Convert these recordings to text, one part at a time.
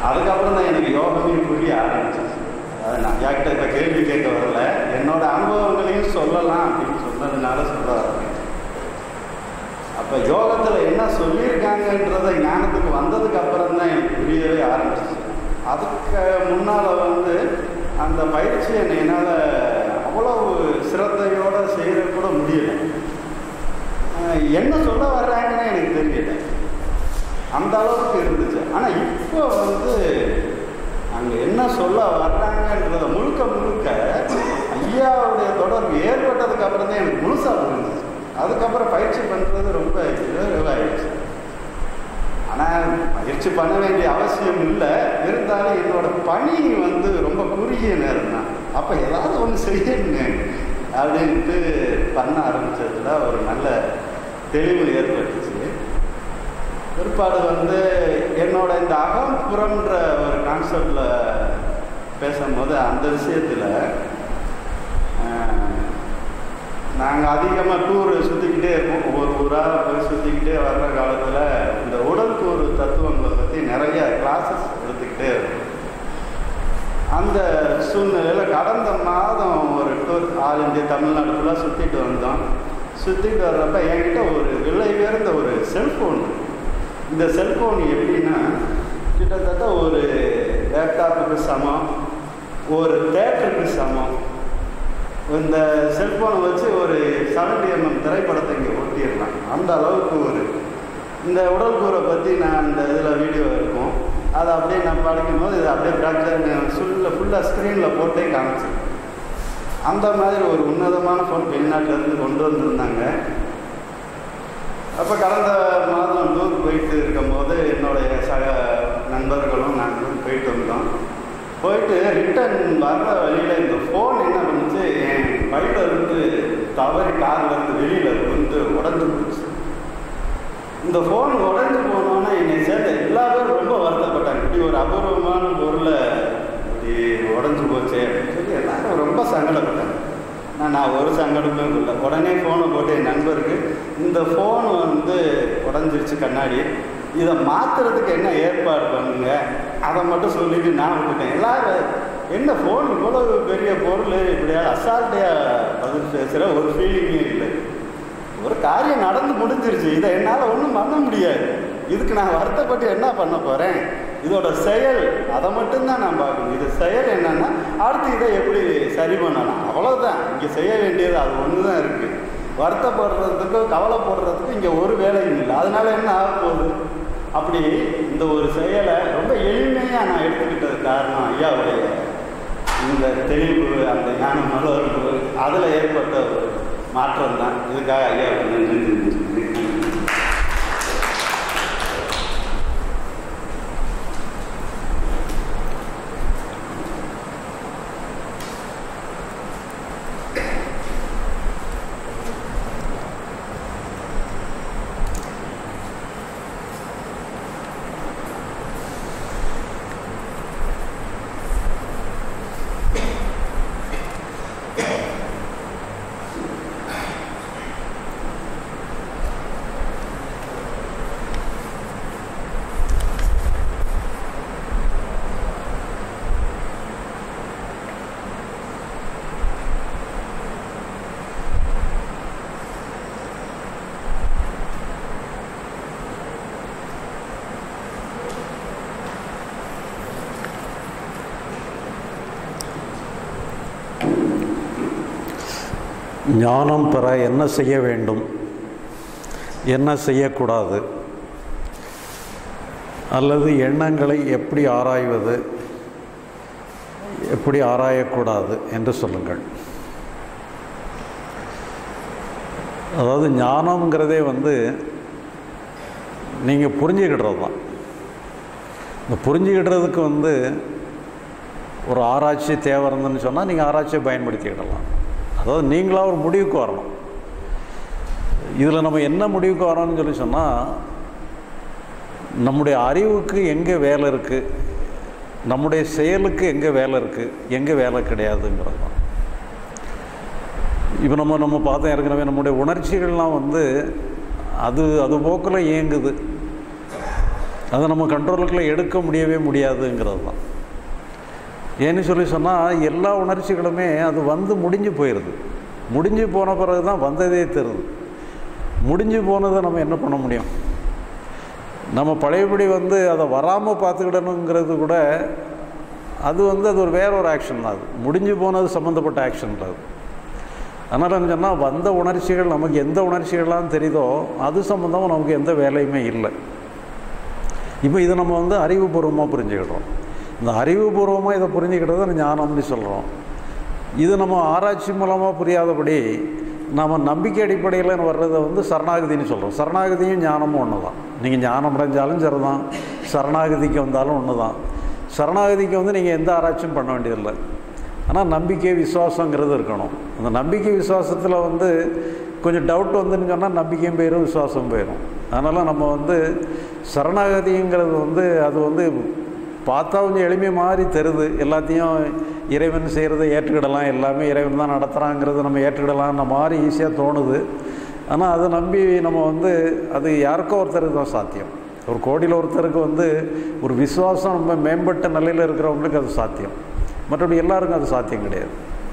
அதுக்கப்புறம் தான் எனக்கு யோகமே புரிய ஆரம்பிச்சிச்சு அதாவது நான் யாக்கிட்ட இப்போ கேள்வி கேட்க வரல என்னோட அனுபவங்களையும் சொல்லலாம் அப்படின்னு சொன்னதுனால சொல்ல வரேன் அப்போ யோகத்தில் என்ன சொல்லியிருக்காங்கன்றத ஞானத்துக்கு வந்ததுக்கு அப்புறம் தான் எனக்கு புரியவே ஆரம்பிச்சிச்சு அதுக்கு முன்னால் வந்து அந்த பயிற்சியை என்னால் அவ்வளவு சிரத்தையோடு செய்கிற கூட முடியல அஹ் என்ன சொல்ல வர்றாங்கன்னு எனக்கு தெரியல அந்த அளவுக்கு இருந்துச்சு ஆனால் இப்போ வந்து அங்கே என்ன சொல்ல வர்றாங்கன்றத முழுக்க முழுக்க ஐயாவுடைய தொடர்பு ஏற்பட்டதுக்கு அப்புறம் தான் எனக்கு முழுசாக புரிஞ்சிச்சு அதுக்கப்புறம் பயிற்சி பண்ணுறது ரொம்ப இதுவாகிடுச்சு ஆனால் பயிற்சி பண்ண வேண்டிய அவசியம் இல்லை இருந்தாலும் என்னோட பணி வந்து ரொம்ப குறுகிய நேரம் தான் அப்போ ஏதாவது ஒன்று செய்யணுங்க அப்படின்ட்டு பண்ண ஆரம்பிச்சதுல ஒரு நல்ல தெளிவு ஏற்பட்டுச்சு பிற்பாடு வந்து என்னோட இந்த அகம்புறம்ன்ற ஒரு கான்செப்டில் பேசும்போது அந்த விஷயத்தில் நாங்கள் அதிகமாக டூர் சுற்றிக்கிட்டே இருப்போம் ஒவ்வொரு ஊராக போய் சுற்றிக்கிட்டே வர்ற காலத்தில் இந்த உடல் கூறு தத்துவங்களை பற்றி நிறைய கிளாஸஸ் எடுத்துக்கிட்டே இருப்போம் அந்த சூழ்நிலையில் கடந்த மாதம் ஒரு டூர் ஆல் இந்தியா தமிழ்நாடு ஃபுல்லாக சுற்றிட்டு வந்தோம் சுற்றிட்டு வர்றப்ப என்கிட்ட ஒரு விலை உயர்ந்த ஒரு செல்ஃபோன் இந்த செல்ஃபோன் எப்படின்னா கிட்டத்தட்ட ஒரு லேப்டாப்புக்கு சமம் ஒரு தேட்டருக்கு சமம் இந்த செல்ஃபோனை வச்சு ஒரு செவன்டி எம்எம் திரைப்படத்தை இங்கே ஒட்டிடலாம் அந்த அளவுக்கு ஒரு இந்த உடல்கூரை பற்றி நான் இந்த இதில் வீடியோ இருக்கும் அதை அப்படியே நான் படிக்கும்போது இது அப்படியே ப்ராக்சர் ஃபுல்லாக ஃபுல்லாக ஸ்க்ரீனில் போட்டே காமிச்சேன் அந்த மாதிரி ஒரு உன்னதமான ஃபோன் வெளிநாட்டிலேருந்து கொண்டு வந்திருந்தாங்க அப்போ கடந்த மாதம் டூர் போயிட்டு இருக்கும்போது என்னுடைய சக நண்பர்களும் நாங்களும் போயிட்டு வந்தோம் போயிட்டு ரிட்டர்ன் வர்ற வழியில் இந்த ஃபோன் என்ன பண்ணுச்சு என் பைக்கில் இருந்து தவறி காரில் இருந்து வெளியில் வந்து உடஞ்சு போச்சு இந்த ஃபோன் உடஞ்சு போனோன்னே என்னை சேர்ந்த எல்லா பேரும் ரொம்ப வருத்தப்பட்டாங்க இப்படி ஒரு அபூர்வமான பொருளை இப்படி உடஞ்சு போச்சே அப்படின்னு சொல்லி எல்லாரும் ரொம்ப சங்கடப்பட்டாங்க நான் நான் ஒரு சங்கடமே இல்லை உடனே ஃபோனை போட்டு என் நண்பருக்கு இந்த ஃபோன் வந்து உடஞ்சிருச்சு கண்ணாடி இதை மாற்றுறதுக்கு என்ன ஏற்பாடு பண்ணுங்க அதை மட்டும் சொல்லிட்டு நான் விட்டுட்டேன் எல்லாரும் என்ன ஃபோன் இவ்வளவு பெரிய பொருள் இப்படியா அசால்ட்டையாக பதில் பேசுகிற ஒரு ஃபீலிங்கே இல்லை ஒரு காரியம் நடந்து முடிஞ்சிருச்சு இதை என்னால் ஒன்றும் பண்ண முடியாது இதுக்கு நான் வருத்தப்பட்டு என்ன பண்ண போகிறேன் இதோட செயல் அதை மட்டும்தான் நான் பார்க்கணும் இது செயல் என்னன்னா அடுத்து இதை எப்படி சரி பண்ணலாம் அவ்வளோதான் இங்கே செய்ய வேண்டியது அது ஒன்று தான் இருக்குது வருத்தப்படுறதுக்கு கவலைப்படுறதுக்கு இங்கே ஒரு வேலையும் இல்லை அதனால என்ன ஆக போகுது அப்படி இந்த ஒரு செயலை ரொம்ப எளிமையாக நான் எடுத்துக்கிட்டது காரணம் ஐயாவுடைய இந்த தெளிவு அந்த ஞான மலர்வு அதில் ஏற்பட்ட ஒரு மாற்றம் தான் இதுக்காக ஐயாவுக்கு நன்றி தெரிவிச்சுக்கிறேன் ஞானம் பெற என்ன செய்ய வேண்டும் என்ன செய்யக்கூடாது அல்லது எண்ணங்களை எப்படி ஆராய்வது எப்படி ஆராயக்கூடாது என்று சொல்லுங்கள் அதாவது ஞானம்ங்கிறதே வந்து நீங்கள் புரிஞ்சுக்கிடுறது தான் இந்த புரிஞ்சுக்கிடுறதுக்கு வந்து ஒரு ஆராய்ச்சி தேவை இருந்துன்னு சொன்னால் நீங்கள் ஆராய்ச்சியை பயன்படுத்திக்கிடலாம் அதாவது நீங்களாக ஒரு முடிவுக்கு வரணும் இதில் நம்ம என்ன முடிவுக்கு வரோம்னு சொல்லி சொன்னால் நம்முடைய அறிவுக்கு எங்கே வேலை இருக்குது நம்முடைய செயலுக்கு எங்கே வேலை இருக்குது எங்கே வேலை கிடையாதுங்கிறது தான் இப்போ நம்ம நம்ம பார்த்தோம் ஏற்கனவே நம்முடைய உணர்ச்சிகள்லாம் வந்து அது அது போக்கில் இயங்குது அதை நம்ம கண்ட்ரோலுக்குள்ளே எடுக்க முடியவே முடியாதுங்கிறது தான் ஏன்னு சொல்லி சொன்னால் எல்லா உணர்ச்சிகளுமே அது வந்து முடிஞ்சு போயிடுது முடிஞ்சு போன பிறகு தான் வந்ததே தருது முடிஞ்சு போனதை நம்ம என்ன பண்ண முடியும் நம்ம பழையபடி வந்து அதை வராமல் பார்த்துக்கிடணுங்கிறது கூட அது வந்து அது ஒரு வேற ஒரு ஆக்ஷன் தான் அது முடிஞ்சு போனது சம்மந்தப்பட்ட ஆக்ஷன் தான் அது அதனால் சொன்னால் வந்த உணர்ச்சிகள் நமக்கு எந்த உணர்ச்சிகள்லாம் தெரியுதோ அது சம்மந்தமாக நமக்கு எந்த வேலையுமே இல்லை இப்போ இதை நம்ம வந்து அறிவுபூர்வமாக புரிஞ்சுக்கிடுறோம் இந்த அறிவுபூர்வமாக இதை புரிஞ்சுக்கிட்டதை ஞானம்னு சொல்கிறோம் இது நம்ம ஆராய்ச்சி மூலமாக புரியாதபடி நம்ம நம்பிக்கை அடிப்படையில் வர்றதை வந்து சரணாகதின்னு சொல்கிறோம் சரணாகதியும் ஞானமும் ஒன்று தான் நீங்கள் ஞானம் அடைஞ்சாலும் சரிதான் சரணாகதிக்கு வந்தாலும் ஒன்று தான் சரணாகதிக்கு வந்து நீங்கள் எந்த ஆராய்ச்சியும் பண்ண வேண்டியதில்லை ஆனால் நம்பிக்கை விசுவாசங்கிறது இருக்கணும் அந்த நம்பிக்கை விசுவாசத்தில் வந்து கொஞ்சம் டவுட் வந்துன்னு சொன்னால் நம்பிக்கையும் போயிடும் விசுவாசம் போயிடும் அதனால் நம்ம வந்து சரணாகதிங்கிறது வந்து அது வந்து பார்த்தா கொஞ்சம் எளிமை மாதிரி தருது எல்லாத்தையும் இறைவன் செய்கிறத ஏற்றுக்கிடலாம் எல்லாமே இறைவன் தான் நடத்துகிறாங்கிறது நம்ம ஏற்றுக்கிடலாம்ன மாதிரி ஈஸியாக தோணுது ஆனால் அதை நம்பி நம்ம வந்து அது யாருக்கோ ஒருத்தருக்கு தான் சாத்தியம் ஒரு கோடியில் ஒருத்தருக்கு வந்து ஒரு விசுவாசம் நம்ம மேம்பட்ட நிலையில் இருக்கிறவங்களுக்கு அது சாத்தியம் மற்றபடி எல்லாருக்கும் அது சாத்தியம் கிடையாது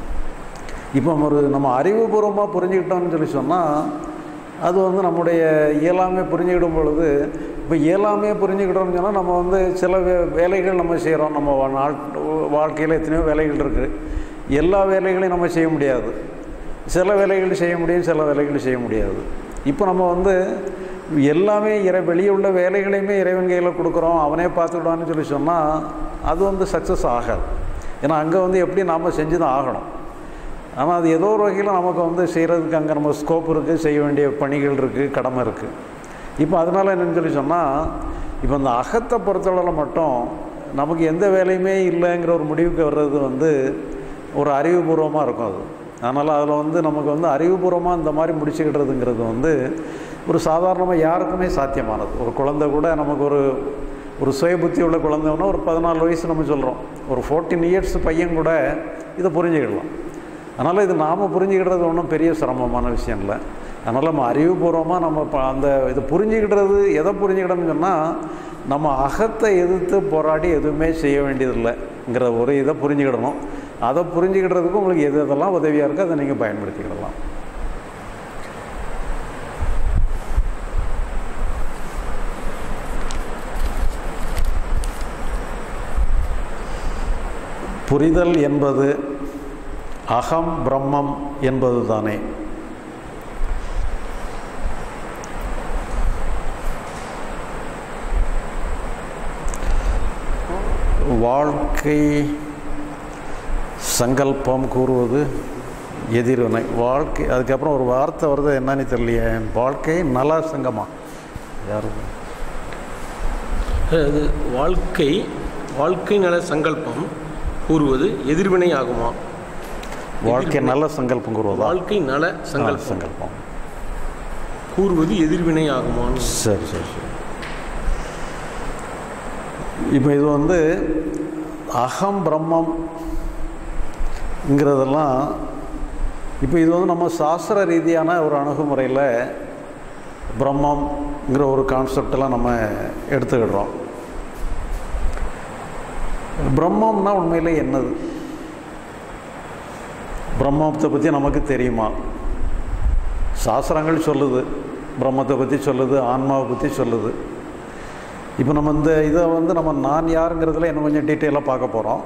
இப்போ ஒரு நம்ம அறிவுபூர்வமாக புரிஞ்சுக்கிட்டோம்னு சொல்லி சொன்னால் அது வந்து நம்முடைய இயலாமை புரிஞ்சுக்கிடும் பொழுது இப்போ இயலாமே புரிஞ்சுக்கிட்டோம்னு சொன்னால் நம்ம வந்து சில வே வேலைகள் நம்ம செய்கிறோம் நம்ம நாள் வாழ்க்கையில் எத்தனையோ வேலைகள் இருக்குது எல்லா வேலைகளையும் நம்ம செய்ய முடியாது சில வேலைகள் செய்ய முடியும் சில வேலைகள் செய்ய முடியாது இப்போ நம்ம வந்து எல்லாமே இறை வெளியே உள்ள வேலைகளையுமே இறைவன் கையில் கொடுக்குறோம் அவனே பார்த்துக்கிடுவான்னு சொல்லி சொன்னால் அது வந்து சக்ஸஸ் ஆகாது ஏன்னா அங்கே வந்து எப்படி நாம் செஞ்சு தான் ஆகணும் ஆனால் அது ஏதோ ஒரு வகையில் நமக்கு வந்து செய்கிறதுக்கு அங்கே நம்ம ஸ்கோப் இருக்குது செய்ய வேண்டிய பணிகள் இருக்குது கடமை இருக்குது இப்போ அதனால் என்னென்னு சொல்லி சொன்னால் இப்போ இந்த அகத்தை பொறுத்தளவில் மட்டும் நமக்கு எந்த வேலையுமே இல்லைங்கிற ஒரு முடிவுக்கு வர்றது வந்து ஒரு அறிவுபூர்வமாக இருக்கும் அது அதனால் அதில் வந்து நமக்கு வந்து அறிவுபூர்வமாக இந்த மாதிரி முடிச்சுக்கிட்டதுங்கிறது வந்து ஒரு சாதாரணமாக யாருக்குமே சாத்தியமானது ஒரு குழந்தை கூட நமக்கு ஒரு ஒரு சுய புத்தி உள்ள குழந்தைன்னா ஒரு பதினாலு வயசு நம்ம சொல்கிறோம் ஒரு ஃபோர்டீன் இயர்ஸ் பையன் கூட இதை புரிஞ்சுக்கிடலாம் அதனால் இது நாம் புரிஞ்சுக்கிடுறது ஒன்றும் பெரிய சிரமமான விஷயம் இல்லை அதனால் நம்ம அறிவுபூர்வமாக நம்ம இப்போ அந்த இது புரிஞ்சுக்கிடுறது எதை புரிஞ்சுக்கிடணும்னு சொன்னால் நம்ம அகத்தை எதிர்த்து போராடி எதுவுமே செய்ய வேண்டியதில்லைங்கிற ஒரு இதை புரிஞ்சுக்கிடணும் அதை புரிஞ்சுக்கிடுறதுக்கு உங்களுக்கு எது எதெல்லாம் உதவியாக இருக்கோ அதை நீங்கள் பயன்படுத்திக்கிடலாம் புரிதல் என்பது அகம் பிரம்மம் என்பது தானே வாழ்க்கை சங்கல்பம் கூறுவது எதிர்வினை வாழ்க்கை அதுக்கப்புறம் ஒரு வார்த்தை வருது என்னன்னு தெரியலையே வாழ்க்கை நல சங்கமா யாரு அது வாழ்க்கை வாழ்க்கை நல சங்கல்பம் கூறுவது எதிர்வினை ஆகுமா வாழ்க்கை நல்ல சங்கல்பம் கூறுவதா வாழ்க்கை நல நல சங்கல்பம் சங்கல்பம் கூறுவது எதிர்வினை ஆகுமான்னு சரி சரி சரி இப்போ இது வந்து அகம் பிரம்மம்ங்கிறதெல்லாம் இப்போ இது வந்து நம்ம சாஸ்திர ரீதியான ஒரு அணுகுமுறையில் பிரம்மம்ங்கிற ஒரு கான்செப்டெல்லாம் நம்ம எடுத்துக்கிடுறோம் பிரம்மம்னா உண்மையிலே என்னது பிரம்மத்தை பற்றி நமக்கு தெரியுமா சாஸ்திரங்கள் சொல்லுது பிரம்மத்தை பற்றி சொல்லுது ஆன்மாவை பற்றி சொல்லுது இப்போ நம்ம இந்த இதை வந்து நம்ம நான் யாருங்கிறதுல இன்னும் கொஞ்சம் டீட்டெயிலாக பார்க்க போகிறோம்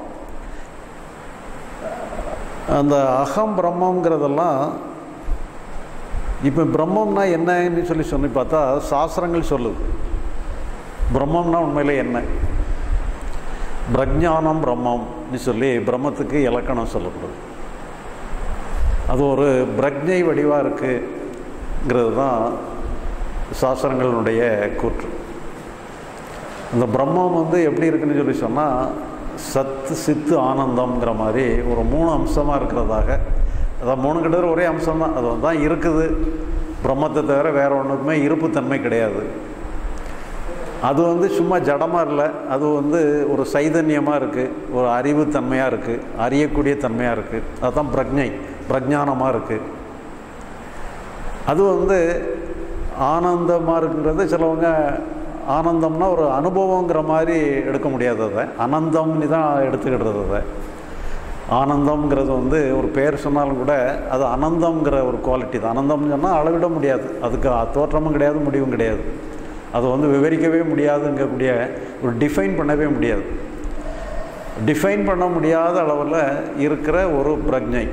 அந்த அகம் பிரம்மங்கிறதெல்லாம் இப்போ பிரம்மம்னா என்னன்னு சொல்லி சொல்லி பார்த்தா சாஸ்திரங்கள் சொல்லுது பிரம்மம்னா உண்மையிலே என்ன பிரஜானம் பிரம்மம்னு சொல்லி பிரம்மத்துக்கு இலக்கணம் சொல்லப்படுது அது ஒரு பிரஜை வடிவாக இருக்குங்கிறது தான் சாஸ்திரங்களுடைய கூற்று அந்த பிரம்மம் வந்து எப்படி இருக்குன்னு சொல்லி சொன்னால் சத்து சித்து ஆனந்தம்ங்கிற மாதிரி ஒரு மூணு அம்சமாக இருக்கிறதாக அதான் மூணு கிட்டத்தட்ட ஒரே அம்சம் தான் அது தான் இருக்குது பிரம்மத்தை தவிர வேற ஒன்றுக்குமே இருப்புத்தன்மை கிடையாது அது வந்து சும்மா ஜடமாக இல்லை அது வந்து ஒரு சைதன்யமாக இருக்குது ஒரு அறிவுத்தன்மையாக இருக்குது அறியக்கூடிய தன்மையாக இருக்குது அதுதான் பிரஜை பிரஜானமாக இருக்குது அது வந்து ஆனந்தமாக இருக்குங்கிறது சிலவங்க ஆனந்தம்னா ஒரு அனுபவங்கிற மாதிரி எடுக்க முடியாது அதை அனந்தம்னு தான் எடுத்துக்கிடுறது அதை ஆனந்தம்ங்கிறது வந்து ஒரு பேர் சொன்னாலும் கூட அது அனந்தம்ங்கிற ஒரு குவாலிட்டி தான் அனந்தம்னு சொன்னால் அளவிட முடியாது அதுக்கு தோற்றமும் கிடையாது முடிவும் கிடையாது அதை வந்து விவரிக்கவே முடியாதுங்கக்கூடிய ஒரு டிஃபைன் பண்ணவே முடியாது டிஃபைன் பண்ண முடியாத அளவில் இருக்கிற ஒரு பிரஜை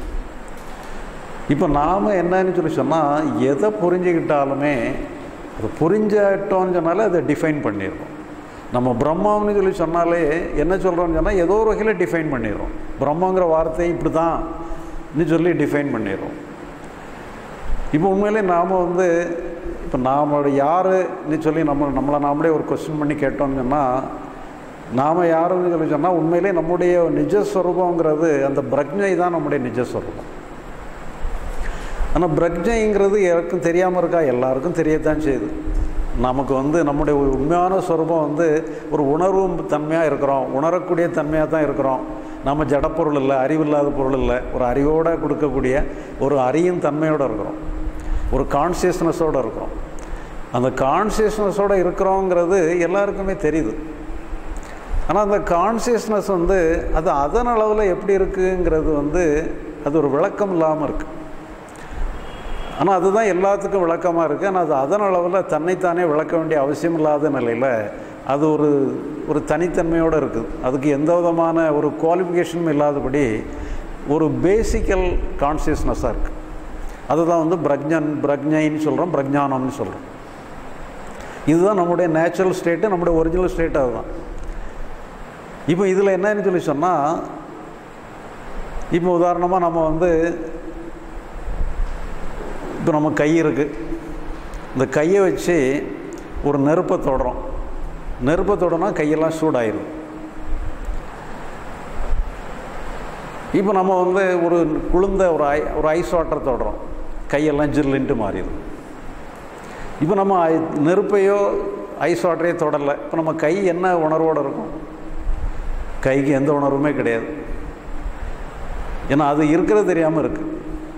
இப்போ நாம் என்னன்னு சொல்லி சொன்னால் எதை புரிஞ்சுக்கிட்டாலுமே அது புரிஞ்சிட்டோன்னு சொன்னாலே அதை டிஃபைன் பண்ணிடுறோம் நம்ம பிரம்மம்னு சொல்லி சொன்னாலே என்ன சொல்கிறோம்னு சொன்னால் ஏதோ ஒரு வகையில் டிஃபைன் பண்ணிடுறோம் பிரம்மங்கிற வார்த்தை இப்படி தான் சொல்லி டிஃபைன் பண்ணிடுறோம் இப்போ உண்மையிலே நாம் வந்து இப்போ நாமளோட யாருன்னு சொல்லி நம்ம நம்மளை நாமளே ஒரு கொஸ்டின் பண்ணி கேட்டோம்னு சொன்னால் நாம் யாருன்னு சொல்லி சொன்னால் உண்மையிலே நம்முடைய நிஜஸ்வரூபங்கிறது அந்த பிரக்ஞை தான் நம்முடைய நிஜஸ்வரூபம் ஆனால் பிரக்ஞைங்கிறது யாருக்கும் தெரியாமல் இருக்கா எல்லாருக்கும் தெரியத்தான் செய்யுது நமக்கு வந்து நம்முடைய உண்மையான ஸ்வரூபம் வந்து ஒரு உணர்வு தன்மையாக இருக்கிறோம் உணரக்கூடிய தன்மையாக தான் இருக்கிறோம் நம்ம ஜடப்பொருள் இல்லை அறிவில்லாத பொருள் இல்லை ஒரு அறிவோடு கொடுக்கக்கூடிய ஒரு அறியும் தன்மையோடு இருக்கிறோம் ஒரு கான்சியஸ்னஸோடு இருக்கிறோம் அந்த கான்சியஸ்னஸோடு இருக்கிறோங்கிறது எல்லாருக்குமே தெரியுது ஆனால் அந்த கான்சியஸ்னஸ் வந்து அது அதன் அளவில் எப்படி இருக்குங்கிறது வந்து அது ஒரு விளக்கம் இல்லாமல் இருக்குது ஆனால் அதுதான் எல்லாத்துக்கும் விளக்கமாக இருக்குது ஆனால் அது அதன் அளவில் தன்னைத்தானே விளக்க வேண்டிய அவசியம் இல்லாத நிலையில் அது ஒரு ஒரு தனித்தன்மையோடு இருக்குது அதுக்கு எந்த விதமான ஒரு குவாலிஃபிகேஷனும் இல்லாதபடி ஒரு பேசிக்கல் கான்சியஸ்னஸாக இருக்குது அதுதான் வந்து பிரக்ஞன் பிரக்ஞைன்னு சொல்கிறோம் பிரஜானம்னு சொல்கிறோம் இதுதான் நம்முடைய நேச்சுரல் ஸ்டேட்டு நம்முடைய ஒரிஜினல் ஸ்டேட் அதுதான் இப்போ இதில் என்னன்னு சொல்லி சொன்னால் இப்போ உதாரணமாக நம்ம வந்து இப்போ நம்ம கை இருக்குது இந்த கையை வச்சு ஒரு நெருப்பை தொடுறோம் நெருப்பை தொடனா கையெல்லாம் சூடாயிரும் இப்போ நம்ம வந்து ஒரு குளிர்ந்த ஒரு ஐ ஒரு ஐஸ் வாட்டர் தொடுறோம் கையெல்லாம் ஜில்லுன்ட்டு மாறிடும் இப்போ நம்ம ஐ- நெருப்பையோ ஐஸ் வாட்டரையோ தொடலை இப்போ நம்ம கை என்ன உணர்வோடு இருக்கும் கைக்கு எந்த உணர்வுமே கிடையாது ஏன்னா அது இருக்கிறது தெரியாமல் இருக்குது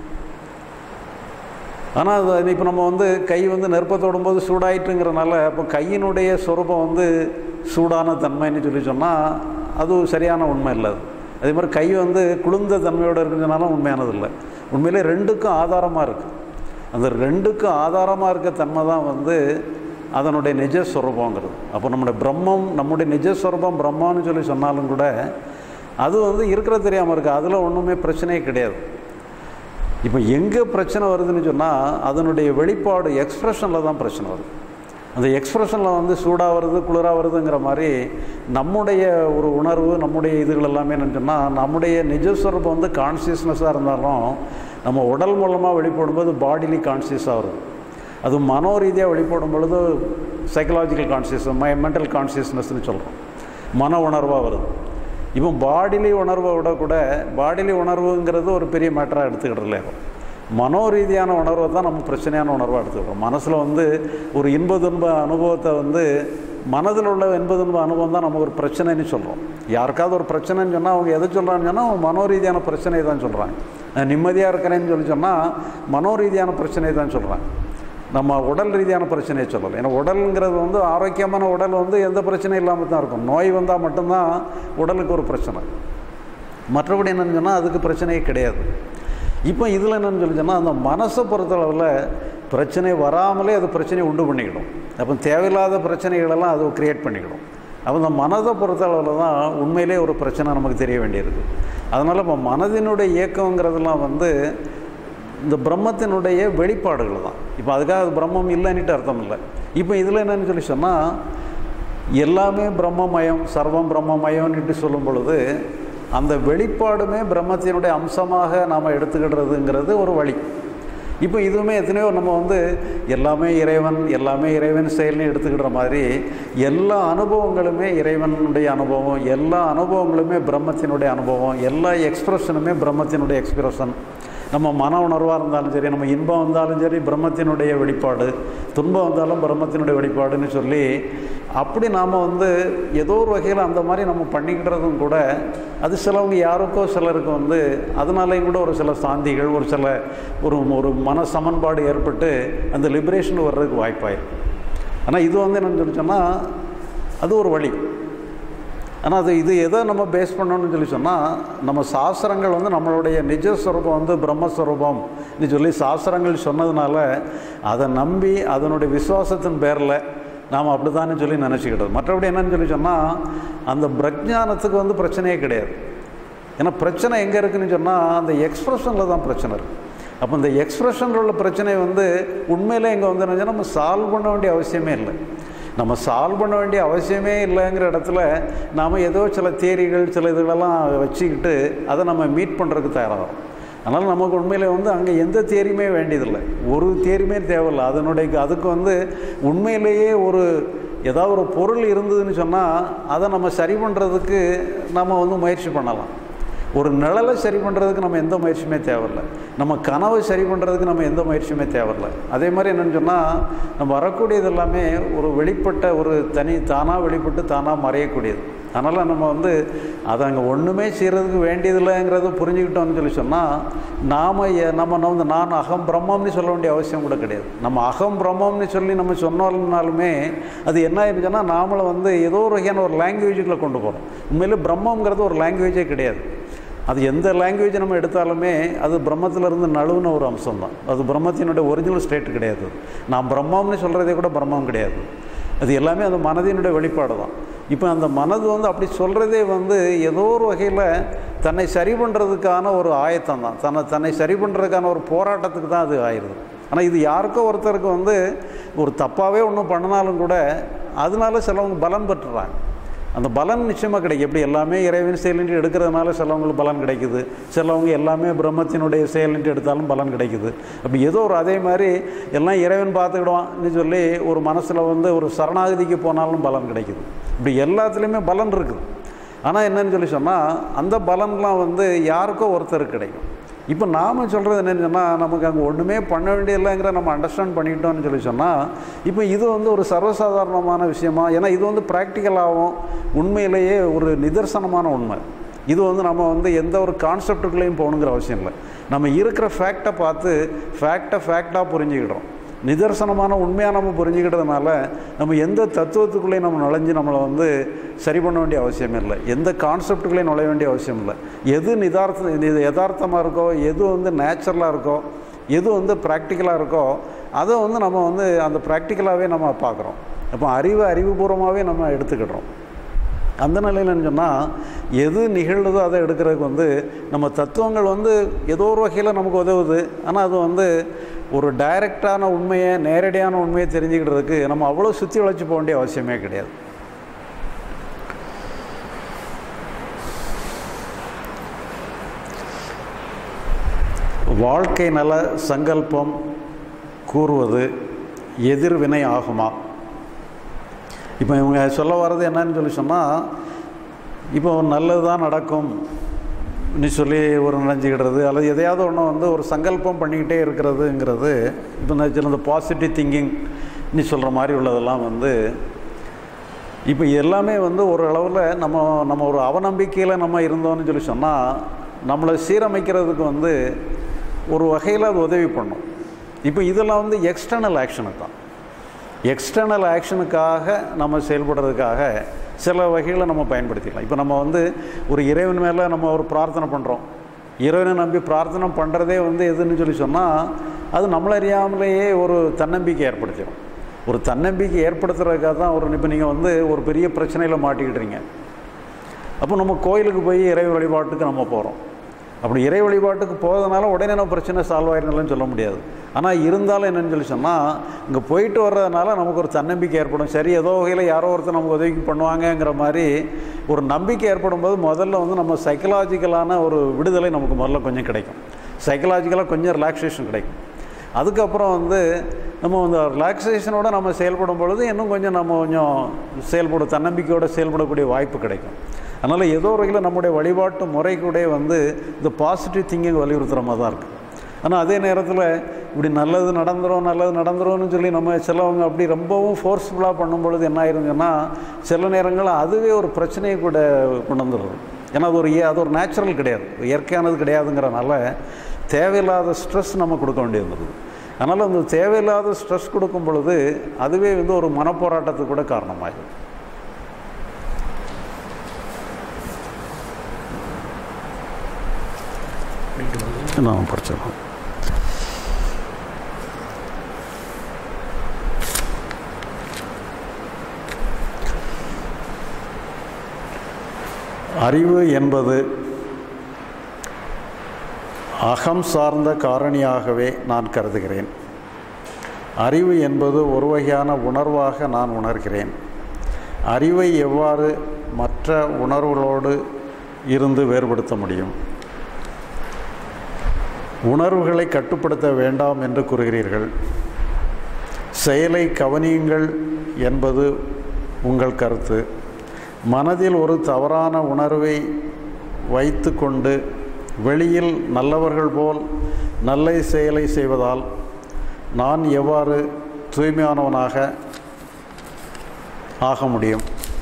ஆனால் அது இப்போ நம்ம வந்து கை வந்து நெருப்பை தொடும்போது சூடாயிட்டுங்கிறனால அப்போ கையினுடைய சொரூபம் வந்து சூடான தன்மைன்னு சொல்லி சொன்னால் அது சரியான உண்மை இல்லை அது அதே மாதிரி கை வந்து குளிர்ந்த தன்மையோடு இருக்குதுனால உண்மையானது இல்லை உண்மையிலே ரெண்டுக்கும் ஆதாரமாக இருக்குது அந்த ரெண்டுக்கும் ஆதாரமாக இருக்க தன்மை தான் வந்து அதனுடைய நிஜஸ்வரூபங்கிறது அப்போ நம்முடைய பிரம்மம் நம்முடைய நிஜஸ்வரூபம் பிரம்மன்னு சொல்லி சொன்னாலும் கூட அது வந்து இருக்கிறது தெரியாமல் இருக்குது அதில் ஒன்றுமே பிரச்சனையே கிடையாது இப்போ எங்கே பிரச்சனை வருதுன்னு சொன்னால் அதனுடைய வெளிப்பாடு எக்ஸ்ப்ரெஷனில் தான் பிரச்சனை வருது அந்த எக்ஸ்ப்ரெஷனில் வந்து சூடாக வருது குளிராக வருதுங்கிற மாதிரி நம்முடைய ஒரு உணர்வு நம்முடைய இதுகள் எல்லாமே என்னன்னு சொன்னால் நம்முடைய நிஜஸ்வரூபம் வந்து கான்சியஸ்னஸாக இருந்தாலும் நம்ம உடல் மூலமாக வெளிப்படும்போது பாடிலி கான்சியஸாக வருது அது மனோ ரீதியாக வெளிப்படும் பொழுது சைக்கலாஜிக்கல் கான்சியஸ் மை மென்டல் கான்சியஸ்னஸ்னு சொல்கிறோம் மன உணர்வாக வருது இப்போ பாடிலி உணர்வை விட கூட பாடிலி உணர்வுங்கிறது ஒரு பெரிய மேட்டராக எடுத்துக்கிட்டு மனோ ரீதியான உணர்வை தான் நம்ம பிரச்சனையான உணர்வாக எடுத்துக்கிறோம் மனசில் வந்து ஒரு இன்ப துன்ப அனுபவத்தை வந்து மனதில் உள்ள இன்ப துன்ப அனுபவம் தான் நம்ம ஒரு பிரச்சனைன்னு சொல்கிறோம் யாருக்காவது ஒரு பிரச்சனைன்னு சொன்னால் அவங்க எதை சொல்கிறான்னு சொன்னால் அவங்க மனோ ரீதியான பிரச்சனையை தான் சொல்கிறாங்க நான் நிம்மதியாக இருக்கிறேன்னு சொல்லி சொன்னால் மனோ ரீதியான பிரச்சனையை தான் சொல்கிறாங்க நம்ம உடல் ரீதியான பிரச்சனையை சொல்லலை ஏன்னா உடலுங்கிறது வந்து ஆரோக்கியமான உடல் வந்து எந்த பிரச்சனையும் இல்லாமல் தான் இருக்கும் நோய் வந்தால் மட்டும்தான் உடலுக்கு ஒரு பிரச்சனை மற்றபடி என்னன்னு சொன்னால் அதுக்கு பிரச்சனையே கிடையாது இப்போ இதில் என்னன்னு சொல்லி சொன்னால் அந்த மனசை பொறுத்தளவில் பிரச்சனை வராமலே அது பிரச்சனையை உண்டு பண்ணிக்கிடும் அப்போ தேவையில்லாத பிரச்சனைகளெல்லாம் அது கிரியேட் பண்ணிக்கிடும் அப்போ இந்த மனதை பொறுத்தளவில் தான் உண்மையிலே ஒரு பிரச்சனை நமக்கு தெரிய வேண்டியிருக்கு அதனால் இப்போ மனதினுடைய இயக்கங்கிறதுலாம் வந்து இந்த பிரம்மத்தினுடைய வெளிப்பாடுகள் தான் இப்போ அதுக்காக அது பிரம்மம் இல்லைன்னுட்டு அர்த்தம் இல்லை இப்போ இதில் என்னன்னு சொல்லி சொன்னால் எல்லாமே பிரம்மமயம் சர்வம் பிரம்மமயம்னுட்டு சொல்லும் பொழுது அந்த வெளிப்பாடுமே பிரம்மத்தினுடைய அம்சமாக நாம் எடுத்துக்கிடுறதுங்கிறது ஒரு வழி இப்போ இதுவுமே எத்தனையோ நம்ம வந்து எல்லாமே இறைவன் எல்லாமே இறைவன் செயல்னு எடுத்துக்கிற மாதிரி எல்லா அனுபவங்களுமே இறைவனுடைய அனுபவம் எல்லா அனுபவங்களுமே பிரம்மத்தினுடைய அனுபவம் எல்லா எக்ஸ்பிரஷனுமே பிரம்மத்தினுடைய எக்ஸ்பிரஷன் நம்ம மன உணர்வாக இருந்தாலும் சரி நம்ம இன்பம் வந்தாலும் சரி பிரம்மத்தினுடைய வெளிப்பாடு துன்பம் வந்தாலும் பிரம்மத்தினுடைய வெளிப்பாடுன்னு சொல்லி அப்படி நாம் வந்து ஏதோ ஒரு வகையில் அந்த மாதிரி நம்ம பண்ணிக்கிட்டதும் கூட அது சிலவங்க யாருக்கோ சிலருக்கு வந்து அதனாலேயும் கூட ஒரு சில சாந்திகள் ஒரு சில ஒரு ஒரு மன சமன்பாடு ஏற்பட்டு அந்த லிபரேஷன் வர்றதுக்கு வாய்ப்பாயிருக்கு ஆனால் இது வந்து என்னன்னு சொல்லி சொன்னால் அது ஒரு வழி ஆனால் அது இது எதை நம்ம பேஸ் பண்ணணும்னு சொல்லி சொன்னால் நம்ம சாஸ்திரங்கள் வந்து நம்மளுடைய நிஜஸ்வரூபம் வந்து பிரம்மஸ்வரூபம் சொல்லி சாஸ்திரங்கள் சொன்னதுனால அதை நம்பி அதனுடைய விசுவாசத்தின் பேரில் நாம் அப்படி தானே சொல்லி நினச்சிக்கிட்டது மற்றபடி என்னன்னு சொல்லி சொன்னால் அந்த பிரஜானத்துக்கு வந்து பிரச்சனையே கிடையாது ஏன்னா பிரச்சனை எங்கே இருக்குன்னு சொன்னால் அந்த எக்ஸ்ப்ரெஷனில் தான் பிரச்சனை இருக்குது அப்போ இந்த எக்ஸ்ப்ரெஷனில் உள்ள பிரச்சனை வந்து உண்மையிலே இங்கே வந்து என்னன்னா நம்ம சால்வ் பண்ண வேண்டிய அவசியமே இல்லை நம்ம சால்வ் பண்ண வேண்டிய அவசியமே இல்லைங்கிற இடத்துல நாம் ஏதோ சில தேரிகள் சில இதுகளெல்லாம் வச்சுக்கிட்டு அதை நம்ம மீட் பண்ணுறதுக்கு தயாராகிறோம் அதனால் நமக்கு உண்மையில் வந்து அங்கே எந்த தேரியுமே வேண்டியதில்லை ஒரு தேரியுமே தேவையில்லை அதனுடைய அதுக்கு வந்து உண்மையிலேயே ஒரு ஏதாவது ஒரு பொருள் இருந்ததுன்னு சொன்னால் அதை நம்ம சரி பண்ணுறதுக்கு நம்ம வந்து முயற்சி பண்ணலாம் ஒரு நிழலை சரி பண்ணுறதுக்கு நம்ம எந்த முயற்சியுமே தேவையில்லை நம்ம கனவை சரி பண்ணுறதுக்கு நம்ம எந்த முயற்சியுமே தேவையில்லை அதே மாதிரி என்னென்னு சொன்னால் நம்ம வரக்கூடியது எல்லாமே ஒரு வெளிப்பட்ட ஒரு தனி தானாக வெளிப்பட்டு தானாக மறையக்கூடியது அதனால் நம்ம வந்து அதை அங்கே ஒன்றுமே செய்கிறதுக்கு வேண்டியதில்லைங்கிறத புரிஞ்சுக்கிட்டோம்னு சொல்லி சொன்னால் நாம் நம்ம வந்து நான் அகம் பிரம்மம்னு சொல்ல வேண்டிய அவசியம் கூட கிடையாது நம்ம அகம் பிரம்மம்னு சொல்லி நம்ம சொன்னாலுமே அது என்ன ஆயிருச்சுன்னா நாமளை வந்து ஏதோ ஒரு வகையான ஒரு லாங்குவேஜுக்குள்ளே கொண்டு போகிறோம் உண்மையிலே பிரம்மங்கிறது ஒரு லாங்குவேஜே கிடையாது அது எந்த லாங்குவேஜ் நம்ம எடுத்தாலுமே அது பிரம்மத்திலிருந்து நழுவுன ஒரு அம்சம் தான் அது பிரம்மத்தினுடைய ஒரிஜினல் ஸ்டேட் கிடையாது நான் பிரம்மம்னு சொல்கிறதே கூட பிரம்மம் கிடையாது அது எல்லாமே அந்த மனதினுடைய வெளிப்பாடு தான் இப்போ அந்த மனது வந்து அப்படி சொல்கிறதே வந்து ஏதோ ஒரு வகையில் தன்னை சரி பண்ணுறதுக்கான ஒரு ஆயத்தம் தான் தன்னை தன்னை சரி பண்ணுறதுக்கான ஒரு போராட்டத்துக்கு தான் அது ஆயிடுது ஆனால் இது யாருக்கோ ஒருத்தருக்கு வந்து ஒரு தப்பாகவே ஒன்றும் பண்ணினாலும் கூட அதனால சிலவங்க பலன் பெற்றுறாங்க அந்த பலன் நிச்சயமாக கிடைக்கும் எப்படி எல்லாமே இறைவன் செயலின்றி எடுக்கிறதுனால சிலவங்களுக்கு பலன் கிடைக்குது சிலவங்க எல்லாமே பிரம்மத்தினுடைய செயலின்றி எடுத்தாலும் பலன் கிடைக்குது அப்படி ஏதோ ஒரு அதே மாதிரி எல்லாம் இறைவன் பார்த்துக்கிடுவான்னு சொல்லி ஒரு மனசில் வந்து ஒரு சரணாகதிக்கு போனாலும் பலன் கிடைக்குது இப்படி எல்லாத்துலேயுமே பலன் இருக்குது ஆனால் என்னன்னு சொல்லி சொன்னால் அந்த பலன்லாம் வந்து யாருக்கோ ஒருத்தருக்கு கிடைக்கும் இப்போ நாம் சொல்கிறது என்னன்னு சொன்னால் நமக்கு அங்கே ஒன்றுமே பண்ண வேண்டியதில்லைங்கிற நம்ம அண்டர்ஸ்டாண்ட் பண்ணிக்கிட்டோம்னு சொல்லி சொன்னால் இப்போ இது வந்து ஒரு சர்வசாதாரணமான விஷயமா ஏன்னா இது வந்து ப்ராக்டிக்கலாகவும் உண்மையிலேயே ஒரு நிதர்சனமான உண்மை இது வந்து நம்ம வந்து எந்த ஒரு கான்செப்டுக்குள்ளேயும் போகணுங்கிற அவசியம் இல்லை நம்ம இருக்கிற ஃபேக்டை பார்த்து ஃபேக்டை ஃபேக்டாக புரிஞ்சுக்கிடுறோம் நிதர்சனமான உண்மையாக நம்ம புரிஞ்சுக்கிட்டதுனால நம்ம எந்த தத்துவத்துக்குள்ளேயும் நம்ம நுழைஞ்சு நம்மளை வந்து சரி பண்ண வேண்டிய அவசியம் இல்லை எந்த கான்செப்டுக்குள்ளேயும் நுழைய வேண்டிய அவசியம் இல்லை எது நிதார்த்த இது யதார்த்தமாக இருக்கோ எது வந்து நேச்சுரலாக இருக்கோ எது வந்து ப்ராக்டிக்கலாக இருக்கோ அதை வந்து நம்ம வந்து அந்த ப்ராக்டிக்கலாகவே நம்ம பார்க்குறோம் அப்போ அறிவு அறிவுபூர்வமாகவே நம்ம எடுத்துக்கிடுறோம் அந்த நிலையில் சொன்னால் எது நிகழ்ந்ததோ அதை எடுக்கிறதுக்கு வந்து நம்ம தத்துவங்கள் வந்து ஏதோ ஒரு வகையில் நமக்கு உதவுது ஆனால் அது வந்து ஒரு டைரக்டான உண்மையை நேரடியான உண்மையை தெரிஞ்சுக்கிட்டதுக்கு நம்ம அவ்வளோ சுற்றி வளைச்சி போக வேண்டிய அவசியமே கிடையாது வாழ்க்கை நல சங்கல்பம் கூறுவது எதிர்வினை ஆகுமா இப்போ இவங்க சொல்ல வர்றது என்னன்னு சொல்லி சொன்னால் இப்போ நல்லது தான் நடக்கும் நீ சொல்லி ஒரு நினைஞ்சிக்கிடுறது அல்லது எதையாவது ஒன்று வந்து ஒரு சங்கல்பம் பண்ணிக்கிட்டே இருக்கிறதுங்கிறது இப்போ நான் சில இந்த பாசிட்டிவ் திங்கிங் நீ சொல்கிற மாதிரி உள்ளதெல்லாம் வந்து இப்போ எல்லாமே வந்து ஒரு அளவில் நம்ம நம்ம ஒரு அவநம்பிக்கையில் நம்ம இருந்தோம்னு சொல்லி சொன்னால் நம்மளை சீரமைக்கிறதுக்கு வந்து ஒரு வகையில் அது உதவி பண்ணும் இப்போ இதெல்லாம் வந்து எக்ஸ்டர்னல் ஆக்ஷனுக்கு தான் எக்ஸ்டர்னல் ஆக்ஷனுக்காக நம்ம செயல்படுறதுக்காக சில வகைகளை நம்ம பயன்படுத்திக்கலாம் இப்போ நம்ம வந்து ஒரு இறைவன் மேலே நம்ம ஒரு பிரார்த்தனை பண்ணுறோம் இறைவனை நம்பி பிரார்த்தனை பண்ணுறதே வந்து எதுன்னு சொல்லி சொன்னால் அது நம்மளறியாமலேயே ஒரு தன்னம்பிக்கை ஏற்படுத்திடும் ஒரு தன்னம்பிக்கை ஏற்படுத்துறதுக்காக தான் ஒரு இப்போ நீங்கள் வந்து ஒரு பெரிய பிரச்சனையில் மாட்டிக்கிட்டுறீங்க அப்போ நம்ம கோயிலுக்கு போய் இறை வழிபாட்டுக்கு நம்ம போகிறோம் அப்படி இறை வழிபாட்டுக்கு போகிறதுனால உடனே நம்ம பிரச்சனை சால்வ் ஆயிருந்தாலும் சொல்ல முடியாது ஆனால் இருந்தாலும் என்னென்னு சொல்லி சொன்னால் இங்கே போயிட்டு வர்றதுனால நமக்கு ஒரு தன்னம்பிக்கை ஏற்படும் சரி ஏதோ வகையில் யாரோ ஒருத்தர் நமக்கு உதவி பண்ணுவாங்கங்கிற மாதிரி ஒரு நம்பிக்கை ஏற்படும் போது முதல்ல வந்து நம்ம சைக்கலாஜிக்கலான ஒரு விடுதலை நமக்கு முதல்ல கொஞ்சம் கிடைக்கும் சைக்கலாஜிக்கலாக கொஞ்சம் ரிலாக்ஸேஷன் கிடைக்கும் அதுக்கப்புறம் வந்து நம்ம அந்த ரிலாக்ஸேஷனோட நம்ம செயல்படும் பொழுது இன்னும் கொஞ்சம் நம்ம கொஞ்சம் செயல்பட தன்னம்பிக்கையோடு செயல்படக்கூடிய வாய்ப்பு கிடைக்கும் அதனால் ஏதோ ஒரு வகையில் நம்முடைய வழிபாட்டு முறை கூட வந்து இந்த பாசிட்டிவ் திங்கிங் வலியுறுத்துகிற மாதிரி தான் இருக்குது ஆனால் அதே நேரத்தில் இப்படி நல்லது நடந்துரும் நல்லது நடந்துரும்னு சொல்லி நம்ம சிலவங்க அப்படி ரொம்பவும் ஃபோர்ஸ்ஃபுல்லாக பண்ணும் பொழுது என்ன ஆயிருங்கன்னா சில நேரங்களில் அதுவே ஒரு பிரச்சனையை கூட கொண்டு வந்துடுது ஏன்னா அது ஒரு ஏ- அது ஒரு நேச்சுரல் கிடையாது இயற்கையானது கிடையாதுங்கிறனால தேவையில்லாத ஸ்ட்ரெஸ் நம்ம கொடுக்க வேண்டியது இருக்குது அதனால் அந்த தேவையில்லாத ஸ்ட்ரெஸ் கொடுக்கும் பொழுது அதுவே வந்து ஒரு மனப்போராட்டத்துக்கு கூட காரணமாகும் நான் படிச்சிடலாம் அறிவு என்பது அகம் சார்ந்த காரணியாகவே நான் கருதுகிறேன் அறிவு என்பது ஒரு வகையான உணர்வாக நான் உணர்கிறேன் அறிவை எவ்வாறு மற்ற உணர்வுகளோடு இருந்து வேறுபடுத்த முடியும் உணர்வுகளை கட்டுப்படுத்த வேண்டாம் என்று கூறுகிறீர்கள் செயலை கவனியுங்கள் என்பது உங்கள் கருத்து மனதில் ஒரு தவறான உணர்வை வைத்து கொண்டு வெளியில் நல்லவர்கள் போல் நல்ல செயலை செய்வதால் நான் எவ்வாறு தூய்மையானவனாக ஆக முடியும்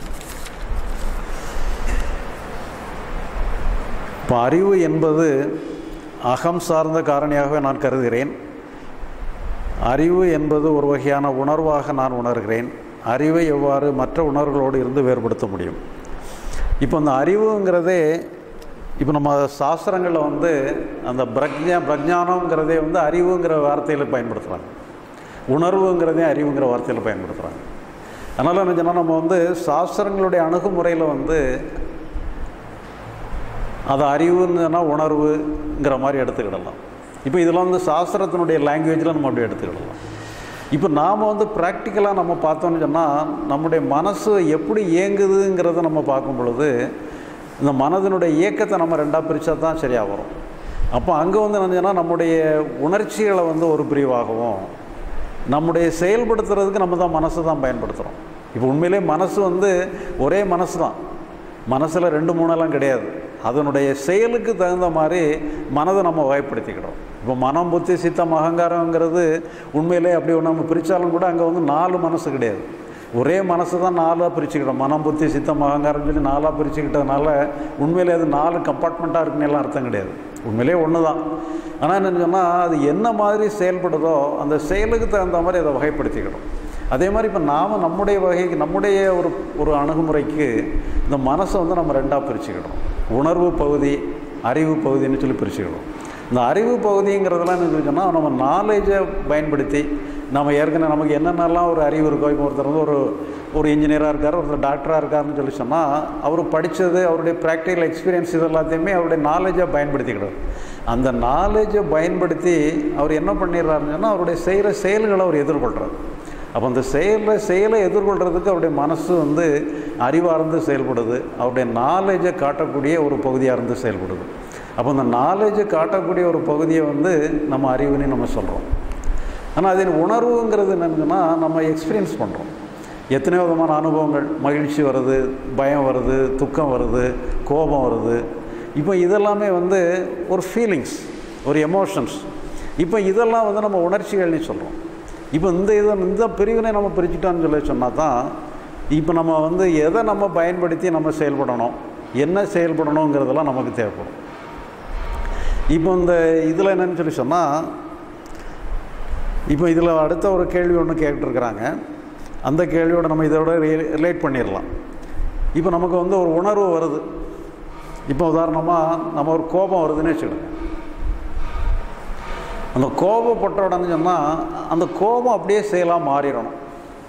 இப்போ அறிவு என்பது அகம் சார்ந்த காரணியாகவே நான் கருதுகிறேன் அறிவு என்பது ஒரு வகையான உணர்வாக நான் உணர்கிறேன் அறிவை எவ்வாறு மற்ற உணர்வுகளோடு இருந்து வேறுபடுத்த முடியும் இப்போ அந்த அறிவுங்கிறதே இப்போ நம்ம சாஸ்திரங்களில் வந்து அந்த பிரக்ஞா பிரஜானங்கிறதே வந்து அறிவுங்கிற வார்த்தையில் பயன்படுத்துகிறாங்க உணர்வுங்கிறதே அறிவுங்கிற வார்த்தையில் பயன்படுத்துகிறாங்க அதனால் என்ன சொன்னால் நம்ம வந்து சாஸ்திரங்களுடைய அணுகுமுறையில் வந்து அது அறிவுன்னா உணர்வுங்கிற மாதிரி எடுத்துக்கிடலாம் இப்போ இதெல்லாம் வந்து சாஸ்திரத்தினுடைய லாங்குவேஜில் நம்ம அப்படி எடுத்துக்கிடலாம் இப்போ நாம் வந்து ப்ராக்டிக்கலாக நம்ம பார்த்தோம்னு சொன்னால் நம்முடைய மனசு எப்படி இயங்குதுங்கிறத நம்ம பார்க்கும் பொழுது இந்த மனதினுடைய இயக்கத்தை நம்ம ரெண்டாக பிரித்தா தான் சரியாக வரும் அப்போ அங்கே வந்து என்னன்னா நம்முடைய உணர்ச்சிகளை வந்து ஒரு பிரிவாகவும் நம்முடைய செயல்படுத்துறதுக்கு நம்ம தான் மனசு தான் பயன்படுத்துகிறோம் இப்போ உண்மையிலே மனசு வந்து ஒரே மனசு தான் மனசில் ரெண்டு மூணெல்லாம் கிடையாது அதனுடைய செயலுக்கு தகுந்த மாதிரி மனதை நம்ம வகைப்படுத்திக்கிறோம் இப்போ மனம் புத்தி சித்தம் அகங்காரங்கிறது உண்மையிலே அப்படி நம்ம பிரித்தாலும் கூட அங்கே வந்து நாலு மனசு கிடையாது ஒரே மனசு தான் நாலாக பிரிச்சுக்கிட்டோம் மனம் புத்தி சித்தம் அகங்காரம் சொல்லி நாலாக பிரிச்சுக்கிட்டதுனால உண்மையிலே அது நாலு கம்பார்ட்மெண்ட்டாக இருக்குன்னு எல்லாம் அர்த்தம் கிடையாது உண்மையிலே ஒன்று தான் ஆனால் என்னென்னு சொன்னால் அது என்ன மாதிரி செயல்படுதோ அந்த செயலுக்கு தகுந்த மாதிரி அதை வகைப்படுத்திக்கிறோம் அதே மாதிரி இப்போ நாம் நம்முடைய வகைக்கு நம்முடைய ஒரு ஒரு அணுகுமுறைக்கு இந்த மனசை வந்து நம்ம ரெண்டாக பிரிச்சுக்கிடுறோம் உணர்வு பகுதி அறிவு பகுதின்னு சொல்லி பிரிச்சுக்கிடுறோம் இந்த அறிவு பகுதிங்கிறதெல்லாம் என்ன சொன்னால் நம்ம நாலேஜை பயன்படுத்தி நம்ம ஏற்கனவே நமக்கு என்னென்னலாம் ஒரு அறிவு இருக்கோ இப்போ ஒருத்தர் வந்து ஒரு ஒரு இன்ஜினியராக இருக்கார் ஒருத்தர் டாக்டராக இருக்காருன்னு சொல்லி சொன்னால் அவர் படித்தது அவருடைய ப்ராக்டிக்கல் எக்ஸ்பீரியன்ஸ் இது எல்லாத்தையுமே அவருடைய நாலேஜை பயன்படுத்திக்கிடுவார் அந்த நாலேஜை பயன்படுத்தி அவர் என்ன பண்ணிடுறாருன்னு சொன்னால் அவருடைய செய்கிற செயல்களை அவர் எதிர்கொள்கிறார் அப்போ அந்த செயலை செயலை எதிர்கொள்கிறதுக்கு அவருடைய மனசு வந்து அறிவார்ந்து செயல்படுது அவருடைய நாலேஜை காட்டக்கூடிய ஒரு பகுதியாக இருந்து செயல்படுது அப்போ அந்த நாலேஜை காட்டக்கூடிய ஒரு பகுதியை வந்து நம்ம அறிவுன்னு நம்ம சொல்கிறோம் ஆனால் அதன் உணர்வுங்கிறது என்னங்கன்னா நம்ம எக்ஸ்பீரியன்ஸ் பண்ணுறோம் எத்தனை விதமான அனுபவங்கள் மகிழ்ச்சி வருது பயம் வருது துக்கம் வருது கோபம் வருது இப்போ இதெல்லாமே வந்து ஒரு ஃபீலிங்ஸ் ஒரு எமோஷன்ஸ் இப்போ இதெல்லாம் வந்து நம்ம உணர்ச்சிகள்னு சொல்கிறோம் இப்போ இந்த இதை இந்த பிரிவினை நம்ம பிரிச்சுட்டோம்னு சொல்லி சொன்னால் தான் இப்போ நம்ம வந்து எதை நம்ம பயன்படுத்தி நம்ம செயல்படணும் என்ன செயல்படணுங்கிறதெல்லாம் நமக்கு தேவைப்படும் இப்போ இந்த இதில் என்னன்னு சொல்லி சொன்னால் இப்போ இதில் அடுத்த ஒரு கேள்வி ஒன்று கேட்டுருக்குறாங்க அந்த கேள்வியோட நம்ம இதோட ரிலேட் பண்ணிடலாம் இப்போ நமக்கு வந்து ஒரு உணர்வு வருது இப்போ உதாரணமாக நம்ம ஒரு கோபம் வருதுன்னு வச்சுக்கிடுங்க அந்த கோபப்பட்ட உடனே சொன்னால் அந்த கோபம் அப்படியே செயலாக மாறிடணும்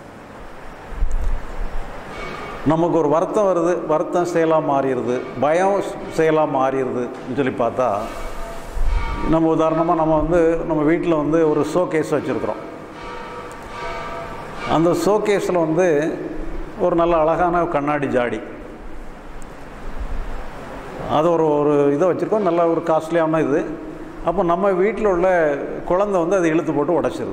நமக்கு ஒரு வருத்தம் வருது வருத்தம் செயலாக மாறிடுது பயம் செயலாக மாறிடுதுன்னு சொல்லி பார்த்தா நம்ம உதாரணமாக நம்ம வந்து நம்ம வீட்டில் வந்து ஒரு ஷோ கேஸ் வச்சுருக்குறோம் அந்த ஷோ கேஸில் வந்து ஒரு நல்ல அழகான கண்ணாடி ஜாடி அது ஒரு ஒரு இதை வச்சுருக்கோம் நல்ல ஒரு காஸ்ட்லியான இது அப்போ நம்ம வீட்டில் உள்ள குழந்தை வந்து அதை இழுத்து போட்டு உடச்சிருது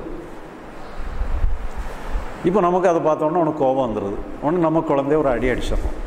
இப்போ நமக்கு அதை பார்த்தோன்னே உனக்கு கோபம் வந்துடுது ஒன்று நம்ம குழந்தைய ஒரு அடி அடிச்சிடறோம்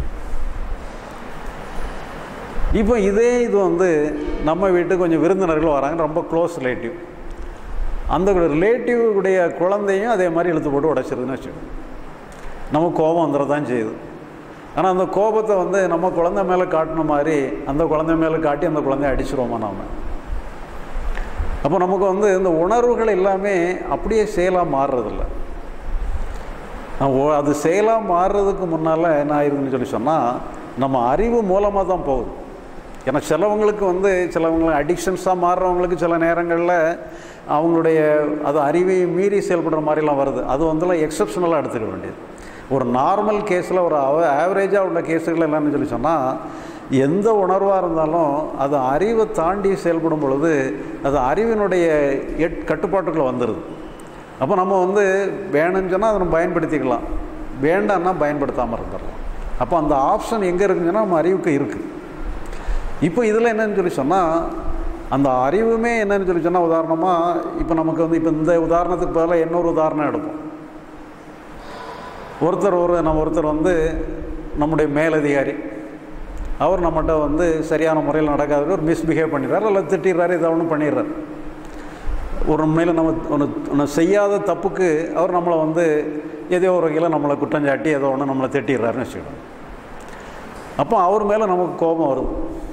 இப்போ இதே இது வந்து நம்ம வீட்டுக்கு கொஞ்சம் விருந்தினர்கள் வராங்க ரொம்ப க்ளோஸ் ரிலேட்டிவ் அந்த ரிலேட்டிவ் உடைய குழந்தையும் அதே மாதிரி இழுத்து போட்டு உடைச்சிருதுன்னு வச்சுக்கோங்க நமக்கு கோபம் வந்துடதான் செய்யுது ஆனால் அந்த கோபத்தை வந்து நம்ம குழந்தை மேலே காட்டின மாதிரி அந்த குழந்தை மேலே காட்டி அந்த குழந்தைய அடிச்சிருவோமா நாம் அப்போ நமக்கு வந்து இந்த உணர்வுகள் எல்லாமே அப்படியே செயலாக மாறுறதில்ல நான் ஓ- அது செயலாக மாறுறதுக்கு முன்னால் என்ன ஆயிருக்குன்னு சொல்லி சொன்னால் நம்ம அறிவு மூலமாக தான் போகுது ஏன்னா சிலவங்களுக்கு வந்து சிலவங்களுக்கு அடிக்ஷன்ஸாக மாறுறவங்களுக்கு சில நேரங்களில் அவங்களுடைய அது அறிவை மீறி செயல்படுற மாதிரிலாம் வருது அது வந்துலாம் எக்ஸப்ஷனலாக எடுத்துக்க வேண்டியது ஒரு நார்மல் கேஸில் ஒரு ஆவரேஜாக உள்ள கேஸுகள் என்னன்னு சொல்லி சொன்னால் எந்த உணர்வாக இருந்தாலும் அது அறிவை தாண்டி செயல்படும் பொழுது அது அறிவினுடைய எட் கட்டுப்பாட்டுக்குள்ளே வந்துடுது அப்போ நம்ம வந்து வேணும்னு சொன்னால் அதை நம்ம பயன்படுத்திக்கலாம் வேண்டாம்னா பயன்படுத்தாமல் இருந்துடலாம் அப்போ அந்த ஆப்ஷன் எங்கே இருக்குங்கன்னா நம்ம அறிவுக்கு இருக்குது இப்போ இதில் என்னன்னு சொல்லி சொன்னால் அந்த அறிவுமே என்னன்னு சொல்லி சொன்னால் உதாரணமாக இப்போ நமக்கு வந்து இப்போ இந்த உதாரணத்துக்கு பதிலாக இன்னொரு உதாரணம் எடுப்போம் ஒருத்தர் ஒரு நம்ம ஒருத்தர் வந்து நம்முடைய மேலதிகாரி அவர் நம்மகிட்ட வந்து சரியான முறையில் நடக்காத ஒரு மிஸ்பிஹேவ் பண்ணிடுறாரு அல்லது திட்டிடுறாரு இதை ஒன்றும் பண்ணிடுறாரு ஒரு உண்மையில் நம்ம ஒன்று ஒன்று செய்யாத தப்புக்கு அவர் நம்மளை வந்து ஏதோ ஒரு வகையில் நம்மளை குற்றஞ்சாட்டி ஏதோ ஒன்று நம்மளை திட்டிடுறாருன்னு வச்சுக்கணும் அப்போ அவர் மேலே நமக்கு கோபம் வருது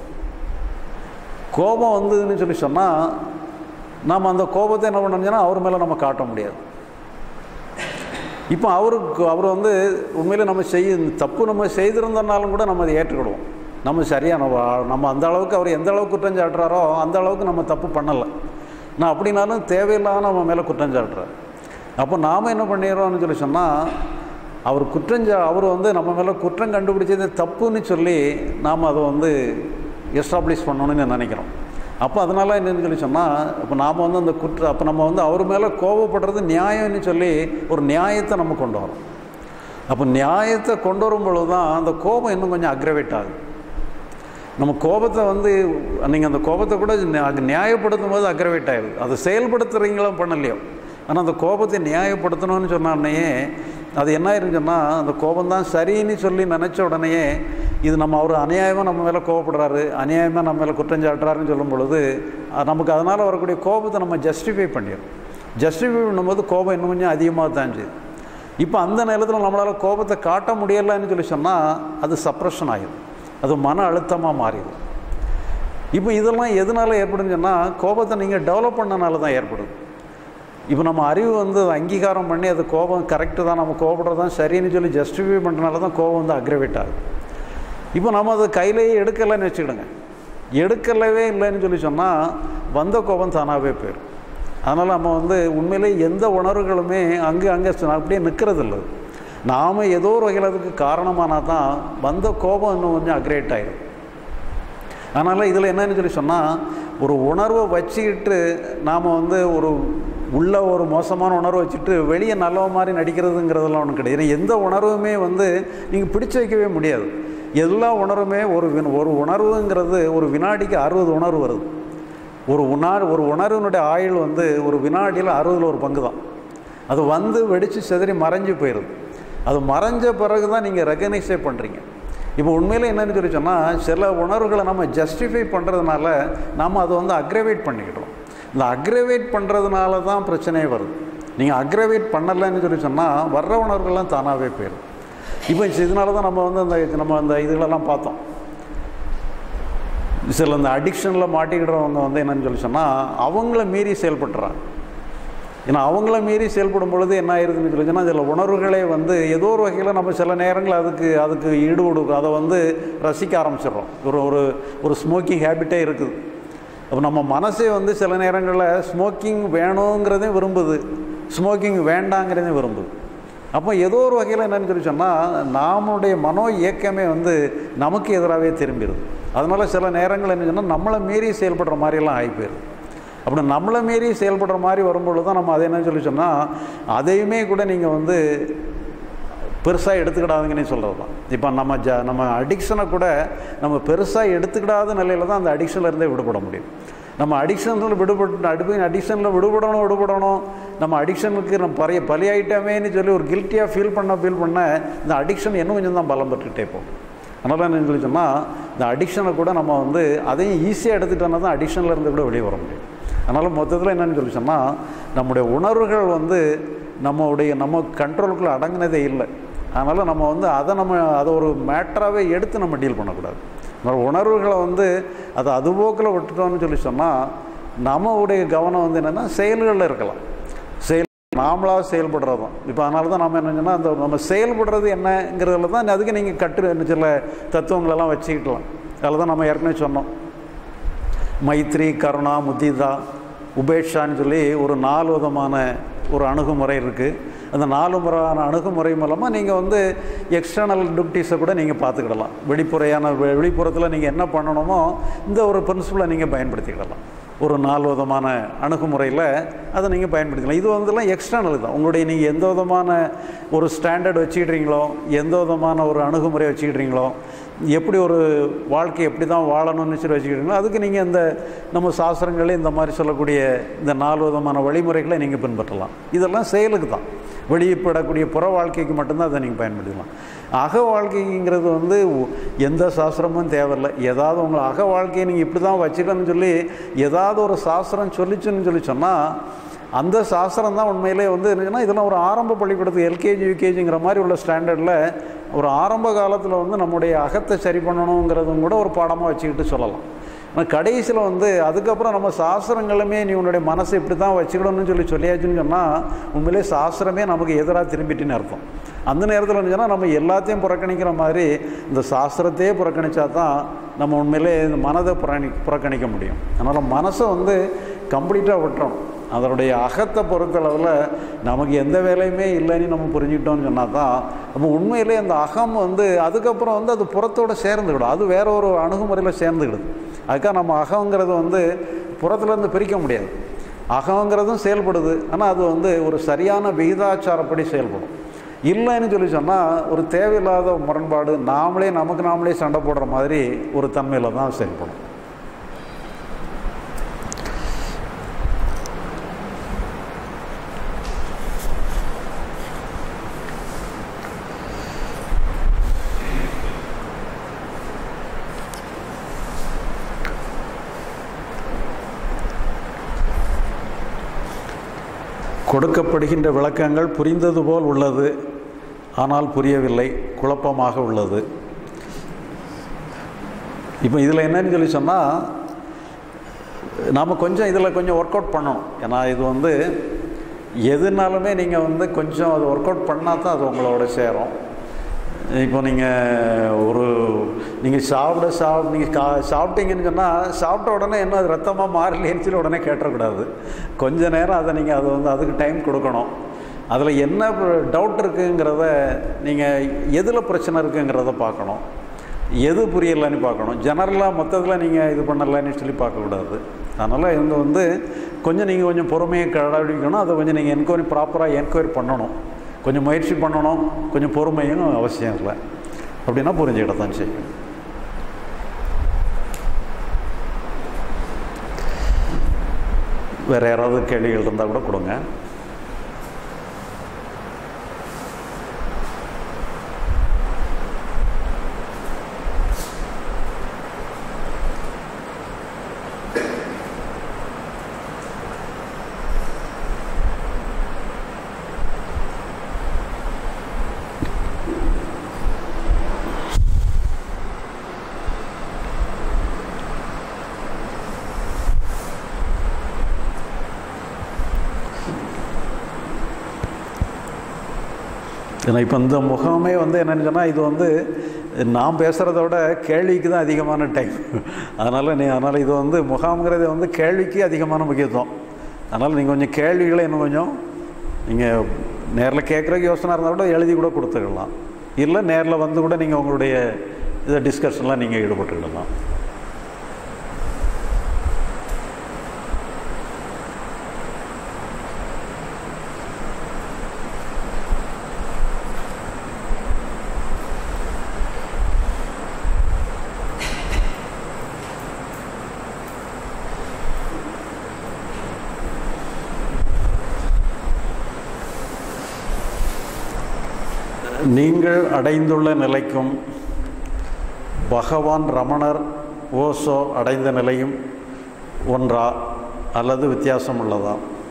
கோபம் வந்ததுன்னு சொல்லி சொன்னால் நாம் அந்த கோபத்தை என்ன பண்ணோம்னா அவர் மேலே நம்ம காட்ட முடியாது இப்போ அவருக்கு அவர் வந்து உண்மையில் நம்ம செய்ய தப்பு நம்ம செய்திருந்தனாலும் கூட நம்ம அதை ஏற்றுக்கிடுவோம் நம்ம சரியான வா- நம்ம அந்த அளவுக்கு அவர் எந்த அளவுக்கு குற்றம் சாட்டுறாரோ அந்த அளவுக்கு நம்ம தப்பு பண்ணலை நான் அப்படின்னாலும் தேவையில்லாம நம்ம மேலே குற்றம் சாட்டுறார் அப்போ நாம் என்ன பண்ணிடுறோம்னு சொல்லி சொன்னால் அவர் குற்றஞ்சா அவர் வந்து நம்ம மேலே குற்றம் கண்டுபிடிச்சது தப்புன்னு சொல்லி நாம் அதை வந்து எஸ்டாப்ளிஷ் பண்ணணும்னு நினைக்கிறோம் அப்போ அதனால் என்னன்னு சொல்லி சொன்னால் இப்போ நாம் வந்து அந்த குற்ற அப்போ நம்ம வந்து அவர் மேலே கோபப்படுறது நியாயம்னு சொல்லி ஒரு நியாயத்தை நம்ம கொண்டு வரோம் அப்போ நியாயத்தை கொண்டு வரும் பொழுது தான் அந்த கோபம் இன்னும் கொஞ்சம் அக்ரவேட் ஆகுது நம்ம கோபத்தை வந்து நீங்கள் அந்த கோபத்தை கூட நியா- நியாயப்படுத்தும் போது அக்ரவேட் ஆயிடுது அதை செயல்படுத்துறீங்களோ பண்ணலையோ ஆனால் அந்த கோபத்தை நியாயப்படுத்தணும்னு சொன்னானே அது என்ன ஆயிருன்னு சொன்னால் அந்த கோபம் தான் சரின்னு சொல்லி நினச்ச உடனேயே இது நம்ம அவர் அநியாயமாக நம்ம மேலே கோவப்படுறாரு அநியாயமாக நம்ம மேலே குற்றம் சாட்டுறாருன்னு சொல்லும் பொழுது அஹ் நமக்கு அதனால் வரக்கூடிய கோபத்தை நம்ம ஜஸ்டிஃபை பண்ணிடும் ஜஸ்டிஃபை பண்ணும்போது கோபம் இன்னும் கொஞ்சம் அதிகமாக தான் செய்யுது இப்போ அந்த நேரத்தில் நம்மளால் கோபத்தை காட்ட முடியலைன்னு சொல்லி சொன்னால் அது சப்ரஷன் ஆகிடும் அது மன அழுத்தமாக மாறிடும் இப்போ இதெல்லாம் எதனால் ஏற்படுதுன்னு சொன்னால் கோபத்தை நீங்கள் டெவலப் பண்ணனால தான் ஏற்படுது இப்போ நம்ம அறிவு வந்து அதை அங்கீகாரம் பண்ணி அது கோபம் கரெக்டு தான் நம்ம கோபப்படுறது தான் சரின்னு சொல்லி ஜஸ்டிஃபை பண்ணுறனால தான் கோபம் வந்து அக்ரவேட் ஆகுது இப்போ நம்ம அதை கையிலேயே எடுக்கலைன்னு வச்சுக்கிடுங்க எடுக்கலவே இல்லைன்னு சொல்லி சொன்னால் வந்த கோபம் தானாகவே போயிடும் அதனால் நம்ம வந்து உண்மையிலே எந்த உணர்வுகளுமே அங்கே அங்கே அப்படியே நிற்கிறது இல்லை நாம் ஏதோ ஒரு வகையில் அதுக்கு காரணமானால் தான் வந்த கோபம் இன்னும் கொஞ்சம் அக்ரேட் ஆகிடும் அதனால் இதில் என்னன்னு சொல்லி சொன்னால் ஒரு உணர்வை வச்சுக்கிட்டு நாம் வந்து ஒரு உள்ள ஒரு மோசமான உணர்வை வச்சுட்டு வெளியே நல்ல மாதிரி நடிக்கிறதுங்கிறதெல்லாம் ஒன்றும் கிடையாது ஏன்னா எந்த உணர்வுமே வந்து நீங்கள் பிடிச்சு வைக்கவே முடியாது எல்லா உணர்வுமே ஒரு வின- ஒரு உணர்வுங்கிறது ஒரு வினாடிக்கு அறுபது உணர்வு வருது ஒரு உணா ஒரு உணர்வினுடைய ஆயுள் வந்து ஒரு வினாடியில் அறுபதில் ஒரு பங்கு தான் அது வந்து வெடித்து சிதறி மறைஞ்சு போயிடுது அது மறைஞ்ச பிறகு தான் நீங்கள் ரெகனைஸே பண்ணுறீங்க இப்போ உண்மையில் என்னன்னு சொல்லி சொன்னால் சில உணர்வுகளை நம்ம ஜஸ்டிஃபை பண்ணுறதுனால நம்ம அதை வந்து அக்ரவேட் பண்ணிக்கிட்டோம் இந்த அக்ரவேட் பண்ணுறதுனால தான் பிரச்சனையே வருது நீங்கள் அக்ரவேட் பண்ணலைன்னு சொல்லி சொன்னால் வர்ற உணர்வுகள்லாம் தானாகவே போயிடும் இப்போ இதனால தான் நம்ம வந்து அந்த நம்ம அந்த இதுகளெல்லாம் பார்த்தோம் சில இந்த அடிக்ஷனில் மாட்டிக்கிடுறவங்க வந்து என்னன்னு சொல்லி சொன்னால் அவங்கள மீறி செயல்பட்டுறாங்க ஏன்னா அவங்கள மீறி செயல்படும் பொழுது என்ன ஆயிருதுன்னு சொல்லி சொன்னால் சில உணர்வுகளே வந்து ஏதோ ஒரு வகையில் நம்ம சில நேரங்கள் அதுக்கு அதுக்கு ஈடுபடு அதை வந்து ரசிக்க ஆரம்பிச்சிடுறோம் ஒரு ஒரு ஒரு ஸ்மோக்கிங் ஹேபிட்டே இருக்குது அப்போ நம்ம மனசே வந்து சில நேரங்களில் ஸ்மோக்கிங் வேணுங்கிறதையும் விரும்புது ஸ்மோக்கிங் வேண்டாங்கிறதையும் விரும்புது அப்போ ஏதோ ஒரு வகையில் என்னன்னு சொல்லி சொன்னால் நாமுடைய மனோ இயக்கமே வந்து நமக்கு எதிராகவே திரும்பிடுது அதனால் சில நேரங்கள் என்ன சொன்னால் நம்மளை மீறி செயல்படுற மாதிரியெல்லாம் ஆகி போயிடுது அப்படி நம்மளை மீறி செயல்படுற மாதிரி வரும்பொழுது தான் நம்ம அதை என்ன சொல்லி சொன்னால் அதையுமே கூட நீங்கள் வந்து பெருசாக எடுத்துக்கிடாதுங்கன்னு சொல்கிறது தான் இப்போ நம்ம ஜ நம்ம அடிக்ஷனை கூட நம்ம பெருசாக எடுத்துக்கிடாத நிலையில் தான் அந்த அடிக்ஷனில் இருந்தே விடுபட முடியும் நம்ம அடிக்ஷனில் விடுபட்டு அடி அடிக்ஷனில் விடுபடணும் விடுபடணும் நம்ம அடிக்ஷனுக்கு நம்ம பழைய பலியாயிட்டமேன்னு சொல்லி ஒரு கில்ட்டியாக ஃபீல் பண்ண ஃபீல் பண்ண இந்த அடிக்ஷன் இன்னும் கொஞ்சம் தான் பலம் பெற்றுக்கிட்டே போகும் அதனால் என்ன சொல்லி சொன்னால் இந்த அடிக்ஷனை கூட நம்ம வந்து அதையும் ஈஸியாக எடுத்துட்டோன்னா தான் அடிக்ஷனில் இருந்து கூட வெளியே வர முடியும் அதனால் மொத்தத்தில் என்னன்னு சொல்லி சொன்னால் நம்முடைய உணர்வுகள் வந்து நம்மளுடைய நம்ம கண்ட்ரோலுக்குள்ளே அடங்கினதே இல்லை அதனால் நம்ம வந்து அதை நம்ம அதை ஒரு மேட்டராகவே எடுத்து நம்ம டீல் பண்ணக்கூடாது நம்ம உணர்வுகளை வந்து அதை அதுபோக்கில் விட்டுட்டோம்னு சொல்லி சொன்னால் நம்மளுடைய கவனம் வந்து என்னென்னா செயல்களில் இருக்கலாம் செயல் நாமளாக செயல்படுறது தான் இப்போ அதனால தான் நம்ம என்ன சொன்னால் அந்த நம்ம செயல்படுறது என்னங்கிறதுல தான் அதுக்கு நீங்கள் கட்டு என்ன சில தத்துவங்களெல்லாம் வச்சுக்கிட்டலாம் அதில் தான் நம்ம ஏற்கனவே சொன்னோம் மைத்ரி கருணா முத்திதா உபேட்சான்னு சொல்லி ஒரு நாலு விதமான ஒரு அணுகுமுறை இருக்குது அந்த நாலு முறையான அணுகுமுறை மூலமாக நீங்கள் வந்து எக்ஸ்டர்னல் டியூட்டிஸை கூட நீங்கள் பார்த்துக்கிடலாம் வெளிப்புறையான வெ- வெளிப்புறத்தில் நீங்கள் என்ன பண்ணணுமோ இந்த ஒரு பிரின்சிபலை நீங்கள் பயன்படுத்திக்கிடலாம் ஒரு நாலு விதமான அணுகுமுறையில் அதை நீங்கள் பயன்படுத்திக்கலாம் இது வந்துலாம் எக்ஸ்டர்னல் தான் உங்களுடைய நீங்கள் எந்த விதமான ஒரு ஸ்டாண்டர்ட் வச்சுக்கிட்றீங்களோ எந்த விதமான ஒரு அணுகுமுறை வச்சுக்கிட்றீங்களோ எப்படி ஒரு வாழ்க்கை எப்படி தான் வாழணும்னு சொல்லி வச்சுக்கிட்டீங்களோ அதுக்கு நீங்கள் இந்த நம்ம சாஸ்திரங்களே இந்த மாதிரி சொல்லக்கூடிய இந்த நாலு விதமான வழிமுறைகளை நீங்கள் பின்பற்றலாம் இதெல்லாம் செயலுக்கு தான் வெளிப்படக்கூடிய புற வாழ்க்கைக்கு மட்டும்தான் அதை நீங்கள் பயன்படுத்திக்கலாம் அக வாழ்க்கைங்கிறது வந்து ஒ- எந்த சாஸ்திரமும் தேவையில்லை ஏதாவது உங்களை அக வாழ்க்கையை நீங்கள் இப்படி தான் வச்சுக்கணும்னு சொல்லி ஏதாவது ஒரு சாஸ்திரம் சொல்லிச்சுன்னு சொல்லி சொன்னால் அந்த சாஸ்திரம் தான் உண்மையிலே வந்து என்னன்னா இதெல்லாம் ஒரு ஆரம்ப பள்ளிக்கூடத்துக்கு எல்கேஜி யூகேஜிங்கிற மாதிரி உள்ள ஸ்டாண்டர்டில் ஒரு ஆரம்ப காலத்தில் வந்து நம்முடைய அகத்தை சரி பண்ணணுங்கிறதும் கூட ஒரு பாடமாக வச்சுக்கிட்டு சொல்லலாம் ஆனால் கடைசியில் வந்து அதுக்கப்புறம் நம்ம சாஸ்திரங்களுமே நீ உன்னுடைய மனசை இப்படி தான் வச்சுக்கணும்னு சொல்லி சொல்லியாச்சுன்னு சொன்னால் உண்மையிலே சாஸ்திரமே நமக்கு எதிராக திரும்பிட்டுன்னு அர்த்தம் அந்த நேரத்தில் சொன்னால் நம்ம எல்லாத்தையும் புறக்கணிக்கிற மாதிரி இந்த சாஸ்திரத்தையே புறக்கணிச்சா தான் நம்ம உண்மையிலே இந்த மனதை புறணி புறக்கணிக்க முடியும் அதனால் மனசை வந்து கம்ப்ளீட்டாக விட்டுறணும் அதனுடைய அகத்தை பொறுத்தளவில் நமக்கு எந்த வேலையுமே இல்லைன்னு நம்ம புரிஞ்சுக்கிட்டோம்னு சொன்னால் தான் நம்ம உண்மையிலே அந்த அகம் வந்து அதுக்கப்புறம் வந்து அது புறத்தோடு சேர்ந்துக்கிடும் அது வேற ஒரு அணுகுமுறையில் சேர்ந்துக்கிடுது அதுக்காக நம்ம அகங்கிறது வந்து புறத்துலேருந்து பிரிக்க முடியாது அகங்கிறதும் செயல்படுது ஆனால் அது வந்து ஒரு சரியான விகிதாச்சாரப்படி செயல்படும் இல்லைன்னு சொல்லி சொன்னால் ஒரு தேவையில்லாத முரண்பாடு நாமளே நமக்கு நாமளே சண்டை போடுற மாதிரி ஒரு தன்மையில் தான் செயல்படும் கொடுக்கப்படுகின்ற விளக்கங்கள் புரிந்தது போல் உள்ளது ஆனால் புரியவில்லை குழப்பமாக உள்ளது இப்போ இதில் என்னன்னு சொல்லி சொன்னால் நாம் கொஞ்சம் இதில் கொஞ்சம் ஒர்க் அவுட் பண்ணணும் ஏன்னா இது வந்து எதுனாலுமே நீங்கள் வந்து கொஞ்சம் அது ஒர்க் அவுட் பண்ணால் தான் அது உங்களோட சேரும் இப்போ நீங்கள் ஒரு நீங்கள் சாப்பிட சாப்பிட நீங்கள் கா சாப்பிட்டீங்கன்னு சொன்னால் சாப்பிட்ட உடனே என்ன அது ரத்தமாக மாறலேன்னு சொல்லி உடனே கேட்டக்கூடாது கொஞ்ச நேரம் அதை நீங்கள் அது வந்து அதுக்கு டைம் கொடுக்கணும் அதில் என்ன டவுட் இருக்குங்கிறத நீங்கள் எதில் பிரச்சனை இருக்குங்கிறத பார்க்கணும் எது புரியலைன்னு பார்க்கணும் ஜெனரலாக மொத்தத்தில் நீங்கள் இது பண்ணலைன்னு சொல்லி பார்க்கக்கூடாது அதனால் இவங்க வந்து கொஞ்சம் நீங்கள் கொஞ்சம் பொறுமையை கடைபிடிக்கணும் அதை கொஞ்சம் நீங்கள் என்கொயரி ப்ராப்பராக என்கொயரி பண்ணணும் கொஞ்சம் முயற்சி பண்ணணும் கொஞ்சம் பொறுமையும் அவசியம் இல்லை அப்படின்னா புரிஞ்சுக்கிட்ட தான் செய்யும் வேறு யாராவது கேள்விகள் இருந்தால் கூட கொடுங்க ஏன்னா இப்போ இந்த முகமே வந்து என்னென்னு சொன்னால் இது வந்து நான் பேசுகிறத விட கேள்விக்கு தான் அதிகமான டைம் அதனால் நீ அதனால் இது வந்து முகாம்ங்கிறது வந்து கேள்விக்கு அதிகமான முக்கியத்துவம் அதனால் நீங்கள் கொஞ்சம் கேள்விகளை இன்னும் கொஞ்சம் நீங்கள் நேரில் கேட்குறதுக்கு யோசனை இருந்தால் கூட எழுதி கூட கொடுத்துக்கலாம் இல்லை நேரில் வந்து கூட நீங்கள் உங்களுடைய இதை டிஸ்கஷன்லாம் நீங்கள் ஈடுபட்டுக்கிடலாம் நீங்கள் அடைந்துள்ள நிலைக்கும் பகவான் ரமணர் ஓசோ அடைந்த நிலையும் ஒன்றா அல்லது வித்தியாசம் உள்ளதா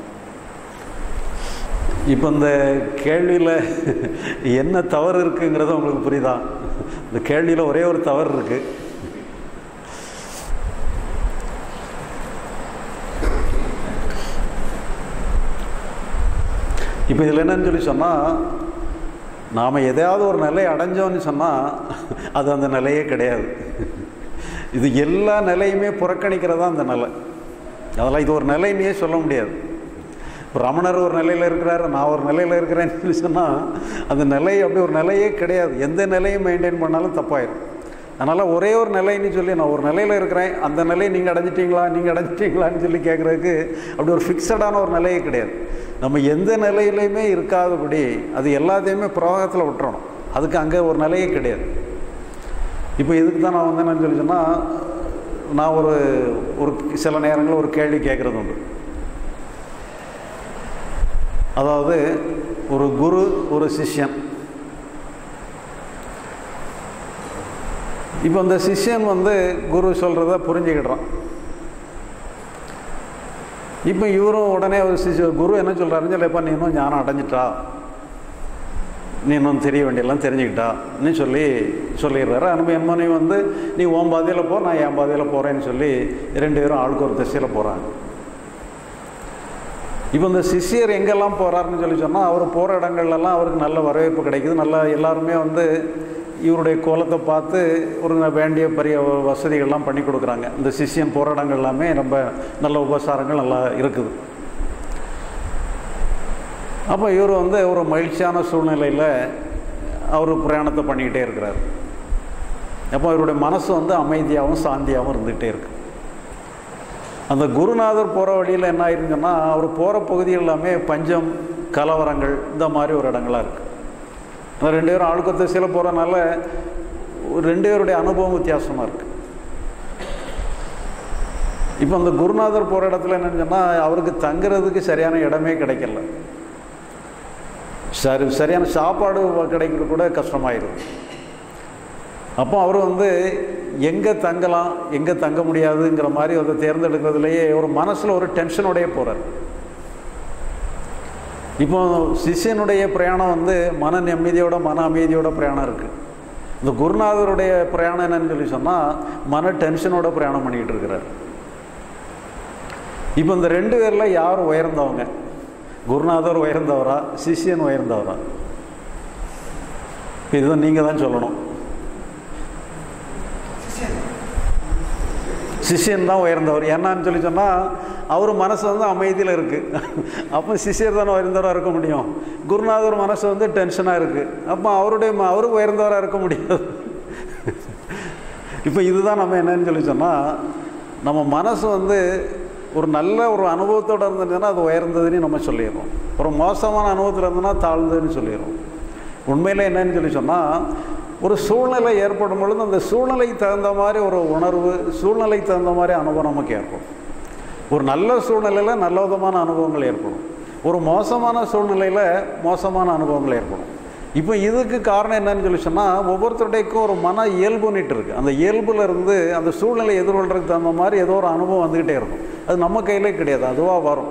இப்போ இந்த கேள்வியில் என்ன தவறு இருக்குங்கிறது உங்களுக்கு புரியுதா இந்த கேள்வியில் ஒரே ஒரு தவறு இருக்குது இப்போ இதில் என்னன்னு சொல்லி சொன்னால் நாம் எதையாவது ஒரு நிலையை அடைஞ்சோன்னு சொன்னால் அது அந்த நிலையே கிடையாது இது எல்லா நிலையுமே புறக்கணிக்கிறதா அந்த நிலை அதெல்லாம் இது ஒரு நிலைன்னே சொல்ல முடியாது இப்போ ரமணர் ஒரு நிலையில் இருக்கிறாரு நான் ஒரு நிலையில் இருக்கிறேன்னு சொல்லி சொன்னால் அந்த நிலை அப்படி ஒரு நிலையே கிடையாது எந்த நிலையும் மெயின்டைன் பண்ணாலும் தப்பாயிடும் அதனால் ஒரே ஒரு நிலைன்னு சொல்லி நான் ஒரு நிலையில் இருக்கிறேன் அந்த நிலையை நீங்கள் அடைஞ்சிட்டீங்களா நீங்கள் அடைஞ்சிட்டீங்களான்னு சொல்லி கேட்குறதுக்கு அப்படி ஒரு ஃபிக்ஸடான ஒரு நிலையே கிடையாது நம்ம எந்த நிலையிலையுமே இருக்காதபடி அது எல்லாத்தையுமே பிரவாகத்தில் விட்டுறணும் அதுக்கு அங்கே ஒரு நிலையே கிடையாது இப்போ இதுக்கு தான் நான் வந்து என்னன்னு சொல்லி சொன்னால் நான் ஒரு ஒரு சில நேரங்களில் ஒரு கேள்வி கேட்குறது உண்டு அதாவது ஒரு குரு ஒரு சிஷ்யன் இப்போ இந்த சிஷ்யன் வந்து குரு சொல்கிறத புரிஞ்சுக்கிடுறான் இப்போ இவரும் உடனே ஒரு சிஷ்ய குரு என்ன சொல்கிறாருன்னு சொல்லப்பா நீ இன்னும் ஞானம் அடைஞ்சிட்டா நீ இன்னும் தெரிய வேண்டியெல்லாம் தெரிஞ்சுக்கிட்டான்னு சொல்லி சொல்லிடுறாரு அனுபவம் நீ வந்து நீ உன் பாதையில் போ நான் என் பாதையில் போகிறேன்னு சொல்லி ரெண்டு பேரும் ஆளுக்கு ஒரு திசையில் போகிறாங்க இப்போ இந்த சிஷியர் எங்கெல்லாம் போகிறாருன்னு சொல்லி சொன்னால் அவர் போகிற இடங்கள்லாம் அவருக்கு நல்ல வரவேற்பு கிடைக்குது நல்லா எல்லாருமே வந்து இவருடைய கோலத்தை பார்த்து ஒரு வேண்டிய பெரிய வசதிகள்லாம் பண்ணி கொடுக்குறாங்க இந்த சிஷியன் போகிற இடங்கள் எல்லாமே ரொம்ப நல்ல உபசாரங்கள் நல்லா இருக்குது அப்போ இவர் வந்து ஒரு மகிழ்ச்சியான சூழ்நிலையில் அவர் பிரயாணத்தை பண்ணிக்கிட்டே இருக்கிறார் அப்போ இவருடைய மனசு வந்து அமைதியாகவும் சாந்தியாகவும் இருந்துகிட்டே இருக்கு அந்த குருநாதர் போகிற வழியில் என்ன ஆயிருங்கன்னா அவர் போகிற பகுதிகள் எல்லாமே பஞ்சம் கலவரங்கள் இந்த மாதிரி ஒரு இடங்களாக இருக்குது அந்த ரெண்டு பேரும் ஆளுக்கு திசையில் போகிறனால ரெண்டு பேருடைய அனுபவம் வித்தியாசமாக இருக்குது இப்போ அந்த குருநாதர் போகிற இடத்துல என்னன்னு சொன்னால் அவருக்கு தங்குறதுக்கு சரியான இடமே கிடைக்கல சரி சரியான சாப்பாடு கிடைக்கிறது கூட கஷ்டமாயிருது அப்போ அவர் வந்து எங்கே தங்கலாம் எங்கே தங்க முடியாதுங்கிற மாதிரி அதை தேர்ந்தெடுக்கிறதுலையே ஒரு மனசில் ஒரு டென்ஷனோடையே போகிறார் இப்போ சிஷ்யனுடைய பிரயாணம் வந்து மன நிம்மதியோட மன அமைதியோட பிரயாணம் இருக்குது இந்த குருநாதருடைய பிரயாணம் என்னன்னு சொல்லி சொன்னால் மன டென்ஷனோட பிரயாணம் பண்ணிக்கிட்டு இருக்கிறார் இப்போ இந்த ரெண்டு பேரில் யார் உயர்ந்தவங்க குருநாதர் உயர்ந்தவரா சிஷ்யன் உயர்ந்தவரா இதுதான் நீங்கள் தான் சொல்லணும் சிஷ்யன் தான் உயர்ந்தவர் என்னன்னு சொல்லி சொன்னால் அவர் மனசு வந்து அமைதியில் இருக்குது அப்போ சிஷ்யர் தானே உயர்ந்தவராக இருக்க முடியும் குருநாதர் மனசு வந்து டென்ஷனாக இருக்குது அப்போ அவருடைய அவருக்கு உயர்ந்தவராக இருக்க முடியாது இப்போ இதுதான் நம்ம என்னன்னு சொல்லி சொன்னால் நம்ம மனசு வந்து ஒரு நல்ல ஒரு அனுபவத்தோடு இருந்துச்சுன்னா அது உயர்ந்ததுன்னு நம்ம சொல்லிடுறோம் ஒரு மோசமான அனுபவத்தில் இருந்ததுன்னா தாழ்ந்ததுன்னு சொல்லிடுறோம் உண்மையில் என்னன்னு சொல்லி சொன்னால் ஒரு சூழ்நிலை ஏற்படும் பொழுது அந்த சூழ்நிலைக்கு தகுந்த மாதிரி ஒரு உணர்வு சூழ்நிலைக்கு தகுந்த மாதிரி அனுபவம் நமக்கு ஏற்படும் ஒரு நல்ல சூழ்நிலையில் நல்ல விதமான அனுபவங்கள் ஏற்படும் ஒரு மோசமான சூழ்நிலையில் மோசமான அனுபவங்கள் ஏற்படும் இப்போ இதுக்கு காரணம் என்னன்னு சொல்லி சொன்னால் ஒவ்வொருத்தருடையக்கும் ஒரு மன இயல்புன்னுட்டு இருக்குது அந்த இயல்புல இருந்து அந்த சூழ்நிலை எதிர்கொள்றதுக்கு தகுந்த மாதிரி ஏதோ ஒரு அனுபவம் வந்துக்கிட்டே இருக்கும் அது நம்ம கையிலே கிடையாது அதுவாக வரும்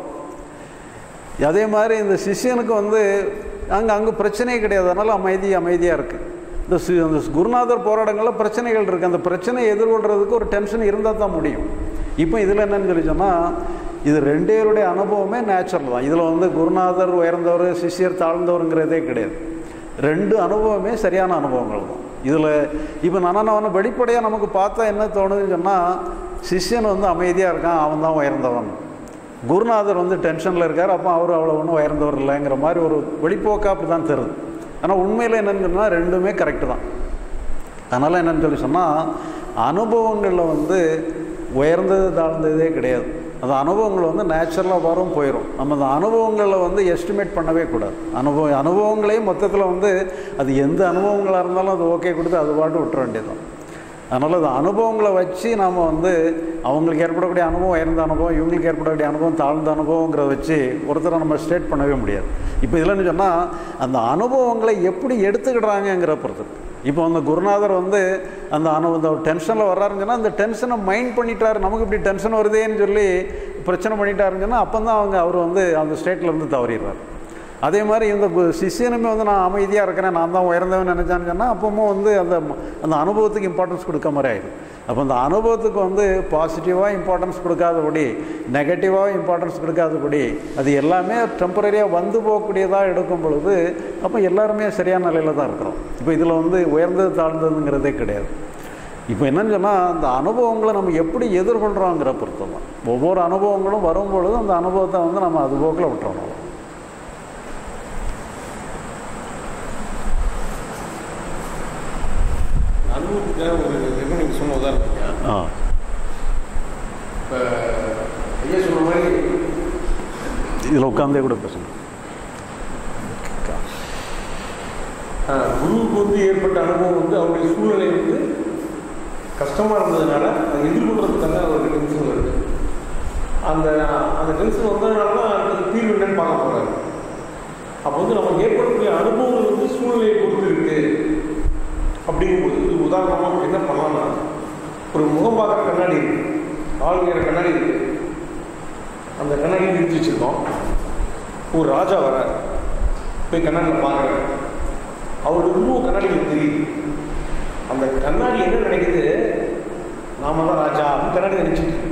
அதே மாதிரி இந்த சிஷ்யனுக்கு வந்து அங்கே அங்கே பிரச்சனையே கிடையாது அதனால் அமைதி அமைதியாக இருக்குது இந்த சி அந்த குருநாதர் போராட்டங்களில் பிரச்சனைகள் இருக்குது அந்த பிரச்சனையை எதிர்கொள்கிறதுக்கு ஒரு டென்ஷன் இருந்தால் தான் முடியும் இப்போ இதில் என்னன்னு சொல்லி சொன்னால் இது ரெண்டு பேருடைய அனுபவமே நேச்சுரல் தான் இதில் வந்து குருநாதர் உயர்ந்தவர் சிஷ்யர் தாழ்ந்தவருங்கிறதே கிடையாது ரெண்டு அனுபவமே சரியான அனுபவங்கள் தான் இதில் இப்போ நான் அவனை வெளிப்படையாக நமக்கு பார்த்தா என்ன தோணுதுன்னு சொன்னால் சிஷ்யன் வந்து அமைதியாக இருக்கான் அவன் தான் உயர்ந்தவன் குருநாதர் வந்து டென்ஷனில் இருக்கார் அப்போ அவர் அவ்வளோ ஒன்றும் உயர்ந்தவர் இல்லைங்கிற மாதிரி ஒரு வெளிப்போக்கா அப்படி தான் தருது ஆனால் உண்மையில் என்னன்னு சொன்னால் ரெண்டுமே கரெக்டு தான் அதனால் என்னன்னு சொல்லி சொன்னால் அனுபவங்களில் வந்து உயர்ந்தது தாழ்ந்ததே கிடையாது அந்த அனுபவங்கள் வந்து நேச்சுரலாக வரும் போயிடும் நம்ம அந்த அனுபவங்களை வந்து எஸ்டிமேட் பண்ணவே கூடாது அனுபவ அனுபவங்களையும் மொத்தத்தில் வந்து அது எந்த அனுபவங்களாக இருந்தாலும் அது ஓகே கொடுத்து அது பாட்டு விட்டுற வேண்டியதுதான் அதனால் அந்த அனுபவங்களை வச்சு நாம் வந்து அவங்களுக்கு ஏற்படக்கூடிய அனுபவம் உயர்ந்த அனுபவம் இவங்களுக்கு ஏற்படக்கூடிய அனுபவம் தாழ்ந்த அனுபவங்கிறத வச்சு ஒருத்தரை நம்ம ஸ்டேட் பண்ணவே முடியாது இப்போ இதில்னு சொன்னால் அந்த அனுபவங்களை எப்படி எடுத்துக்கிடுறாங்கங்கிற பொறுத்து இப்போ அந்த குருநாதர் வந்து அந்த அனுபவம் இந்த டென்ஷனில் வர்றாருன்னு சொன்னால் அந்த டென்ஷனை மைண்ட் பண்ணிட்டாரு நமக்கு இப்படி டென்ஷன் வருதேன்னு சொல்லி பிரச்சனை பண்ணிட்டாருன்னு சொன்னால் அப்போ தான் அவங்க அவர் வந்து அந்த ஸ்டேட்லேருந்து தவறிடுறாரு அதே மாதிரி இந்த சிஷியனுமே வந்து நான் அமைதியாக இருக்கிறேன் நான் தான் உயர்ந்தவன் நினச்சான்னு சொன்னால் அப்பவும் வந்து அந்த அந்த அனுபவத்துக்கு இம்பார்ட்டன்ஸ் கொடுக்க மாதிரி ஆயிடும் அப்போ அந்த அனுபவத்துக்கு வந்து பாசிட்டிவாக இம்பார்ட்டன்ஸ் கொடுக்காதபடி நெகட்டிவாக இம்பார்ட்டன்ஸ் கொடுக்காதபடி அது எல்லாமே டெம்பரரியாக வந்து போகக்கூடியதாக எடுக்கும் பொழுது அப்போ எல்லாருமே சரியான நிலையில் தான் இருக்கிறோம் இப்போ இதில் வந்து உயர்ந்தது தாழ்ந்ததுங்கிறதே கிடையாது இப்போ என்னன்னு சொன்னால் அந்த அனுபவங்களை நம்ம எப்படி எதிர்கொள்கிறோங்கிற பொறுத்து தான் ஒவ்வொரு அனுபவங்களும் வரும்பொழுது அந்த அனுபவத்தை வந்து நம்ம அது போக்கில் விட்டுறணும் அனுபவத்துக்காக ஒரு இது நீங்கள் சொன்ன உதாரணம் ஆ இப்போ ஐயா சொன்ன மாதிரி இதில் உட்காந்தே கூட பேசணும் ஆ, குருவுக்கு வந்து ஏற்பட்ட அனுபவம் வந்து அவருடைய சூழ்நிலை வந்து கஷ்டமாக இருந்ததுனால அதை எதிர்கொள்றதுக்காக அவருக்கு டென்ஷன் வருது அந்த அந்த டென்ஷன் வந்ததுனால தான் அதுக்கு தீர்வு என்னன்னு பார்க்க போகிறாரு அப்போ வந்து நமக்கு ஏற்படக்கூடிய அனுபவங்கள் வந்து சூழ்நிலையை பொறுத்து இருக்கு அப்படிங்கும்போது இது உதாரணமாக என்ன பண்ணலாம்னா ஒரு முகம் பார்க்குற கண்ணாடி இருக்கு ஆளுங்கிற கண்ணாடி இருக்கு அந்த கண்ணாடி நிறுத்தி வச்சிருக்கோம் ஒரு ராஜா வரார் போய் கண்ணாடியில் பார்க்குறாரு அவரோட உருவம் கண்ணாடியில் தெரியுது அந்த கண்ணாடி என்ன நினைக்குது நாம தான் ராஜா அப்படின்னு கண்ணாடி நினைச்சிட்டு இருக்கு.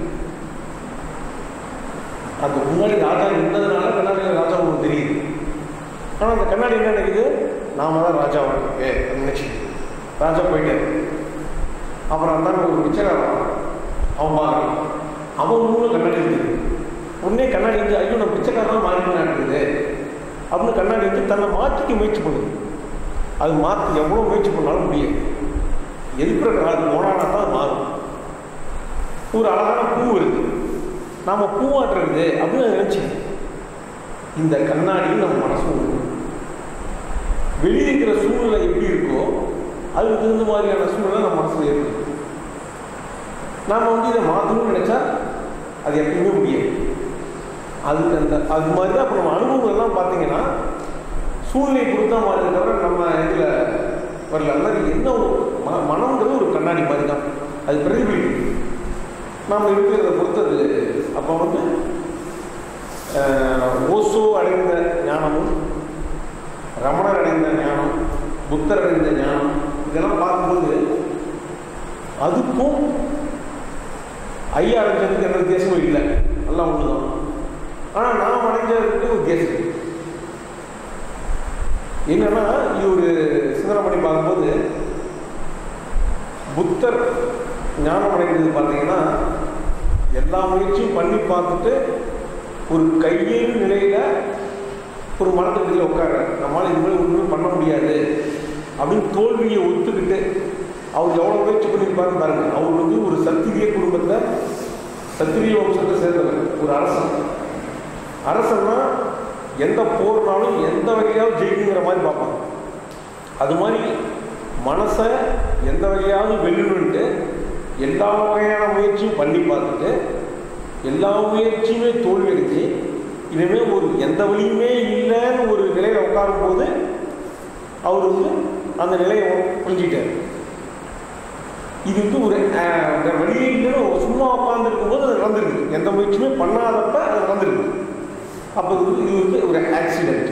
அந்த முன்னாடி ராஜா இருந்ததுனால கண்ணாடியில் ராஜா உங்களுக்கு தெரியுது ஆனால் அந்த கண்ணாடி என்ன நினைக்குது நாம தான் ராஜா இருக்கு நினைச்சிட்டு இருக்கு. ராஜா போயிட்டாரு அப்புறம் அந்த ஒரு பிச்சைக்காரன் அவன் பார்க்கறான் அவன் மூணு கண்ணாடி இருக்குது உடனே கண்ணாடி வந்து ஐயோ நான் பிச்சைக்காரன் மாறிட்டு இருக்குது அப்படின்னு கண்ணாடி வந்து தன்னை மாற்றிக்க முயற்சி பண்ணுது அது மாற்றி எவ்வளோ முயற்சி பண்ணாலும் முடியாது எதிர்ப்புற காலத்து போனானா தான் மாறும் ஒரு அழகான பூ இருக்கு நாம பூவாட்டுறது அப்படின்னு நான் நினைச்சேன் இந்த கண்ணாடியும் நம்ம மனசு ஒன்று வெளியே இருக்கிற சூழ்நிலை எப்படி இருக்கோ அதுக்கு தகுந்த மாதிரியான சூழ்நிலை நம்ம மனசுல இருக்கு நாம வந்து இதை மாற்றணும்னு நினைச்சா அது எப்பயுமே முடியாது அதுக்கு அந்த அது மாதிரி தான் இப்போ நம்ம அனுபவங்கள்லாம் பார்த்தீங்கன்னா சூழ்நிலை பொறுத்தா மாதிரி தவிர நம்ம இதில் வரல அது என்ன ஒரு ம மனம்ன்றது ஒரு கண்ணாடி மாதிரி தான் அது பிரதிபலிக்கும் நாம் இருக்கிறத பொறுத்தது அப்போ வந்து அஹ், ஓசோ அடைந்த ஞானமும் ரமணர் அடைந்த ஞானம் புத்தர் அடைந்த ஞானம் இதெல்லாம் பார்க்கும்போது அதுக்கும் ஐயா அடைஞ்சதுக்கு எந்த வித்தியாசமும் இல்லை எல்லாம் ஒன்று தான் ஆனால் நாம் அடைஞ்சதுக்கு ஒரு வித்தியாசம் இருக்கு. என்னன்னா இது ஒரு சிந்தனை பண்ணி பார்க்கும்போது புத்தர் ஞானம் அடைந்தது பார்த்தீங்கன்னா எல்லா முயற்சியும் பண்ணி பார்த்துட்டு ஒரு கையேறு நிலையில ஒரு மரத்துக்கு உட்கார நம்மளால இது மாதிரி ஒன்றுமே பண்ண முடியாது அப்படின்னு தோல்வியை ஒத்துக்கிட்டு அவர் எவ்வளோ முயற்சி பண்ணியிருப்பாருன்னு பாருங்க அவர் வந்து ஒரு சத்திரிய குடும்பத்தை சத்திரிய வம்சத்தை சேர்ந்தவர் ஒரு அரசன் அரசன்னா எந்த போர்னாலும் எந்த வகையாவது ஜெயிக்குங்கிற மாதிரி பார்ப்பாங்க அது மாதிரி மனசை எந்த வகையாவது வெல்லணுன்ட்டு எல்லா வகையான முயற்சியும் பண்ணி பார்த்துட்டு எல்லா முயற்சியுமே தோல்வி அடைஞ்சு இனிமேல் ஒரு எந்த வழியுமே இல்லைன்னு ஒரு நிலையில் உட்காரும்போது அவர் வந்து அந்த நிலையை புரிஞ்சிட்டார் இது வந்து ஒரு அஹ், வேற வழியே இல்லைன்னு சும்மா உட்காந்துருக்கும் போது அது நடந்திருக்கு எந்த முயற்சியுமே பண்ணாதப்ப அது நடந்திருக்கு அப்போ இது வந்து- இது வந்து ஒரு ஆக்சிடென்ட்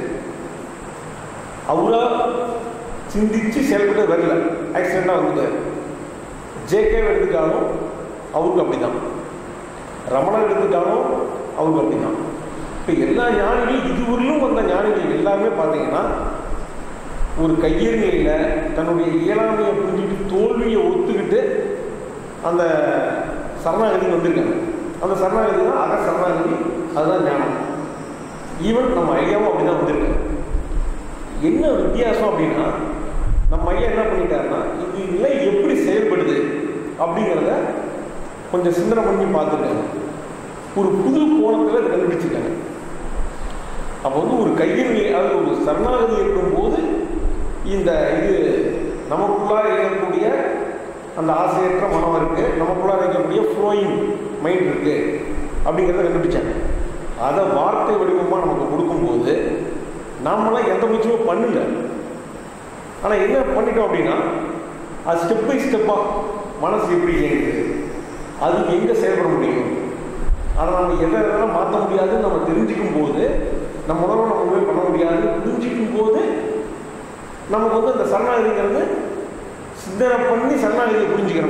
அவரா சிந்திச்சு செயல்பட்டு வரல ஆக்சிடெண்ட்டாக வந்துட்டார் ஜேகே எடுத்துட்டாலும் அவருக்கு அப்படிதான் ரமணர் எடுத்துட்டாலும் அவருக்கு அப்படிதான் இப்போ எல்லா ஞானிகளும் இதுவரையிலும் வந்த ஞானிகள் எல்லாமே பார்த்தீங்கன்னா ஒரு கையேறு நிலையில் தன்னுடைய இயலாமையை புரிஞ்சுட்டு தோல்வியை ஒத்துக்கிட்டு அந்த சரணாகதி வந்திருக்காங்க அந்த சரணாகதி தான் அக சரணாகதி அதுதான் ஞானம் ஈவன் நம்ம ஐயாவும் அப்படிதான் வந்திருக்காங்க என்ன வித்தியாசம் அப்படின்னா நம்ம ஐயா என்ன பண்ணிட்டாருன்னா இது நிலை எப்படி செயல்படுது அப்படிங்கிறத கொஞ்சம் சிந்தனை பண்ணி பார்த்துருக்காங்க ஒரு புது கோணத்தில் இதை கண்டுபிடிச்சிருக்காங்க அப்போ வந்து ஒரு கையில் அது ஒரு சரணாகதி இருக்கும்போது இந்த இது நமக்குள்ளார இருக்கக்கூடிய அந்த ஆசையற்ற மனம் இருக்கு நமக்குள்ளார இருக்கக்கூடிய ஃப்ளோயிங் மைண்ட் இருக்கு அப்படிங்கிறத கண்டுபிடிச்சாங்க அதை வார்த்தை வடிவமாக நமக்கு கொடுக்கும்போது நாமெல்லாம் எந்த முயற்சியும் பண்ணல ஆனால் என்ன பண்ணிட்டோம் அப்படின்னா அது ஸ்டெப் பை ஸ்டெப்பாக மனசு எப்படி இயங்குது அது எங்கே செயல்பட முடியும் அதை நம்ம எதை எதெல்லாம் மாற்ற முடியாதுன்னு நம்ம தெரிஞ்சுக்கும் போது நம்ம உணர்வை நம்ம உண்மை பண்ண முடியாது புரிஞ்சிக்கும் போது நமக்கு வந்து அந்த சரணாகதிங்கிறது சிந்தனை பண்ணி சரணாகதியை புரிஞ்சுக்கிறோம் நம்ம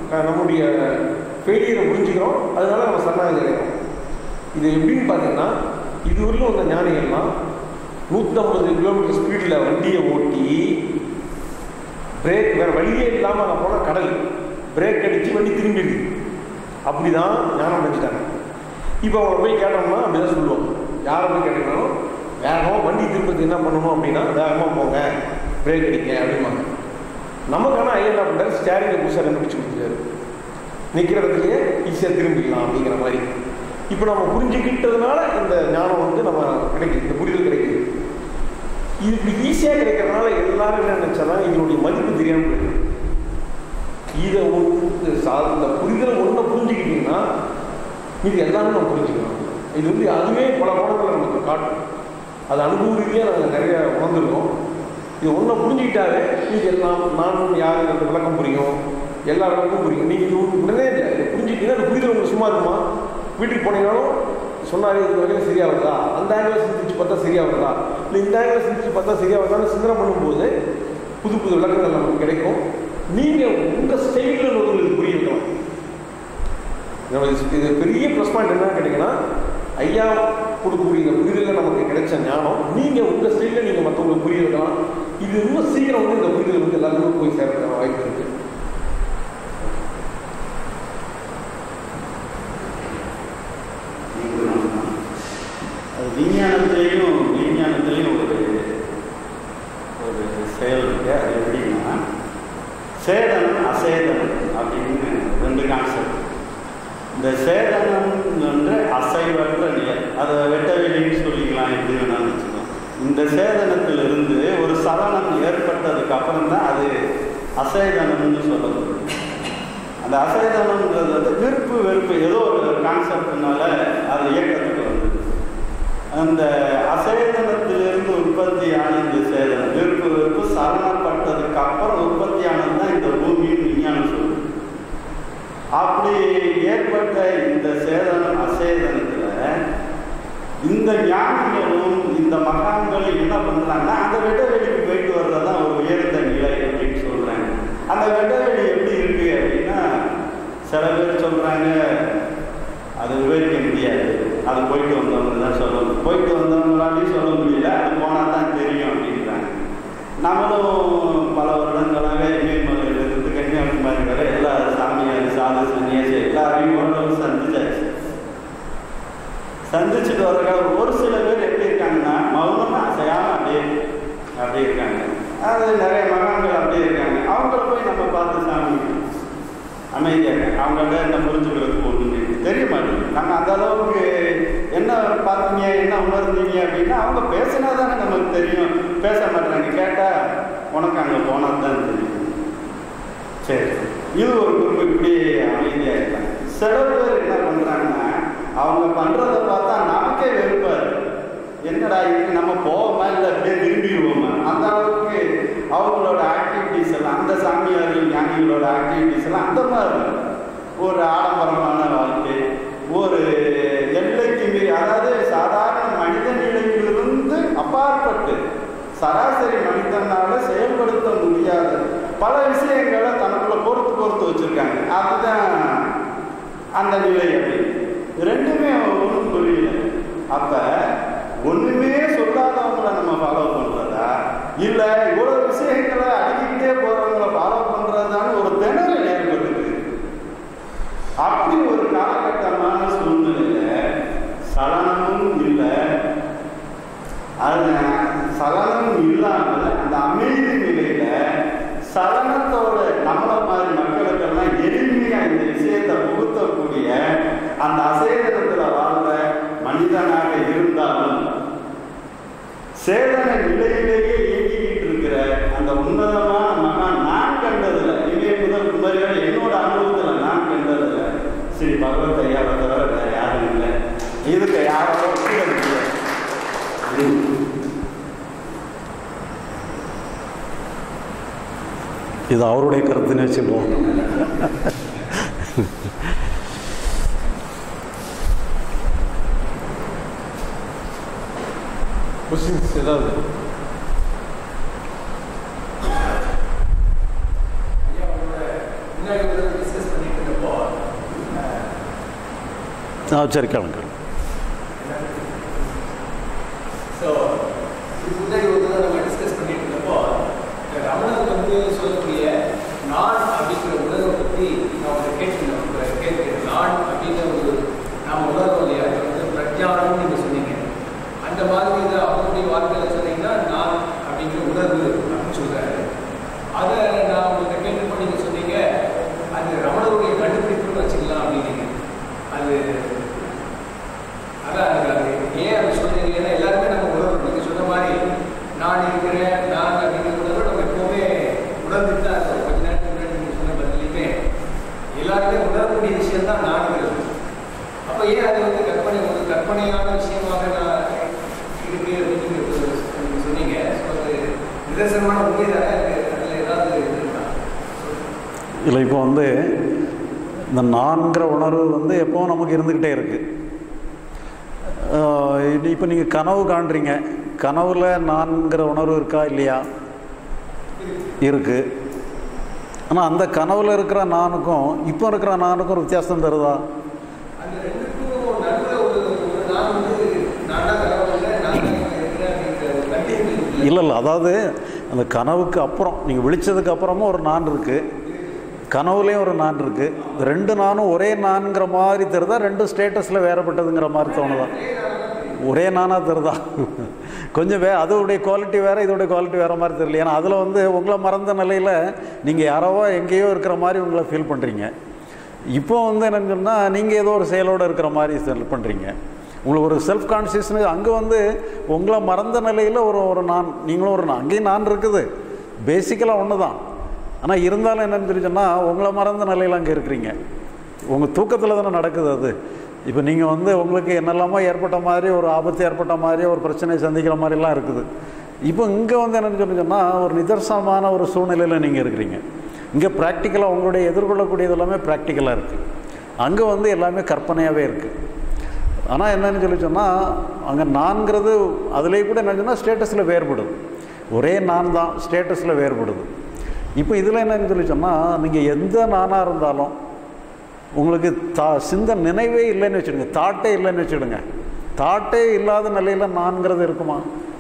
அஹ் நம்முடைய ஃபெயிலியரை புரிஞ்சுக்கிறோம் அதனால நம்ம சரணாகதி அடைகிறோம் இது எப்படின்னு பார்த்தீங்கன்னா இதுவரையிலும் வந்த ஞானிகள்லாம் நூற்றம்பது கிலோமீட்டர் ஸ்பீடில் வண்டியை ஓட்டி பிரேக் வேறு வழியே இல்லாமல் அங்கே போன கடல் பிரேக் அடித்து வண்டி திரும்பிடுது அப்படி தான் ஞானம் அடைஞ்சிட்டாங்க இப்போ அவங்கள போய் கேட்டோம்னா அப்படி தான் சொல்லுவோம் யாரை போய் கேட்டீங்கன்னாலும் வேகமாக வண்டி திருப்பதி என்ன பண்ணணும் அப்படின்னா வேகமாக போங்க பிரேக் அடிங்க அப்படிம்பாங்க நமக்கான ஐயா என்ன பண்ணுறாரு ஸ்டேரிங்கை புதுசாக கண்டுபிடிச்சு கொடுத்துருக்காரு நிற்கிற இடத்துலையே ஈஸியாக திரும்பிக்கலாம் அப்படிங்கிற மாதிரி இப்போ நம்ம புரிஞ்சுக்கிட்டதுனால இந்த ஞானம் வந்து நம்ம கிடைக்குது இந்த புரிதல் கிடைக்குது இது இப்படி ஈஸியாக கிடைக்கிறதுனால எல்லாரும் என்ன நினச்சாலும் இதனுடைய மதிப்பு தெரியாமல் போயிடுது இதை ஒன்று இந்த புரிதலை ஒன்றை புரிஞ்சுக்கிட்டீங்கன்னா இது எல்லாமே நம்ம புரிஞ்சுக்கலாம் இது வந்து அதுவே பல கோணங்களை நமக்கு காட்டும் அது அனுபவ ரீதியாக நாங்கள் நிறைய உணர்ந்துருக்கோம் இது ஒன்றை புரிஞ்சுக்கிட்டாலே இது எல்லாம் நான் யார் அந்த விளக்கம் புரியும் எல்லாருக்கும் புரியும் நீங்கள் இது உடனே இல்லை இதை புரிஞ்சுக்கிட்டீங்கன்னா அந்த புரிதல் உங்களுக்கு சும்மா இருக்குமா வீட்டுக்கு போனீங்கனாலும் சொன்னாரு இது வரைக்கும் சரியா வருதா அந்த ஆங்கிள் சிந்திச்சு பார்த்தா சரியா வருதா இல்லை இந்த ஆங்கிள் சிந்திச்சு பார்த்தா சரியா வருதான்னு சிந்தனை பண்ணும்போது புது புது விளக்கங்கள் நமக்கு கிடைக்கும் நீங்கள் உங்கள் ஸ்டைலில் உங்களுக்கு புரிய வைக்கலாம் நம்ம இது- இது பெரிய ப்ளஸ் பாயிண்ட் என்னன்னு கேட்டிங்கன்னா ஐயா கொடுக்கக்கூடிய இந்த புரிதலில் நமக்கு கிடைச்ச ஞானம் நீங்கள் உங்கள் ஸ்டைலில் நீங்கள் மற்றவங்களுக்கு புரிய வைக்கலாம் இது இன்னும் சீக்கிரம் வந்து இந்த புரிதல் வந்து எல்லாருமே போய் சேர்க்க வாய்ப்பு இருக்குது அது விஞ்ஞானத்திலையும் விஞ்ஞானத்திலையும் ஒரு ஒரு செயல் இருக்கு அது எப்படின்னா சேதனம் அசேதனம் அப்படின்னு ரெண்டு கான்செப்ட் இந்த சேதனம் வந்து அசைவற்ற நிலை அதை வெட்ட வெளின்னு சொல்லிக்கலாம் எப்படி வேணாலும் வச்சுக்கோங்க இந்த சேதனத்திலிருந்து ஒரு சலனம் ஏற்பட்டதுக்கு அப்புறம் தான் அது அசேதனம்னு சொல்லப்படுது அந்த அசேதனம்ன்றது வந்து விருப்பு வெறுப்பு ஏதோ ஒரு கான்செப்ட்னால அது இயக்கத்துக்கு வந்தது அந்த அசேதனத்திலிருந்து உற்பத்தியான இந்த சேதனம் விருப்பு வெறுப்பு சரணப்பட்டதுக்கு அப்புறம் உற்பத்தியானது தான் இந்த பூமியின் விஞ்ஞானம் சொல்லுது அப்படி ஏற்பட்ட இந்த சேதனம் அசேதனத்துல இந்த ஞானிகளும் இந்த மகான்களும் என்ன பண்றாங்கன்னா அந்த வெட்டவெளிக்கு போயிட்டு வர்றதுதான் ஒரு உயர்ந்த நிலை அப்படின்னு சொல்றாங்க அந்த வெட்டவெளி எப்படி இருக்கு அப்படின்னா சில பேர் சொல்றாங்க அது விவரிக்க முடியாது அது போயிட்டு வந்தவங்க தான் சொல்லணும் போயிட்டு வந்தவங்களாலையும் சொல்ல முடியல அது போனால் தான் தெரியும் அப்படின்றாங்க நம்மளும் பல வருடங்களாக இமயமலையிலிருந்து கன்னியாகுமரி வரை எல்லா சாமியார் சாது சன்னியாசி எல்லாரையும் ஓரளவு சந்திச்சாச்சு சந்திச்சுட்டு வர்ற ஒரு சில பேர் எப்படி இருக்காங்கன்னா மௌனமா அசையாம அப்படியே அப்படியே இருக்காங்க அது நிறைய மகான்கள் அப்படியே இருக்காங்க அவங்கள போய் நம்ம பார்த்து சாமி அமைதியாக இருக்காங்க அவங்கள்ட்ட என்ன புரிஞ்சுக்கிறதுக்கு ஒன்றுமே தெரிய மாட்டேங்குது நம்ம அந்த அளவுக்கு என்ன பார்த்தீங்க என்ன உணர்ந்தீங்க அப்படின்னா அவங்க பேசினா தானே நமக்கு தெரியும் பேச மாட்டாங்க கேட்டால் உனக்கு அங்கே போனால் தான் தெரியும் சரி இது ஒரு குரூப் இப்படி அமைதியாக இருக்காங்க சில பேர் என்ன பண்ணுறாங்கன்னா அவங்க பண்ணுறத பார்த்தா நமக்கே வெறுப்பா இருக்கு என்னடா இதுக்கு நம்ம போவோமா இல்லை அப்படியே திரும்பிடுவோமா அந்த அளவுக்கு அவங்களோட ஆக்டிவிட்டிஸ் எல்லாம் அந்த சாமியார்கள் ஞானிகளோட ஆக்டிவிட்டிஸ் எல்லாம் அந்த மாதிரி இருக்கு. ஒரு ஆடம்பரமான வாழ்க்கை ஒரு எல்லைக்கு மீறி அதாவது சாதாரண மனித நிலையிலிருந்து அப்பாற்பட்டு சராசரி மனிதனால செயல்படுத்த முடியாத பல விஷயங்களை தனக்குள்ள பொறுத்து பொறுத்து வச்சிருக்காங்க அதுதான் அந்த நிலை அப்படி ரெண்டுமே ஒன்றும் புரியல அப்ப ஒண்ணுமே சொல்லாதவங்களை நம்ம ஃபாலோ பண்றதா இல்ல இவ்வளவு விஷயங்களை அடிக்கிட்டே போறவங்களை ஃபாலோ பண்றதான்னு ஒரு திணறல் ஏற்படுது அப்படி ஒரு காலகட்டமான சூழ்நிலையில சலனமும் இல்லை அது சலனம் இல்லாமல் அந்த அமைதி நிலையில சலனத்தோட நம்மள மாதிரி மக்களுக்கெல்லாம் எளிமையா இந்த விஷயத்தை புகுத்தக்கூடிய அந்த அசேதனத்துல வாழ்ற மனிதனாக இருந்தாலும் சேதன நிலையிலேயே இயங்கிக்கிட்டு இருக்கிற அந்த உன்னதமான மகான் நான் கண்டதுல இங்கே முதல் குமரிகள் என்னோட அனுபவத்துல நான் கண்டதுல ஸ்ரீ பகவத் ஐயாவை தவிர வேற யாரும் இல்லை இதுக்கு யாரோ ஒப்பிட முடியாது இது அவருடைய கருத்துன்னு வச்சுக்குவோம் கொஸ்டின்ஸ் ஏதாவது ஐயா உங்களோட முன்னாடி ஒரு டிஸ்கஸ் பண்ணி ஆ சரி கேளுங்க ஸோ இதுக்கு முன்னாடி ஒரு தடவை நம்ம டிஸ்கஸ் பண்ணிட்டு இருந்தப்போ இந்த ரமணர் வந்து சொல்லக்கூடிய நான் அப்படிங்கிற உணர்வை பற்றி நான் ஒரு கேட்டு கேட்கிறேன் நான் அப்படிங்கிற ஒரு நாம் உணர்வோம் இல்லையா அது வந்து பிரஜானம்னு நீங்கள் சொன்னீங்க அந்த மாதிரி இதை அவருடைய வார்த்தையில் சொன்னீங்கன்னா நான் அப்படிங்கிற உணர்வு அப்படின்னு சொல்கிறாரு அதை நான் உங்கள்கிட்ட கேட்டப்போ நீங்கள் சொன்னீங்க அது ரமணருடைய கண்டுபிடிப்புன்னு வச்சுக்கலாம் அப்படின்னீங்க அது அதான் எனக்கு அது ஏன் அப்படி சொல்றீங்க ஏன்னா எல்லாருமே நம்ம உணர்வு நீங்க சொன்ன மாதிரி நான் இருக்கிறேன் நான் அப்படிங்கிற உணர்வு நம்ம எப்பவுமே உணர்ந்துட்டு தான் இருக்கோம் கொஞ்ச நேரத்துக்கு முன்னாடி நீங்க சொன்ன பதிலையுமே எல்லாருமே உணரக்கூடிய விஷயம் தான் நான்கிறது அப்போ ஏன் அது வந்து கற்பனை ஒரு கற்பனையான விஷயமாக நான் இருக்கு அப்படின்னு நீங்க நீங்க சொன்னீங்க ஸோ அது நிதர்சனமான உண்மை தானே அது அதில் ஏதாவது இது இருக்கா இல்லை இப்போ வந்து இந்த நான்கிற உணர்வு வந்து எப்போவும் நமக்கு இருந்துக்கிட்டே இருக்குது இப்போ நீங்கள் கனவு காண்றீங்க கனவுல நான்கிற உணர்வு இருக்கா இல்லையா இருக்குது ஆனால் அந்த கனவுல இருக்கிற நானுக்கும் இப்போ இருக்கிற நானுக்கும் ஒரு வித்தியாசம் தருதா அந்த ரெண்டுக்கும் நடுவில் ஒரு ஒரு நான் வந்து நான் தான் கடவுள் நான் தான் இருக்கிறேன் அப்படிங்கிற ஒரு கண்டிப்பாக இல்லை இல்லை அதாவது அந்த கனவுக்கு அப்புறம் நீங்கள் விழிச்சதுக்கு அப்புறமும் ஒரு நான் இருக்குது கனவுலேயும் ஒரு நான் இருக்குது ரெண்டு நானும் ஒரே நான்கிற மாதிரி தெரிதா ரெண்டு ஸ்டேட்டஸில் வேறுபட்டதுங்கிற மாதிரி தோணுதா ஒரே நானாக தெரிதா கொஞ்சம் வே அதோடைய குவாலிட்டி வேறு இதோடைய குவாலிட்டி வேறு மாதிரி தெரியல ஏன்னா அதில் வந்து உங்களை மறந்த நிலையில் நீங்கள் யாரோவோ எங்கேயோ இருக்கிற மாதிரி உங்களை ஃபீல் பண்ணுறீங்க இப்போ வந்து என்னன்னு சொன்னால் நீங்கள் ஏதோ ஒரு செயலோடு இருக்கிற மாதிரி ஃபீல் பண்ணுறீங்க உங்களுக்கு ஒரு செல்ஃப் கான்சியஸ்னஸ் அங்கே வந்து உங்களை மறந்த நிலையில் ஒரு ஒரு நான் நீங்களும் ஒரு நான் அங்கேயும் நான் இருக்குது பேசிக்கலாக ஒன்று தான் ஆனால் இருந்தாலும் என்னன்னு சொல்லி சொன்னால் உங்களை மறந்த நிலையில் அங்கே இருக்கிறீங்க உங்கள் தூக்கத்தில் தானே நடக்குது அது இப்போ நீங்கள் வந்து உங்களுக்கு என்னெல்லாமோ ஏற்பட்ட மாதிரி ஒரு ஆபத்து ஏற்பட்ட மாதிரி ஒரு பிரச்சனையை சந்திக்கிற மாதிரிலாம் இருக்குது இப்போ இங்கே வந்து என்னன்னு சொல்லி சொன்னால் ஒரு நிதர்சனமான ஒரு சூழ்நிலையில் நீங்கள் இருக்கிறீங்க இங்கே ப்ராக்டிக்கலாக உங்களுடைய எதிர்கொள்ளக்கூடியது எல்லாமே ப்ராக்டிக்கலாக இருக்குது அங்கே வந்து எல்லாமே கற்பனையாகவே இருக்குது ஆனால் என்னன்னு சொல்லி சொன்னால் அங்கே நான்கிறது அதுலேயே கூட என்ன சொன்னால் ஸ்டேட்டஸில் வேறுபடுது ஒரே நான் தான் ஸ்டேட்டஸில் வேறுபடுது இப்போ இதில் என்னன்னு சொல்லி சொன்னால் நீங்கள் எந்த நானாக இருந்தாலும் உங்களுக்கு தா சிந்த நினைவே இல்லைன்னு வச்சுடுங்க தாட்டே இல்லைன்னு வச்சுடுங்க தாட்டே இல்லாத நிலையில் நான்கிறது இருக்குமா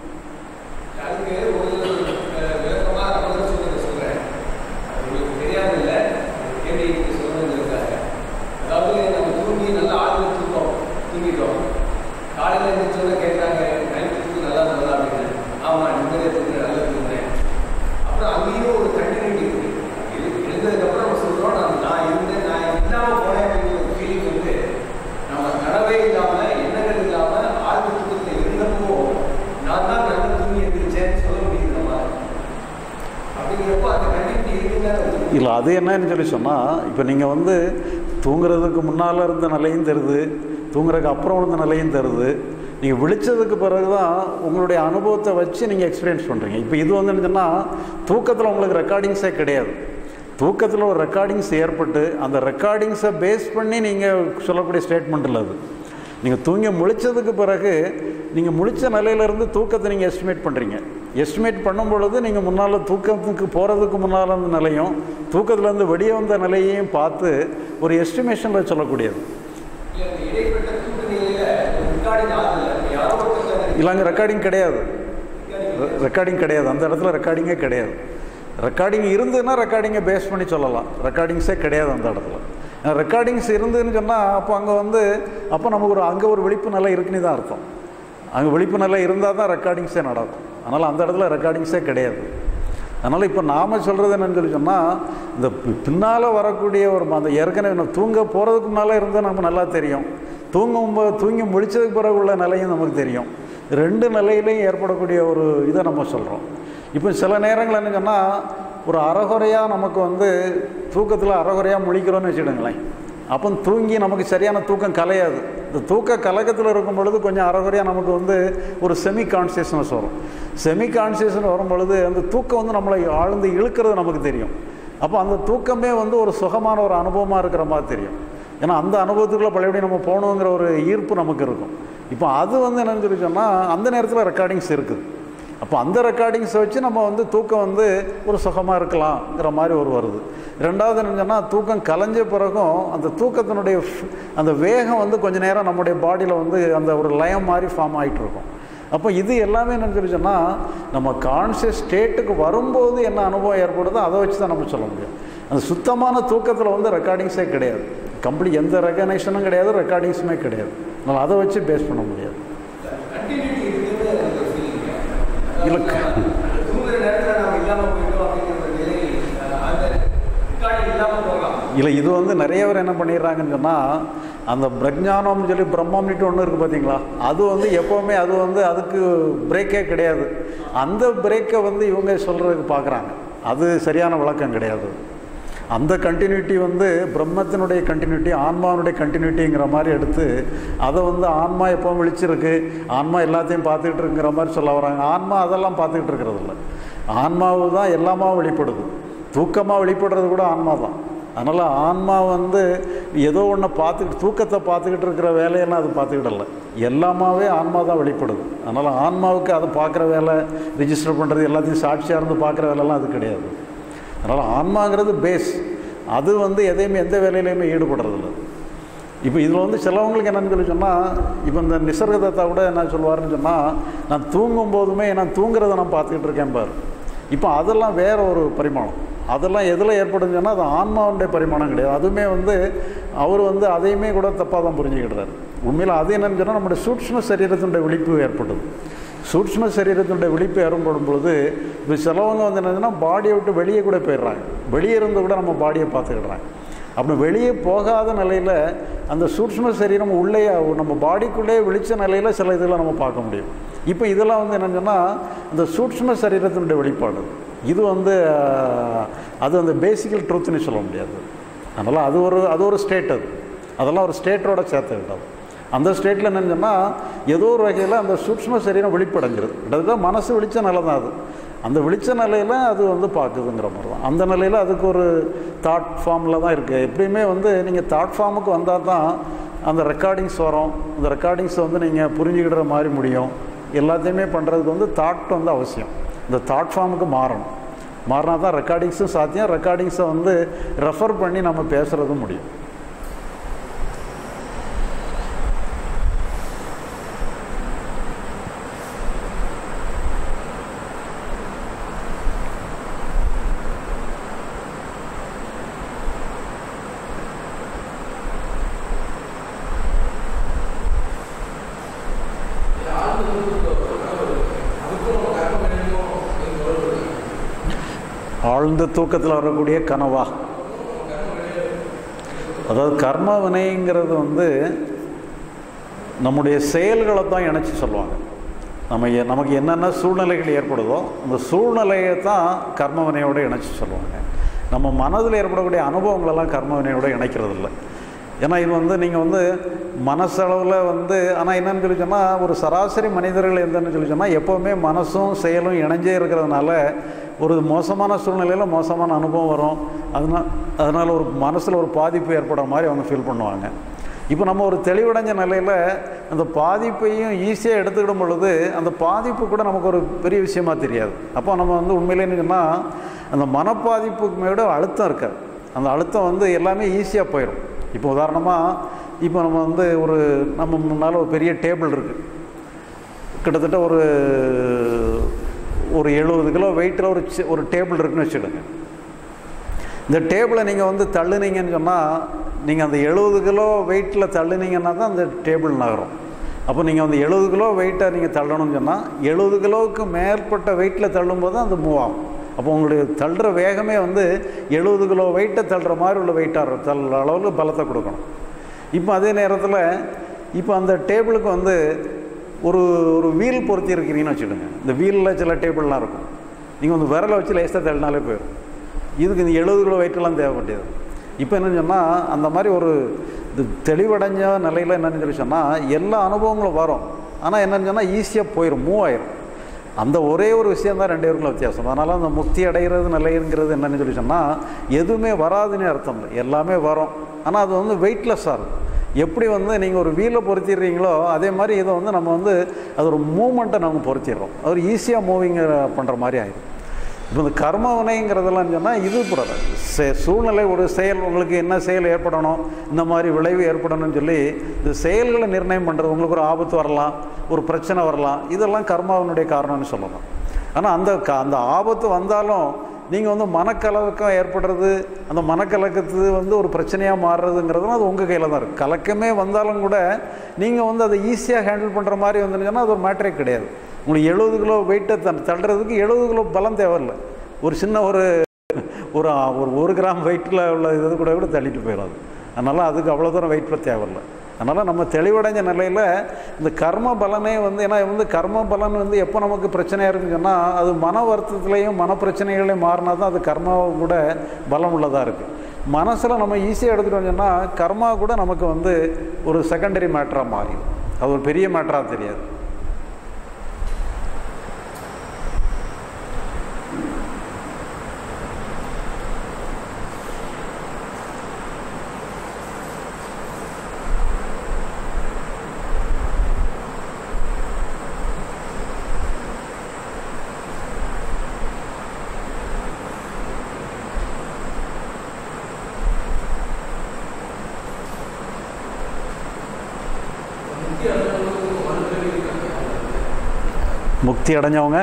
அதுக்கு ஒரு அஹ், விளக்கமா நான் பதில் சொல்றதை சொல்றேன். அது உங்களுக்கு தெரியாம இல்ல, ஒரு கேள்வி நீங்க சொல்லணுங்கிறதுக்காக. அதாவது நம்ம தூங்கி நல்லா ஆழ்ந்த தூக்கம் தூங்கிட்டோம். காலையில எழுந்திரிச்ச உடனே கேட்கறாங்க, "நைட்டு தூக்கம் நல்லா இருந்ததா?" அப்படின்னு. ஆமா, நிம்மதியா தூங்குறேன், நல்லா தூங்குறேன். அப்புறம் அங்கேயும் ஒரு continuity இருக்கு. எழு- எழுந்ததுக்கு அப்புறம் நம்ம சொல்றோம், "நான் நான் இருந்தேன், நான் இல்லாம போனேன்" அப்படிங்கிற ஒரு feeling வந்து நம்ம கனவே இல்லாம எண்ணங்கள் இல்லாம ஆழ்ந்த தூக்கத்துல இருந்தப்போ நான் தான் நல்லா தூங்கி எழுந்திரிச்சேன்னு சொல்ல முடியுது நம்ம அப்படிங்கிறப்போ அந்த கண்டிப்பா இருக்குன்னு இல்லை அது என்னன்னு சொல்லி சொன்னால் இப்போ நீங்கள் வந்து தூங்குறதுக்கு முன்னால் இருந்த நிலையும் தருது தூங்குறதுக்கு அப்புறம் இருந்த நிலையும் தருது நீங்கள் விழிச்சதுக்கு பிறகு தான் உங்களுடைய அனுபவத்தை வச்சு நீங்கள் எக்ஸ்பீரியன்ஸ் பண்ணுறீங்க இப்போ இது வந்து என்னன்னா தூக்கத்தில் உங்களுக்கு ரெக்கார்டிங்ஸே கிடையாது தூக்கத்தில் ஒரு ரெக்கார்டிங்ஸ் ஏற்பட்டு அந்த ரெக்கார்டிங்ஸை பேஸ் பண்ணி நீங்கள் சொல்லக்கூடிய ஸ்டேட்மெண்ட் இல்லை அது நீங்கள் தூங்கி முழிச்சதுக்கு பிறகு நீங்கள் முழிச்ச நிலையிலேருந்து தூக்கத்தை நீங்கள் எஸ்டிமேட் பண்ணுறீங்க எஸ்டிமேட் பண்ணும் பொழுது நீங்கள் முன்னால் தூக்கத்துக்கு போகிறதுக்கு முன்னால் இருந்த நிலையும் தூக்கத்துலேருந்து வெளியே வந்த நிலையையும் பார்த்து ஒரு எஸ்டிமேஷனில் சொல்லக்கூடியது இல்ல இந்த இடைப்பட்ட தூக்க நிலையில ரெக்கார்டிங் ஆகல யாரோ ஒருத்தர் இல்லை அங்கே ரெக்கார்டிங் கிடையாது ரெக்கார்டிங் கிடையாது அந்த இடத்துல ரெக்கார்டிங்கே கிடையாது ரெக்கார்டிங் இருந்ததுன்னா ரெக்கார்டிங்கை பேஸ் பண்ணி சொல்லலாம் ரெக்கார்டிங்ஸே கிடையாது அந்த இடத்துல ரெக்கார்டிங்ஸ் இருந்ததுன்னு சொன்னால் அப்போ அங்கே வந்து அப்போ நமக்கு ஒரு அங்கே ஒரு விழிப்பு நிலை இருக்குன்னு தான் அர்த்தம் அங்கே விழிப்பு நிலை இருந்தால் தான் ரெக்கார்டிங்ஸே நடக்கும் அதனால் அந்த இடத்துல ரெக்கார்டிங்ஸே கிடையாது அதனால் இப்போ நாம் சொல்கிறது என்னன்னு சொல்லி சொன்னால் இந்த பின்னால் வரக்கூடிய ஒரு ம- அந்த ஏற்கனவே நம்ம தூங்க போகிறதுக்கு முன்னால் இருந்தால் நமக்கு நல்லா தெரியும் தூங்கும் போ- தூங்கி முடிச்சதுக்கு பிறகு உள்ள நிலையும் நமக்கு தெரியும் ரெண்டு நிலையிலையும் ஏற்படக்கூடிய ஒரு இதை நம்ம சொல்கிறோம் இப்போ சில நேரங்கள் என்ன சொன்னால் ஒரு அறகுறையாக நமக்கு வந்து தூக்கத்தில் அறகுறையாக முழிக்கிறோன்னு வச்சுடுங்களேன் அப்போ தூங்கி நமக்கு சரியான தூக்கம் கலையாது இந்த தூக்க கலக்கத்தில் இருக்கும் பொழுது கொஞ்சம் அறகுறையாக நமக்கு வந்து ஒரு செமி கான்சியஸ்னஸ் வரும் செமி கான்சியஸ்னஸ் வரும் பொழுது அந்த தூக்கம் வந்து நம்மளை ஆழ்ந்து இழுக்கிறது நமக்கு தெரியும் அப்போ அந்த தூக்கமே வந்து ஒரு சுகமான ஒரு அனுபவமாக இருக்கிற மாதிரி தெரியும் ஏன்னா அந்த அனுபவத்துக்குள்ளே பழையபடி நம்ம போகணுங்கிற ஒரு ஈர்ப்பு நமக்கு இருக்கும் இப்போ அது வந்து என்னன்னு சொல்லி சொன்னால் அந்த நேரத்தில் ரெக்கார்டிங்ஸ் இருக்குது அப்போ அந்த ரெக்கார்டிங்ஸை வச்சு நம்ம வந்து தூக்கம் வந்து ஒரு சுகமாக இருக்கலாம்ங்கிற மாதிரி ஒரு வருது ரெண்டாவது என்னன்னா தூக்கம் கலைஞ்ச பிறகும் அந்த தூக்கத்தினுடைய ஃப்- அந்த வேகம் வந்து கொஞ்ச நேரம் நம்முடைய பாடியில் வந்து அந்த ஒரு லயம் மாதிரி ஃபார்ம் ஆகிட்டு இருக்கும் அப்போ இது எல்லாமே என்ன சொல்லி சொன்னால் நம்ம கான்சியஸ் ஸ்டேட்டுக்கு வரும்போது என்ன அனுபவம் ஏற்படுதோ அதை வச்சு தான் நம்ம சொல்ல முடியும் அந்த சுத்தமான தூக்கத்தில் வந்து ரெக்கார்டிங்ஸே கிடையாது கம்ப்ளீட் எந்த ரெகனைஷனும் கிடையாது ரெக்கார்டிங்ஸுமே கிடையாது அதனால் அதை வச்சு பேஸ் பண்ண முடியாது கண்டினியூட்டி இருக்குன்னு எனக்கு ஒரு feeling. இல்ல. அதாவது, அந்த தூங்குற நேரத்துல நாம இல்லாம போயிட்டோம் அப்படிங்கிற ஒரு நிலை அஹ், அந்த ரெக்கார்டிங் இல்லாம போகலாம் இல்லை இது வந்து நிறைய பேர் என்ன பண்ணிடுறாங்கன்னு சொன்னால் அந்த பிரஜானம்னு சொல்லி பிரம்மம்னுட்டு ஒன்று இருக்குது பார்த்தீங்களா அது வந்து எப்போவுமே அது வந்து அதுக்கு பிரேக்கே கிடையாது அந்த பிரேக்கை வந்து இவங்க சொல்கிறதுக்கு பார்க்குறாங்க அது சரியான விளக்கம் கிடையாது அந்த கண்டினியூட்டி வந்து பிரம்மத்தினுடைய கண்டினியூட்டி ஆன்மாவினுடைய கண்டினியூட்டிங்கிற மாதிரி எடுத்து அதை வந்து ஆன்மா எப்பவும் விழிச்சிருக்கு ஆன்மா எல்லாத்தையும் பார்த்துக்கிட்டு இருக்குங்கிற மாதிரி சொல்ல வராங்க ஆன்மா அதெல்லாம் பார்த்துக்கிட்டு இருக்கிறது இல்லை ஆன்மாவு தான் எல்லாமா வெளிப்படுது தூக்கமாக வெளிப்படுறது கூட ஆன்மா தான் அதனால் ஆன்மா வந்து ஏதோ ஒன்று பார்த்துக்கிட்டு தூக்கத்தை பார்த்துக்கிட்டு இருக்கிற வேலையெல்லாம் அது பார்த்துக்கிடல எல்லாமாவே ஆன்மா தான் வெளிப்படுது அதனால் ஆன்மாவுக்கு அதை பார்க்குற வேலை ரிஜிஸ்டர் பண்ணுறது எல்லாத்தையும் சாட்சியாக இருந்து பார்க்குற வேலைலாம் அது கிடையாது அதனால் ஆன்மாங்கிறது பேஸ் அது வந்து எதையுமே எந்த வேலையிலையுமே ஈடுபடுறதில்ல இப்போ இதில் வந்து சிலவங்களுக்கு என்னன்னு சொல்லி சொன்னால் இப்போ இந்த நிசர்கதத்தா கூட என்ன சொல்லுவாருன்னு சொன்னால் நான் தூங்கும் போதுமே நான் தூங்குறதை நான் பார்த்துக்கிட்டு இருக்கேன் பாரு இப்போ அதெல்லாம் வேற ஒரு பரிமாணம் அதெல்லாம் எதில் ஏற்படுன்னு சொன்னால் அது ஆன்மாவுடைய பரிமாணம் கிடையாது அதுவுமே வந்து அவர் வந்து அதையுமே கூட தப்பாக தான் புரிஞ்சுக்கிட்டார் உண்மையில் அது என்னன்னு சொன்னால் நம்முடைய சூட்ச்ம சரீரத்தினுடைய விழிப்பு ஏற்பட்டது சூட்ச்ம சரீரத்தினுடைய விழிப்பு ஏற்படும் பொழுது இப்போ சிலவங்க வந்து என்னதுன்னா பாடியை விட்டு வெளியே கூட போயிடுறாங்க வெளியே இருந்து கூட நம்ம பாடியை பார்த்துக்கிடுறாங்க அப்படி வெளியே போகாத நிலையில் அந்த சூட்ச்ம சரீரம் உள்ளே நம்ம பாடிக்குள்ளே விழிச்ச நிலையில் சில இதெல்லாம் நம்ம பார்க்க முடியும் இப்போ இதெல்லாம் வந்து என்னன்னு சொன்னால் இந்த சூட்ச்ம சரீரத்தினுடைய வெளிப்பாடு இது வந்து ஆஹ், அது அந்த பேசிக்கல் ட்ரூத்னு சொல்ல முடியாது அதனால் அது ஒரு அது ஒரு ஸ்டேட் அது அதெல்லாம் ஒரு ஸ்டேட்டோட சேர்த்துக்கிட்டது அந்த ஸ்டேட்டில் என்னன்னு சொன்னால் ஏதோ ஒரு வகையில் அந்த சூட்ச்ம சரீரம் வெளிப்படைஞ்சிருது கிட்டத்தட்ட மனசு விழிச்ச நிலை தான் அது அந்த விழிச்ச நிலையில் அது வந்து பார்க்குதுங்கிற மாதிரி தான் அந்த நிலையில் அதுக்கு ஒரு தாட் ஃபார்மில் தான் இருக்குது எப்படியுமே வந்து நீங்கள் தாட் ஃபார்முக்கு வந்தால் தான் அந்த ரெக்கார்டிங்ஸ் வரும் அந்த ரெக்கார்டிங்ஸை வந்து நீங்கள் புரிஞ்சுக்கிற மாதிரி முடியும் எல்லாத்தையுமே பண்ணுறதுக்கு வந்து தாட் வந்து அவசியம் இந்த தாட் ஃபார்முக்கு மாறணும் மாறினா தான் ரெக்கார்டிங்ஸும் சாத்தியம் ரெக்கார்டிங்ஸை வந்து ரெஃபர் பண்ணி நம்ம பேசுகிறதும் முடியும் ஆழ்ந்த தூக்கத்தில் வரக்கூடிய கனவா அதாவது கர்ம வினைங்கிறது வந்து நம்முடைய செயல்களை தான் இணைச்சி சொல்லுவாங்க நம்ம எ- நமக்கு என்னென்ன சூழ்நிலைகள் ஏற்படுதோ அந்த சூழ்நிலையை தான் கர்ம வினையோடு இணைச்சி சொல்லுவாங்க நம்ம மனதில் ஏற்படக்கூடிய அனுபவங்களெல்லாம் கர்ம வினையோடு இணைக்கிறது இல்லை ஏன்னா இது வந்து நீங்கள் வந்து மனசளவில் வந்து ஆனால் என்னன்னு சொல்லி சொன்னால் ஒரு சராசரி மனிதர்கள் எந்தன்னு சொல்லி சொன்னால் எப்போவுமே மனசும் செயலும் இணைஞ்சே இருக்கிறதுனால ஒரு மோசமான சூழ்நிலையில் மோசமான அனுபவம் வரும் அதனால் அதனால் ஒரு மனசில் ஒரு பாதிப்பு ஏற்படுற மாதிரி அவங்க ஃபீல் பண்ணுவாங்க இப்போ நம்ம ஒரு தெளிவடைஞ்ச நிலையில் அந்த பாதிப்பையும் ஈஸியாக எடுத்துக்கிடும் பொழுது அந்த பாதிப்பு கூட நமக்கு ஒரு பெரிய விஷயமா தெரியாது அப்போ நம்ம வந்து உண்மையிலே என்னன்னா அந்த மனப்பாதிப்புக்கு மேட அழுத்தம் இருக்காது அந்த அழுத்தம் வந்து எல்லாமே ஈஸியாக போயிடும் இப்போ உதாரணமாக இப்போ நம்ம வந்து ஒரு நம்ம முன்னால் ஒரு பெரிய டேபிள் இருக்குது கிட்டத்தட்ட ஒரு ஒரு எழுபது கிலோ வெயிட்டில் ஒரு சி- ஒரு டேபிள் இருக்குன்னு வச்சுடுங்க இந்த டேபிளை நீங்கள் வந்து தள்ளுனீங்கன்னு சொன்னால் நீங்கள் அந்த எழுபது கிலோ வெயிட்டில் தள்ளுனீங்கன்னா தான் அந்த டேபிள் நகரும் அப்போ நீங்கள் வந்து எழுபது கிலோ வெயிட்டை நீங்கள் தள்ளணும்னு சொன்னால் எழுபது கிலோவுக்கு மேற்பட்ட வெயிட்டில் தள்ளும்போது தான் அது மூவ் ஆகும் அப்போ உங்களுடைய தள்ளுற வேகமே வந்து எழுபது கிலோ வெயிட்டை தள்ளுற மாதிரி உள்ள வெயிட்டாக தள்ளுற அளவுக்கு பலத்தை கொடுக்கணும் இப்போ அதே நேரத்தில் இப்போ அந்த டேபிளுக்கு வந்து ஒரு ஒரு வீல் பொருத்தி இருக்கிறீங்கன்னு வச்சுடுங்க இந்த வீலில் சில டேபிள்லாம் இருக்கும் நீங்கள் வந்து விரலை வச்சு லேசாக தள்ளினாலே போயிடும் இதுக்கு இந்த எழுபது கிலோ வெயிட்டெல்லாம் தேவைப்பட்டது இப்போ என்னன்னு சொன்னால் அந்த மாதிரி ஒரு இது தெளிவடைஞ்ச நிலையில் என்னன்னு சொல்லி சொன்னால் எல்லா அனுபவங்களும் வரும் ஆனால் என்னன்னு சொன்னால் ஈஸியாக போயிடும் மூவ் ஆயிரும் அந்த ஒரே ஒரு விஷயம் தான் ரெண்டு பேருக்குள்ள வித்தியாசம் அதனால் அந்த முக்தி அடைகிறது நிலைங்கிறது என்னன்னு சொல்லி சொன்னால் எதுவுமே வராதுன்னு அர்த்தம் இல்லை எல்லாமே வரும் ஆனால் அது வந்து வெயிட்லெஸ்ஸாக இருக்கும் எப்படி வந்து நீங்கள் ஒரு வீலை பொருத்திடுறீங்களோ அதே மாதிரி இதை வந்து நம்ம வந்து அது ஒரு மூமெண்ட்டை நம்ம பொருத்திடுறோம் அது ஒரு ஈஸியாக மூவிங் பண்ணுற மாதிரி ஆயிடும் இப்போ இந்த கர்மவினைங்கிறதெல்லாம் சொன்னால் இது கூட சே சூழ்நிலை ஒரு செயல் உங்களுக்கு என்ன செயல் ஏற்படணும் இந்த மாதிரி விளைவு ஏற்படணும்னு சொல்லி இந்த செயல்களை நிர்ணயம் பண்ணுறது உங்களுக்கு ஒரு ஆபத்து வரலாம் ஒரு பிரச்சனை வரலாம் இதெல்லாம் கர்மாவினுடைய காரணம்னு சொல்லலாம் ஆனால் அந்த க அந்த ஆபத்து வந்தாலும் நீங்கள் வந்து மனக்கலக்கம் ஏற்படுறது அந்த மனக்கலக்கத்து வந்து ஒரு பிரச்சனையாக மாறுறதுங்கிறதும் அது உங்கள் கையில் தான் இருக்குது கலக்கமே வந்தாலும் கூட நீங்கள் வந்து அதை ஈஸியாக ஹேண்டில் பண்ணுற மாதிரி வந்துருந்துச்சுன்னா அது ஒரு மேட்டரே கிடையாது உங்களுக்கு எழுபது கிலோ வெயிட்டை தன் தள்ளுறதுக்கு எழுபது கிலோ பலம் தேவையில்லை ஒரு சின்ன ஒரு ஒரு ஒரு ஒரு கிராம் வெயிட்டில் உள்ள இது கூட கூட தள்ளிட்டு போயிடும் அது அதனால் அதுக்கு அவ்வளோ தூரம் வெயிட் தேவையில்லை அதனால் நம்ம தெளிவடைஞ்ச நிலையில் இந்த கர்ம பலனே வந்து ஏன்னா வந்து கர்ம பலன் வந்து எப்போ நமக்கு பிரச்சனையாக இருக்குன்னு சொன்னால் அது மன வருத்தத்துலேயும் மன பிரச்சனைகளையும் மாறினா தான் அது கர்மாவும் கூட பலம் உள்ளதாக இருக்குது மனசில் நம்ம ஈஸியாக எடுத்துகிட்டோம் சொன்னால் கர்மா கூட நமக்கு வந்து ஒரு செகண்டரி மேட்டராக மாறிடும் அது ஒரு பெரிய மேட்டராக தெரியாது முக்தி அடைஞ்சவங்க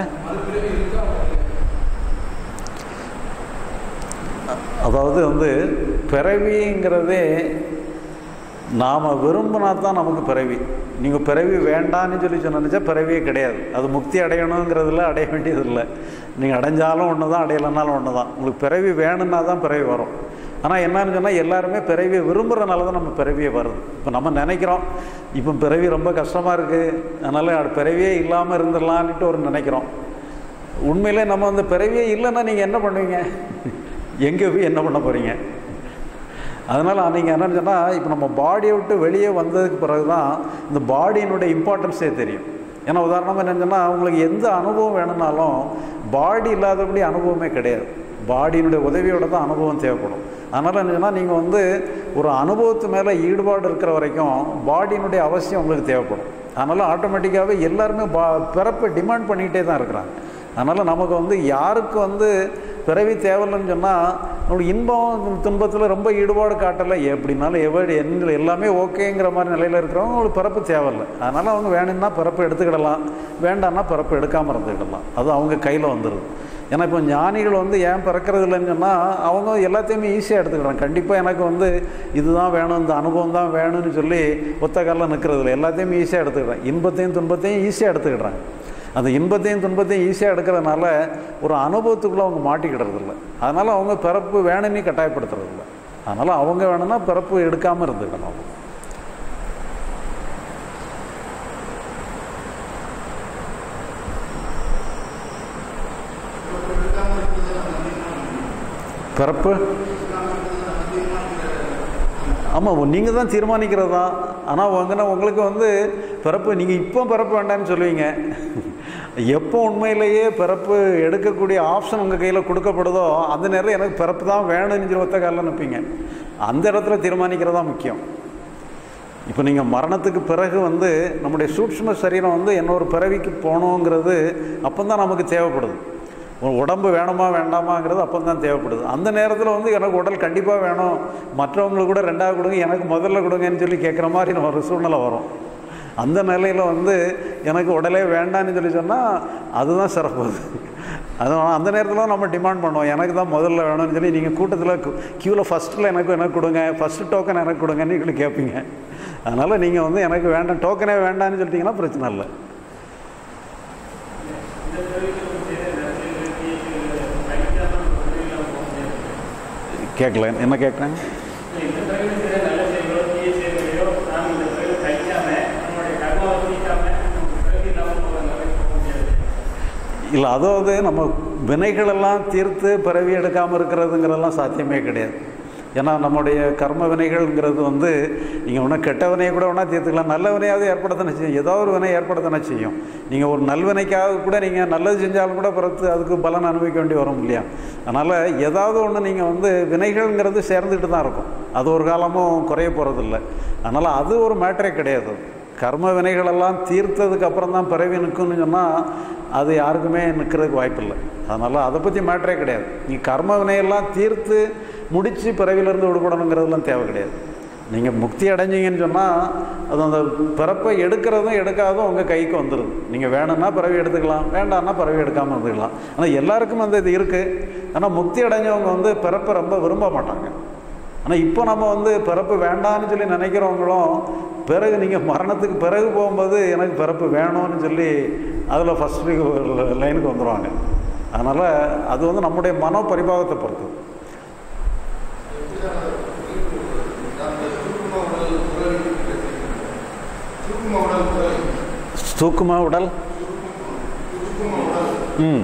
அதாவது வந்து பிறவிங்கிறதே நாம் விரும்பினா தான் நமக்கு பிறவி நீங்கள் பிறவி வேண்டான்னு சொல்லி சொன்னா பிறவியே கிடையாது அது முக்தி அடையணுங்கிறதுல அடைய வேண்டியது இல்லை நீங்கள் அடைஞ்சாலும் ஒன்று தான் அடையலைனாலும் ஒன்று தான் உங்களுக்கு பிறவி வேணும்னா தான் பிறவி வரும் ஆனால் என்னன்னு சொன்னால் எல்லாருமே பிறவியை விரும்புகிறனால தான் நம்ம பிறவியே வருது இப்போ நம்ம நினைக்கிறோம் இப்போ பிறவி ரொம்ப கஷ்டமாக இருக்குது அதனால் அது பிறவியே இல்லாமல் இருந்துடலான்ட்டு ஒரு நினைக்கிறோம் உண்மையிலே நம்ம அந்த பிறவியே இல்லைன்னா நீங்கள் என்ன பண்ணுவீங்க எங்கே போய் என்ன பண்ண போகிறீங்க அதனால் நீங்கள் என்னன்னு சொன்னால் இப்போ நம்ம பாடியை விட்டு வெளியே வந்ததுக்கு பிறகு தான் இந்த பாடியினுடைய இம்பார்ட்டன்ஸே தெரியும் ஏன்னா உதாரணமாக என்னன்னு சொன்னால் உங்களுக்கு எந்த அனுபவம் வேணும்னாலும் பாடி இல்லாதபடி அனுபவமே கிடையாது பாடியினுடைய உதவியோட தான் அனுபவம் தேவைப்படும் அதனால் என்னன்னா நீங்கள் வந்து ஒரு அனுபவத்து மேலே ஈடுபாடு இருக்கிற வரைக்கும் பாடியினுடைய அவசியம் உங்களுக்கு தேவைப்படும் அதனால் ஆட்டோமேட்டிக்காகவே எல்லாருமே பா பிறப்பை டிமாண்ட் பண்ணிக்கிட்டே தான் இருக்கிறாங்க அதனால் நமக்கு வந்து யாருக்கு வந்து பிறவி தேவையில்லைன்னு சொன்னால் நம்மளுக்கு இன்பம் துன்பத்தில் ரொம்ப ஈடுபாடு காட்டலை எப்படினாலும் எவ்வளோ என்ன எல்லாமே ஓகேங்கிற மாதிரி நிலையில் இருக்கிறவங்க அவங்களுக்கு பிறப்பு தேவையில்லை அதனால் அவங்க வேணும்னா பிறப்பு எடுத்துக்கிடலாம் வேண்டாம்னா பிறப்பு எடுக்காமல் இருந்துக்கிடலாம் அது அவங்க கையில் வந்துடுது ஏன்னா இப்போ ஞானிகள் வந்து ஏன் பிறக்கிறது இல்லைன்னு சொன்னால் அவங்க எல்லாத்தையுமே ஈஸியாக எடுத்துக்கிறாங்க கண்டிப்பாக எனக்கு வந்து இதுதான் வேணும் இந்த அனுபவம் தான் வேணும்னு சொல்லி ஒத்த காலில் நிற்கிறது இல்லை எல்லாத்தையுமே ஈஸியாக எடுத்துக்கிறாங்க இன்பத்தையும் துன்பத்தையும் ஈஸியாக எடுத்துக்கிறாங்க அந்த இன்பத்தையும் துன்பத்தையும் ஈஸியாக எடுக்கிறதுனால ஒரு அனுபவத்துக்குள்ளே அவங்க மாட்டிக்கிடுறது இல்லை அதனால் அவங்க பிறப்பு வேணும்னு கட்டாயப்படுத்துறது இல்லை அதனால் அவங்க வேணும்னா பிறப்பு எடுக்காமல் இருந்துக்கணும் அவங்க பிறப்பு ஆமாம் நீங்கள் தான் தீர்மானிக்கிறது தான் ஆனால் உங்கன்னா உங்களுக்கு வந்து பிறப்பு நீங்கள் இப்போ பிறப்பு வேண்டாம்னு சொல்லுவீங்க எப்போ உண்மையிலேயே பிறப்பு எடுக்கக்கூடிய ஆப்ஷன் உங்கள் கையில் கொடுக்கப்படுதோ அந்த நேரம் எனக்கு பிறப்பு தான் வேணும்னு சொல்லி ஒத்த காலில் நிற்பீங்க அந்த இடத்துல தீர்மானிக்கிறது தான் முக்கியம் இப்போ நீங்கள் மரணத்துக்கு பிறகு வந்து நம்முடைய சூட்சும சரீரம் வந்து இன்னொரு பிறவிக்கு போகணுங்கிறது அப்போ தான் நமக்கு தேவைப்படுது உடம்பு வேணுமா வேண்டாமாங்கிறது அப்போ தான் தேவைப்படுது அந்த நேரத்தில் வந்து எனக்கு உடல் கண்டிப்பாக வேணும் மற்றவங்களுக்கு கூட ரெண்டாவது கொடுங்க எனக்கு முதல்ல கொடுங்கன்னு சொல்லி கேட்குற மாதிரி ஒரு சூழ்நிலை வரும் அந்த நிலையில் வந்து எனக்கு உடலே வேண்டான்னு சொல்லி சொன்னால் அதுதான் சிறப்பு அது அது அந்த நேரத்தில் நம்ம டிமாண்ட் பண்ணுவோம் எனக்கு தான் முதல்ல வேணும்னு சொல்லி நீங்கள் கூட்டத்தில் க்யூவில் ஃபஸ்ட்டில் எனக்கு எனக்கு கொடுங்க ஃபஸ்ட்டு டோக்கன் எனக்கு கொடுங்கன்னு சொல்லி கேட்பீங்க அதனால் நீங்கள் வந்து எனக்கு வேண்டாம் டோக்கனே வேண்டாம்னு சொல்லிட்டீங்கன்னா பிரச்சனை இல்லை கேட்கல என்ன கேட்குறேன் இல்லை அதாவது நம்ம வினைகளெல்லாம் தீர்த்து பிறவி எடுக்காமல் இருக்கிறதுங்கிறதெல்லாம் சாத்தியமே கிடையாது ஏன்னா நம்முடைய கர்ம வினைகள்ங்கிறது வந்து நீங்கள் ஒன்றும் கெட்ட வினையை கூட ஒன்றா தீர்த்துக்கலாம் நல்ல வினையாவது ஏற்படத்தானே செய்யும் ஏதோ ஒரு வினை ஏற்படத்தானே செய்யும் நீங்கள் ஒரு நல்வினைக்காக கூட நீங்கள் நல்லது செஞ்சாலும் கூட பிறத்து அதுக்கு பலன் அனுபவிக்க வேண்டி வரும் இல்லையா அதனால் ஏதாவது ஒன்று நீங்கள் வந்து வினைகள்ங்கிறது சேர்ந்துக்கிட்டு தான் இருக்கும் அது ஒரு காலமும் குறைய போகிறதில்ல அதனால் அது ஒரு மேட்டரே கிடையாது கர்ம வினைகளெல்லாம் தீர்த்ததுக்கு அப்புறம் தான் பிறவி நிற்கும்னு சொன்னால் அது யாருக்குமே நிற்கிறதுக்கு வாய்ப்பில்லை அதனால் அதை பற்றி மேட்டரே கிடையாது நீ கர்ம வினையெல்லாம் தீர்த்து முடித்து பிறவிலேருந்து விடுபடணுங்கிறதுலாம் தேவை கிடையாது நீங்கள் முக்தி அடைஞ்சீங்கன்னு சொன்னால் அது அந்த பிறப்பை எடுக்கிறதும் எடுக்காததும் உங்கள் கைக்கு வந்துடுது நீங்கள் வேணும்னா பிறவி எடுத்துக்கலாம் வேண்டாம்னா பிறவி எடுக்காமல் இருந்துக்கலாம் ஆனால் எல்லாருக்கும் அந்த இது இருக்குது ஆனால் முக்தி அடைஞ்சவங்க வந்து பிறப்பை ரொம்ப விரும்ப மாட்டாங்க ஆனால் இப்போ நம்ம வந்து பிறப்பு வேண்டாம்னு சொல்லி நினைக்கிறவங்களும் பிறகு நீங்கள் மரணத்துக்கு பிறகு போகும்போது எனக்கு பிறப்பு வேணும்னு சொல்லி அதில் ஃபஸ்ட் லைனுக்கு வந்துடுவாங்க அதனால் அது வந்து நம்முடைய மனோ பரிபாகத்தை பொறுத்தது தூக்குமா உடல் ம்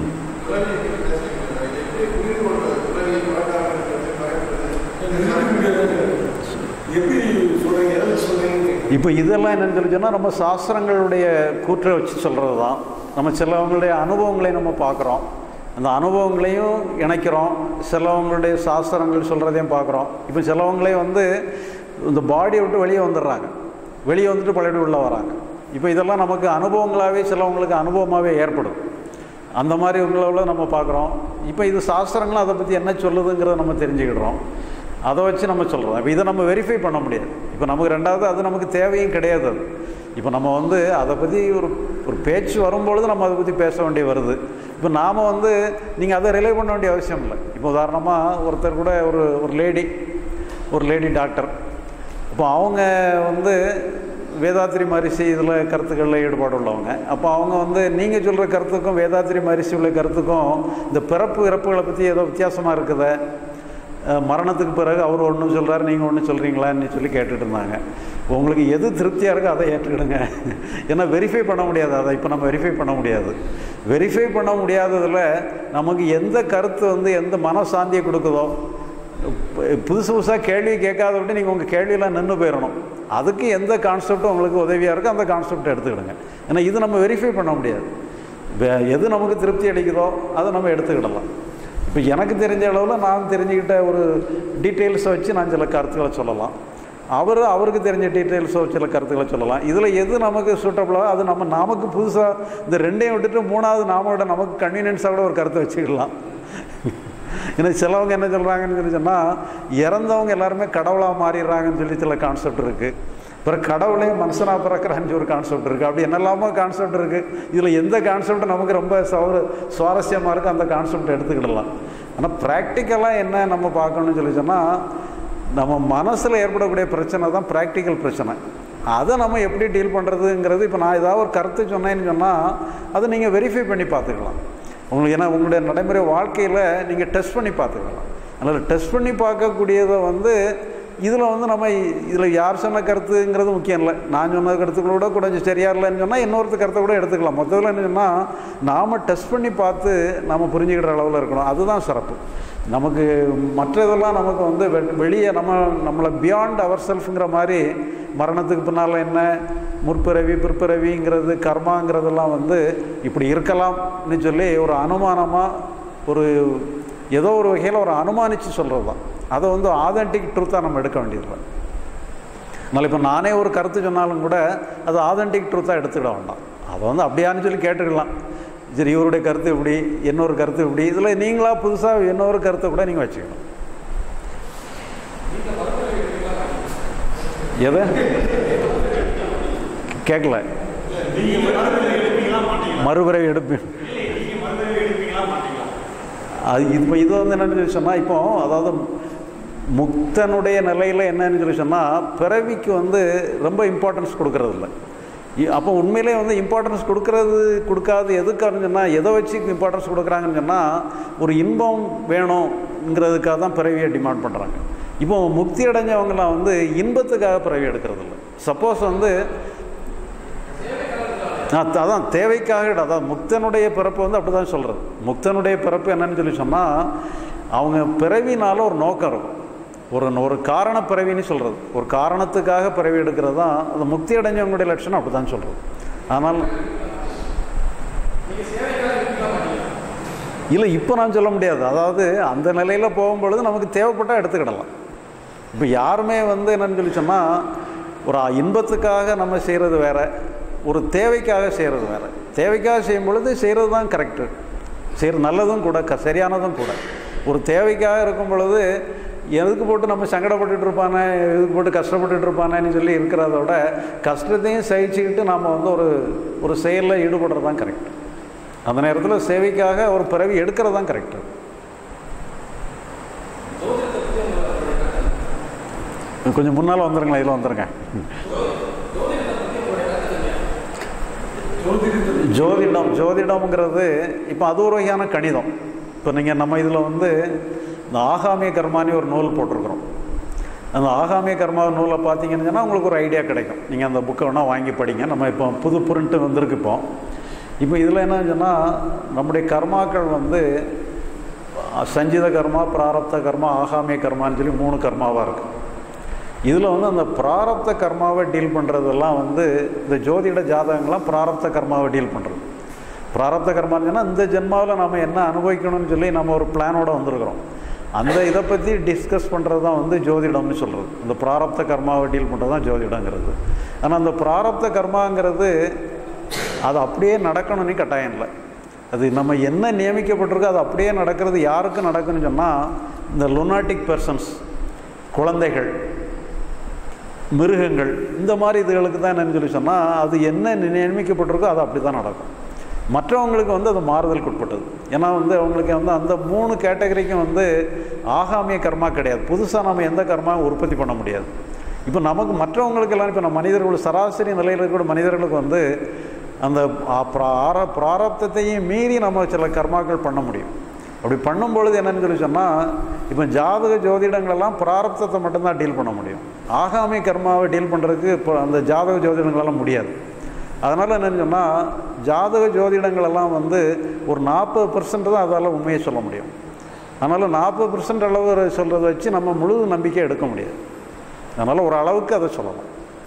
எப்படி சொல்றீங்க எதை சொல்றீங்க இப்போ இதெல்லாம் என்னன்னு சொல்லி சொன்னால் நம்ம சாஸ்திரங்களுடைய கூற்றை வச்சு சொல்கிறது தான் நம்ம சிலவங்களுடைய அனுபவங்களை நம்ம பார்க்குறோம் அந்த அனுபவங்களையும் இணைக்கிறோம் சிலவங்களுடைய சாஸ்திரங்கள் சொல்கிறதையும் பார்க்குறோம் இப்போ சிலவங்களே வந்து இந்த பாடியை விட்டு வெளியே வந்துடுறாங்க வெளியே வந்துட்டு பழையபடி உள்ள வராங்க இப்போ இதெல்லாம் நமக்கு அனுபவங்களாகவே சிலவங்களுக்கு அனுபவமாகவே ஏற்படும் அந்த மாதிரி உங்களை நம்ம பார்க்குறோம் இப்போ இது சாஸ்திரங்களும் அதை பற்றி என்ன சொல்லுதுங்கிறத நம்ம தெரிஞ்சுக்கிடுறோம் அதை வச்சு நம்ம சொல்கிறோம் இப்போ இதை நம்ம வெரிஃபை பண்ண முடியாது இப்போ நமக்கு ரெண்டாவது அது நமக்கு தேவையும் கிடையாது அது இப்போ நம்ம வந்து அதை பற்றி ஒரு ஒரு பேச்சு வரும்பொழுது நம்ம அதை பற்றி பேச வேண்டிய வருது இப்போ நாம் வந்து நீங்கள் அதை ரிலே பண்ண வேண்டிய அவசியம் இல்லை இப்போ உதாரணமாக ஒருத்தர் கூட ஒரு ஒரு லேடி ஒரு லேடி டாக்டர் இப்போ அவங்க வந்து வேதாத்திரி மரிசி இதில் கருத்துக்களில் ஈடுபாடு உள்ளவங்க அப்போ அவங்க வந்து நீங்கள் சொல்கிற கருத்துக்கும் வேதாத்திரி மரிசி உள்ள கருத்துக்கும் இந்த பிறப்பு இறப்புகளை பற்றி ஏதோ வித்தியாசமாக இருக்குதே அஹ் மரணத்துக்கு பிறகு அவர் ஒன்று சொல்கிறாரு நீங்கள் ஒன்று சொல்கிறீங்களான்னு சொல்லி கேட்டுட்டு இருந்தாங்க உங்களுக்கு எது திருப்தியாக இருக்கோ அதை ஏற்றுக்கிடுங்க ஏன்னா வெரிஃபை பண்ண முடியாது அதை இப்போ நம்ம வெரிஃபை பண்ண முடியாது வெரிஃபை பண்ண முடியாததில் நமக்கு எந்த கருத்து வந்து எந்த மனசாந்தியை கொடுக்குதோ பு- புதுசு புதுசாக கேள்வி கேட்காத விட்டு நீங்கள் உங்கள் கேள்வியெல்லாம் நின்று போயிடணும் அதுக்கு எந்த கான்செப்டும் உங்களுக்கு உதவியாக இருக்கோ அந்த கான்செப்டை எடுத்துக்கிடுங்க ஏன்னா இது நம்ம வெரிஃபை பண்ண முடியாது வே- எது நமக்கு திருப்தி அளிக்குதோ அதை நம்ம எடுத்துக்கிடலாம் இப்போ எனக்கு தெரிஞ்ச அளவில் நான் தெரிஞ்சுக்கிட்ட ஒரு டீட்டெயில்ஸை வச்சு நான் சில கருத்துக்களை சொல்லலாம் அவர் அவருக்கு தெரிஞ்ச டீட்டெயில்ஸை வச்சு சில கருத்துக்களை சொல்லலாம் இதில் எது நமக்கு சூட்டபுளோ அது நம்ம நமக்கு புதுசாக இந்த ரெண்டையும் விட்டுட்டு மூணாவது நாமோட நமக்கு கன்வீனியன்ஸாக கூட ஒரு கருத்தை வச்சுக்கலாம் ஏன்னா சிலவங்க என்ன சொல்கிறாங்கன்னு சொல்லி சொன்னால் இறந்தவங்க எல்லாருமே கடவுளாக மாறிடுறாங்கன்னு சொல்லி சில கான்செப்ட் இருக்குது அப்புறம் கடவுளே மனுஷனாக பிறக்கிறான்னு ஒரு கான்செப்ட் இருக்குது அப்படி என்னெல்லாமோ கான்செப்ட் இருக்குது இதில் எந்த கான்செப்ட் நமக்கு ரொம்ப சௌர சுவாரஸ்யமாக இருக்கோ அந்த கான்செப்ட் எடுத்துக்கிடலாம் ஆனால் ப்ராக்டிக்கலாக என்ன நம்ம பார்க்கணும்னு சொல்லி சொன்னால் நம்ம மனசில் ஏற்படக்கூடிய பிரச்சனை தான் ப்ராக்டிக்கல் பிரச்சனை அதை நம்ம எப்படி டீல் பண்ணுறதுங்கிறது இப்போ நான் ஏதாவது ஒரு கருத்து சொன்னேன்னு சொன்னால் அதை நீங்கள் வெரிஃபை பண்ணி பார்த்துக்கலாம் உங்களுக்கு ஏன்னா உங்களுடைய நடைமுறை வாழ்க்கையில் நீங்கள் டெஸ்ட் பண்ணி பார்த்துக்கலாம் அதனால் டெஸ்ட் பண்ணி பார்க்கக்கூடியதை வந்து இதில் வந்து நம்ம இதில் யார் சொன்ன கருத்துங்கிறது முக்கியம் இல்லை நான் சொன்ன கருத்துக்களை விட கொஞ்சம் சரியா இல்லைன்னு சொன்னால் இன்னொருத்த கருத்தை கூட எடுத்துக்கலாம் மொத்தத்தில் என்ன சொன்னால் நாம் டெஸ்ட் பண்ணி பார்த்து நம்ம புரிஞ்சுக்கிற அளவில் இருக்கணும் அதுதான் சிறப்பு நமக்கு மற்றதெல்லாம் நமக்கு வந்து வெ- வெளியே நம்ம நம்மளை பியாண்ட் அவர் செல்ஃப்ங்கிற மாதிரி மரணத்துக்கு பின்னால் என்ன முற்பிறவி பிற்பிறவிங்கிறது கர்மாங்கிறதெல்லாம் வந்து இப்படி இருக்கலாம்னு சொல்லி ஒரு அனுமானமாக ஒரு ஏதோ ஒரு வகையில் ஒரு அனுமானித்து சொல்கிறது தான் அதை வந்து ஆதென்டிக் ட்ரூத்தாக நம்ம எடுக்க வேண்டியதில்லை அதனால் இப்போ நானே ஒரு கருத்து சொன்னாலும் கூட அது ஆதென்டிக் ட்ரூத்தாக எடுத்துக்கிட வேண்டாம் அதை வந்து அப்படியான்னு சொல்லி கேட்டுக்கலாம் சரி இவருடைய கருத்து இப்படி இன்னொரு கருத்து இப்படி இதில் நீங்களாக புதுசாக இன்னொரு கருத்தை கூட நீங்கள் வச்சுக்கணும் எது கேட்கல மறுபிறவி எடுப்பேன் அது இப்போ இது வந்து என்னன்னு சொல்லி சொன்னால் இப்போ அதாவது முக்தனுடைய நிலையில் என்னன்னு சொல்லி சொன்னால் பிறவிக்கு வந்து ரொம்ப இம்பார்ட்டன்ஸ் கொடுக்கறது இல்லை இ- அப்போ உண்மையிலே வந்து இம்பார்ட்டன்ஸ் கொடுக்கறது கொடுக்காது எதுக்கான்னு சொன்னால் எதை வச்சு இம்பார்ட்டன்ஸ் கொடுக்குறாங்கன்னு சொன்னால் ஒரு இன்பம் வேணுங்கிறதுக்காக தான் பிறவியை டிமாண்ட் பண்ணுறாங்க இப்போ முக்தி அடைஞ்சவங்கலாம் வந்து இன்பத்துக்காக பிறவி எடுக்கிறது இல்லை சப்போஸ் வந்து ஆ, த- அதான் தேவைக்காக இட- அதான் முக்தனுடைய பிறப்பு வந்து அப்படி தான் சொல்கிறது முக்தனுடைய பிறப்பு என்னன்னு சொல்லி சொன்னால் அவங்க பிறவினால ஒரு நோக்கம் இருக்கும் ஒரு ஒரு காரண பிறவின்னு சொல்கிறது ஒரு காரணத்துக்காக பிறவி எடுக்கிறது தான் அது முக்தி அடைஞ்சவங்களுடைய லட்சணம் அப்படி தான் சொல்கிறது ஆனால் இல்லை இப்போ நான் சொல்ல முடியாது அதாவது அந்த நிலையில் போகும்பொழுது நமக்கு தேவைப்பட்டால் எடுத்துக்கிடலாம் இப்போ யாருமே வந்து என்னன்னு சொல்லி சொன்னால் ஒரு இன்பத்துக்காக நம்ம செய்கிறது வேற ஒரு தேவைக்காக செய்கிறது வேற தேவைக்காக செய்யும் பொழுது செய்கிறது தான் கரெக்டு செய்கிறது நல்லதும் கூட க சரியானதும் கூட ஒரு தேவைக்காக இருக்கும் பொழுது எதுக்கு போட்டு நம்ம சங்கடப்பட்டுட்டு இருப்பானே எதுக்கு போட்டு கஷ்டப்பட்டுட்டு இருப்பானேன்னு சொல்லி இருக்கிறத விட கஷ்டத்தையும் சகிச்சுக்கிட்டு நாம் வந்து ஒரு ஒரு செயலில் ஈடுபடுறது தான் கரெக்ட் அந்த நேரத்தில் சேவைக்காக ஒரு பிறவி எடுக்கிறது தான் கரெக்டு கொஞ்சம் முன்னால் வந்துருங்களேன் இதில் வந்துருங்க ஜோதிடம் ஜோதிடம்ங்கிறது இப்போ அது ஒரு வகையான கணிதம் இப்போ நீங்கள் நம்ம இதில் வந்து இந்த ஆகாமிய கர்மானி ஒரு நூல் போட்டிருக்கிறோம் அந்த ஆகாமிய கர்மா நூலை பார்த்தீங்கன்னு சொன்னால் உங்களுக்கு ஒரு ஐடியா கிடைக்கும் நீங்கள் அந்த புக்கை வேணால் வாங்கி படிங்க நம்ம இப்போ புது பிரிண்ட்டு வந்திருக்கு இப்போ இப்போ இதில் என்ன சொன்னால் நம்முடைய கர்மாக்கள் வந்து சஞ்சித கர்மா பிராரப்த கர்மா ஆகாமிய கர்மான்னு சொல்லி மூணு கர்மாவாக இருக்குது இதில் வந்து அந்த பிராரப்த கர்மாவை டீல் பண்ணுறதெல்லாம் வந்து இந்த ஜோதிட ஜாதகங்கள்லாம் பிராரப்த கர்மாவை டீல் பண்ணுறது பிராரப்த கர்மான்னு சொன்னால் இந்த ஜென்மாவில் நம்ம என்ன அனுபவிக்கணும்னு சொல்லி நம்ம ஒரு பிளானோட வந்திருக்கிறோம் அந்த இதை பற்றி டிஸ்கஸ் பண்ணுறது தான் வந்து ஜோதிடம்னு சொல்கிறது இந்த பிராரப்த கர்மாவை டீல் பண்ணுறது தான் ஜோதிடங்கிறது ஆனால் அந்த பிராரப்த கர்மாங்கிறது அது அப்படியே நடக்கணும்னு கட்டாயம் இல்லை அது நம்ம என்ன நியமிக்கப்பட்டிருக்கோ அது அப்படியே நடக்கிறது யாருக்கு நடக்குன்னு சொன்னால் இந்த லுனாட்டிக் பர்சன்ஸ் குழந்தைகள் மிருகங்கள் இந்த மாதிரி இதுகளுக்கு தான் என்னன்னு சொல்லி சொன்னால் அது என்ன நியமிக்கப்பட்டிருக்கோ அது அப்படி தான் நடக்கும் மற்றவங்களுக்கு வந்து அது மாறுதலுக்கு உட்பட்டது ஏன்னா வந்து அவங்களுக்கு வந்து அந்த மூணு கேட்டகரிக்கும் வந்து ஆகாமிய கர்மா கிடையாது புதுசாக நம்ம எந்த கர்மாவும் உற்பத்தி பண்ண முடியாது இப்போ நமக்கு மற்றவங்களுக்கெல்லாம் இப்போ நம்ம மனிதர்கள் சராசரி நிலையில் இருக்கிற மனிதர்களுக்கு வந்து அந்த ஆர பிராரப்தத்தையும் மீறி நம்ம சில கர்மாக்கள் பண்ண முடியும் அப்படி பண்ணும் பொழுது என்னன்னு சொல்லி சொன்னால் இப்போ ஜாதக ஜோதிடங்களெல்லாம் பிராரப்தத்தை மட்டும்தான் டீல் பண்ண முடியும் ஆகாமி கர்மாவை டீல் பண்ணுறதுக்கு இப்போ அந்த ஜாதக ஜோதிடங்களெல்லாம் முடியாது அதனால் என்னென்னு சொன்னால் ஜாதக ஜோதிடங்களெல்லாம் வந்து ஒரு நாற்பது பர்சன்ட் தான் அதால் உண்மையை சொல்ல முடியும் அதனால் நாற்பது பர்சன்ட் அளவு சொல்கிறத வச்சு நம்ம முழு நம்பிக்கை எடுக்க முடியாது அதனால் ஒரு அளவுக்கு அதை சொல்லலாம்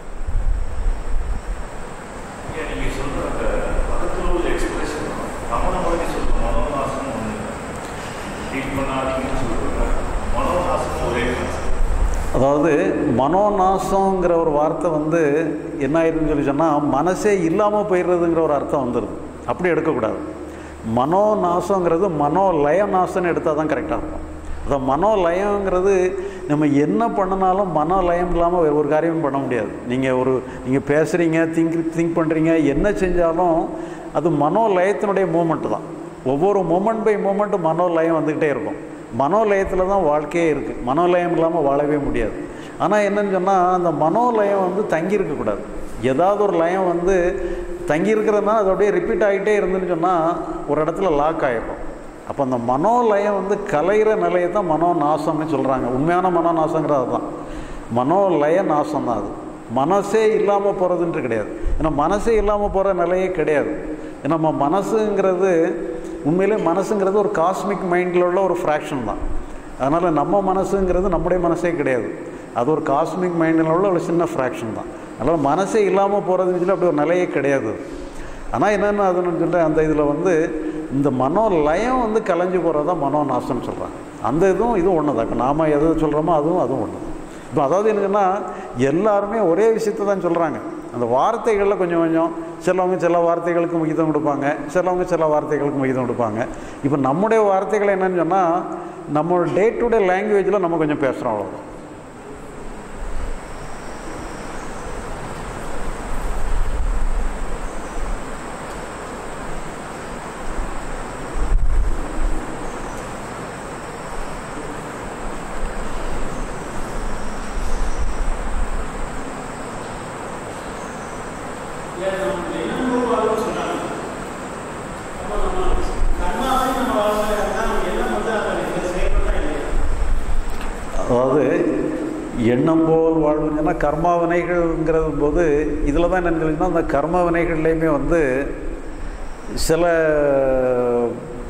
நீங்க சொல்ற அந்த பக்கத்துல உள்ள எக்ஸ்பிரஷன் ரமண மகதி சொல்ற மனோநாசம் ஒண்ணு ஃபீல் பண்ணாதீங்கன்னு சொல்றாங்க மனோநாசம் ஒரே கான்செப்ட் அதாவது மனோநாசங்கிற ஒரு வார்த்தை வந்து என்ன ஆயிருதுன்னு சொல்லி சொன்னால் மனசே இல்லாமல் போயிடுறதுங்கிற ஒரு அர்த்தம் வந்துடுது அப்படி எடுக்கக்கூடாது மனோநாசங்கிறது மனோலய நாசம்னு எடுத்தால் தான் கரெக்டாக இருக்கும் அதான் மனோலயங்கிறது நம்ம என்ன பண்ணினாலும் மனோலயம் இல்லாமல் வேறு ஒரு காரியமும் பண்ண முடியாது நீங்கள் ஒரு நீங்கள் பேசுகிறீங்க திங்க் திங்க் பண்ணுறீங்க என்ன செஞ்சாலும் அது மனோலயத்தினுடைய மூமெண்ட்டு தான் ஒவ்வொரு மூமெண்ட் பை மூமெண்ட்டு மனோலயம் வந்துக்கிட்டே இருக்கும் மனோலயத்தில் தான் வாழ்க்கையே இருக்குது மனோலயம் இல்லாமல் வாழவே முடியாது ஆனால் என்னன்னு சொன்னால் அந்த மனோலயம் வந்து தங்கி இருக்கக்கூடாது ஏதாவது ஒரு லயம் வந்து தங்கி இருக்கிறதுனால அது அப்படியே ரிப்பீட் ஆகிட்டே இருந்துன்னு சொன்னால் ஒரு இடத்துல லாக் ஆகிடும் அப்போ அந்த மனோலயம் வந்து கலைகிற நிலையை தான் மனோ நாசம்னு சொல்கிறாங்க உண்மையான மனோ நாசங்கிறது தான் மனோலய நாசம் தான் அது மனசே இல்லாமல் போகிறதுன்ட்டு கிடையாது ஏன்னா மனசே இல்லாமல் போகிற நிலையே கிடையாது ஏன்னா நம்ம மனசுங்கிறது உண்மையிலே மனசுங்கிறது ஒரு காஸ்மிக் மைண்டில் உள்ள ஒரு ஃப்ராக்ஷன் தான் அதனால் நம்ம மனசுங்கிறது நம்முடைய மனசே கிடையாது அது ஒரு காஸ்மிக் மைண்டில் உள்ள ஒரு சின்ன ஃப்ராக்ஷன் தான் அதனால் மனசே இல்லாமல் போகிறதுன்னு சொல்லி அப்படி ஒரு நிலையே கிடையாது ஆனால் என்னென்னு அதுன்னு சொல்லி அந்த இதில் வந்து இந்த மனோ லயம் வந்து கலைஞ்சு போகிறது தான் மனோ நாசம்னு சொல்கிறாங்க அந்த இதுவும் இதுவும் ஒன்று தான் இப்போ நாம் எது சொல்கிறோமோ அதுவும் அதுவும் ஒன்று தான் இப்போ அதாவது என்னன்னா எல்லாருமே ஒரே விஷயத்தை தான் சொல்கிறாங்க அந்த வார்த்தைகளில் கொஞ்சம் கொஞ்சம் சிலவங்க சில வார்த்தைகளுக்கு முக்கியத்துவம் கொடுப்பாங்க சிலவங்க சில வார்த்தைகளுக்கு முக்கியத்துவம் கொடுப்பாங்க இப்போ நம்முடைய வார்த்தைகள் என்னன்னு சொன்னால் நம்ம டே டு டே லாங்குவேஜில் நம்ம கொஞ்சம் பேசுகிறோம் அவ்வளோதான் அதாவது எண்ணம் போல் வாழ்வுன்னு சொன்னால் கர்மா வினைகள்ங்கிறது போது இதில் தான் என்னன்னு சொல்லிங்கன்னா அந்த கர்ம வினைகள்லையுமே வந்து சில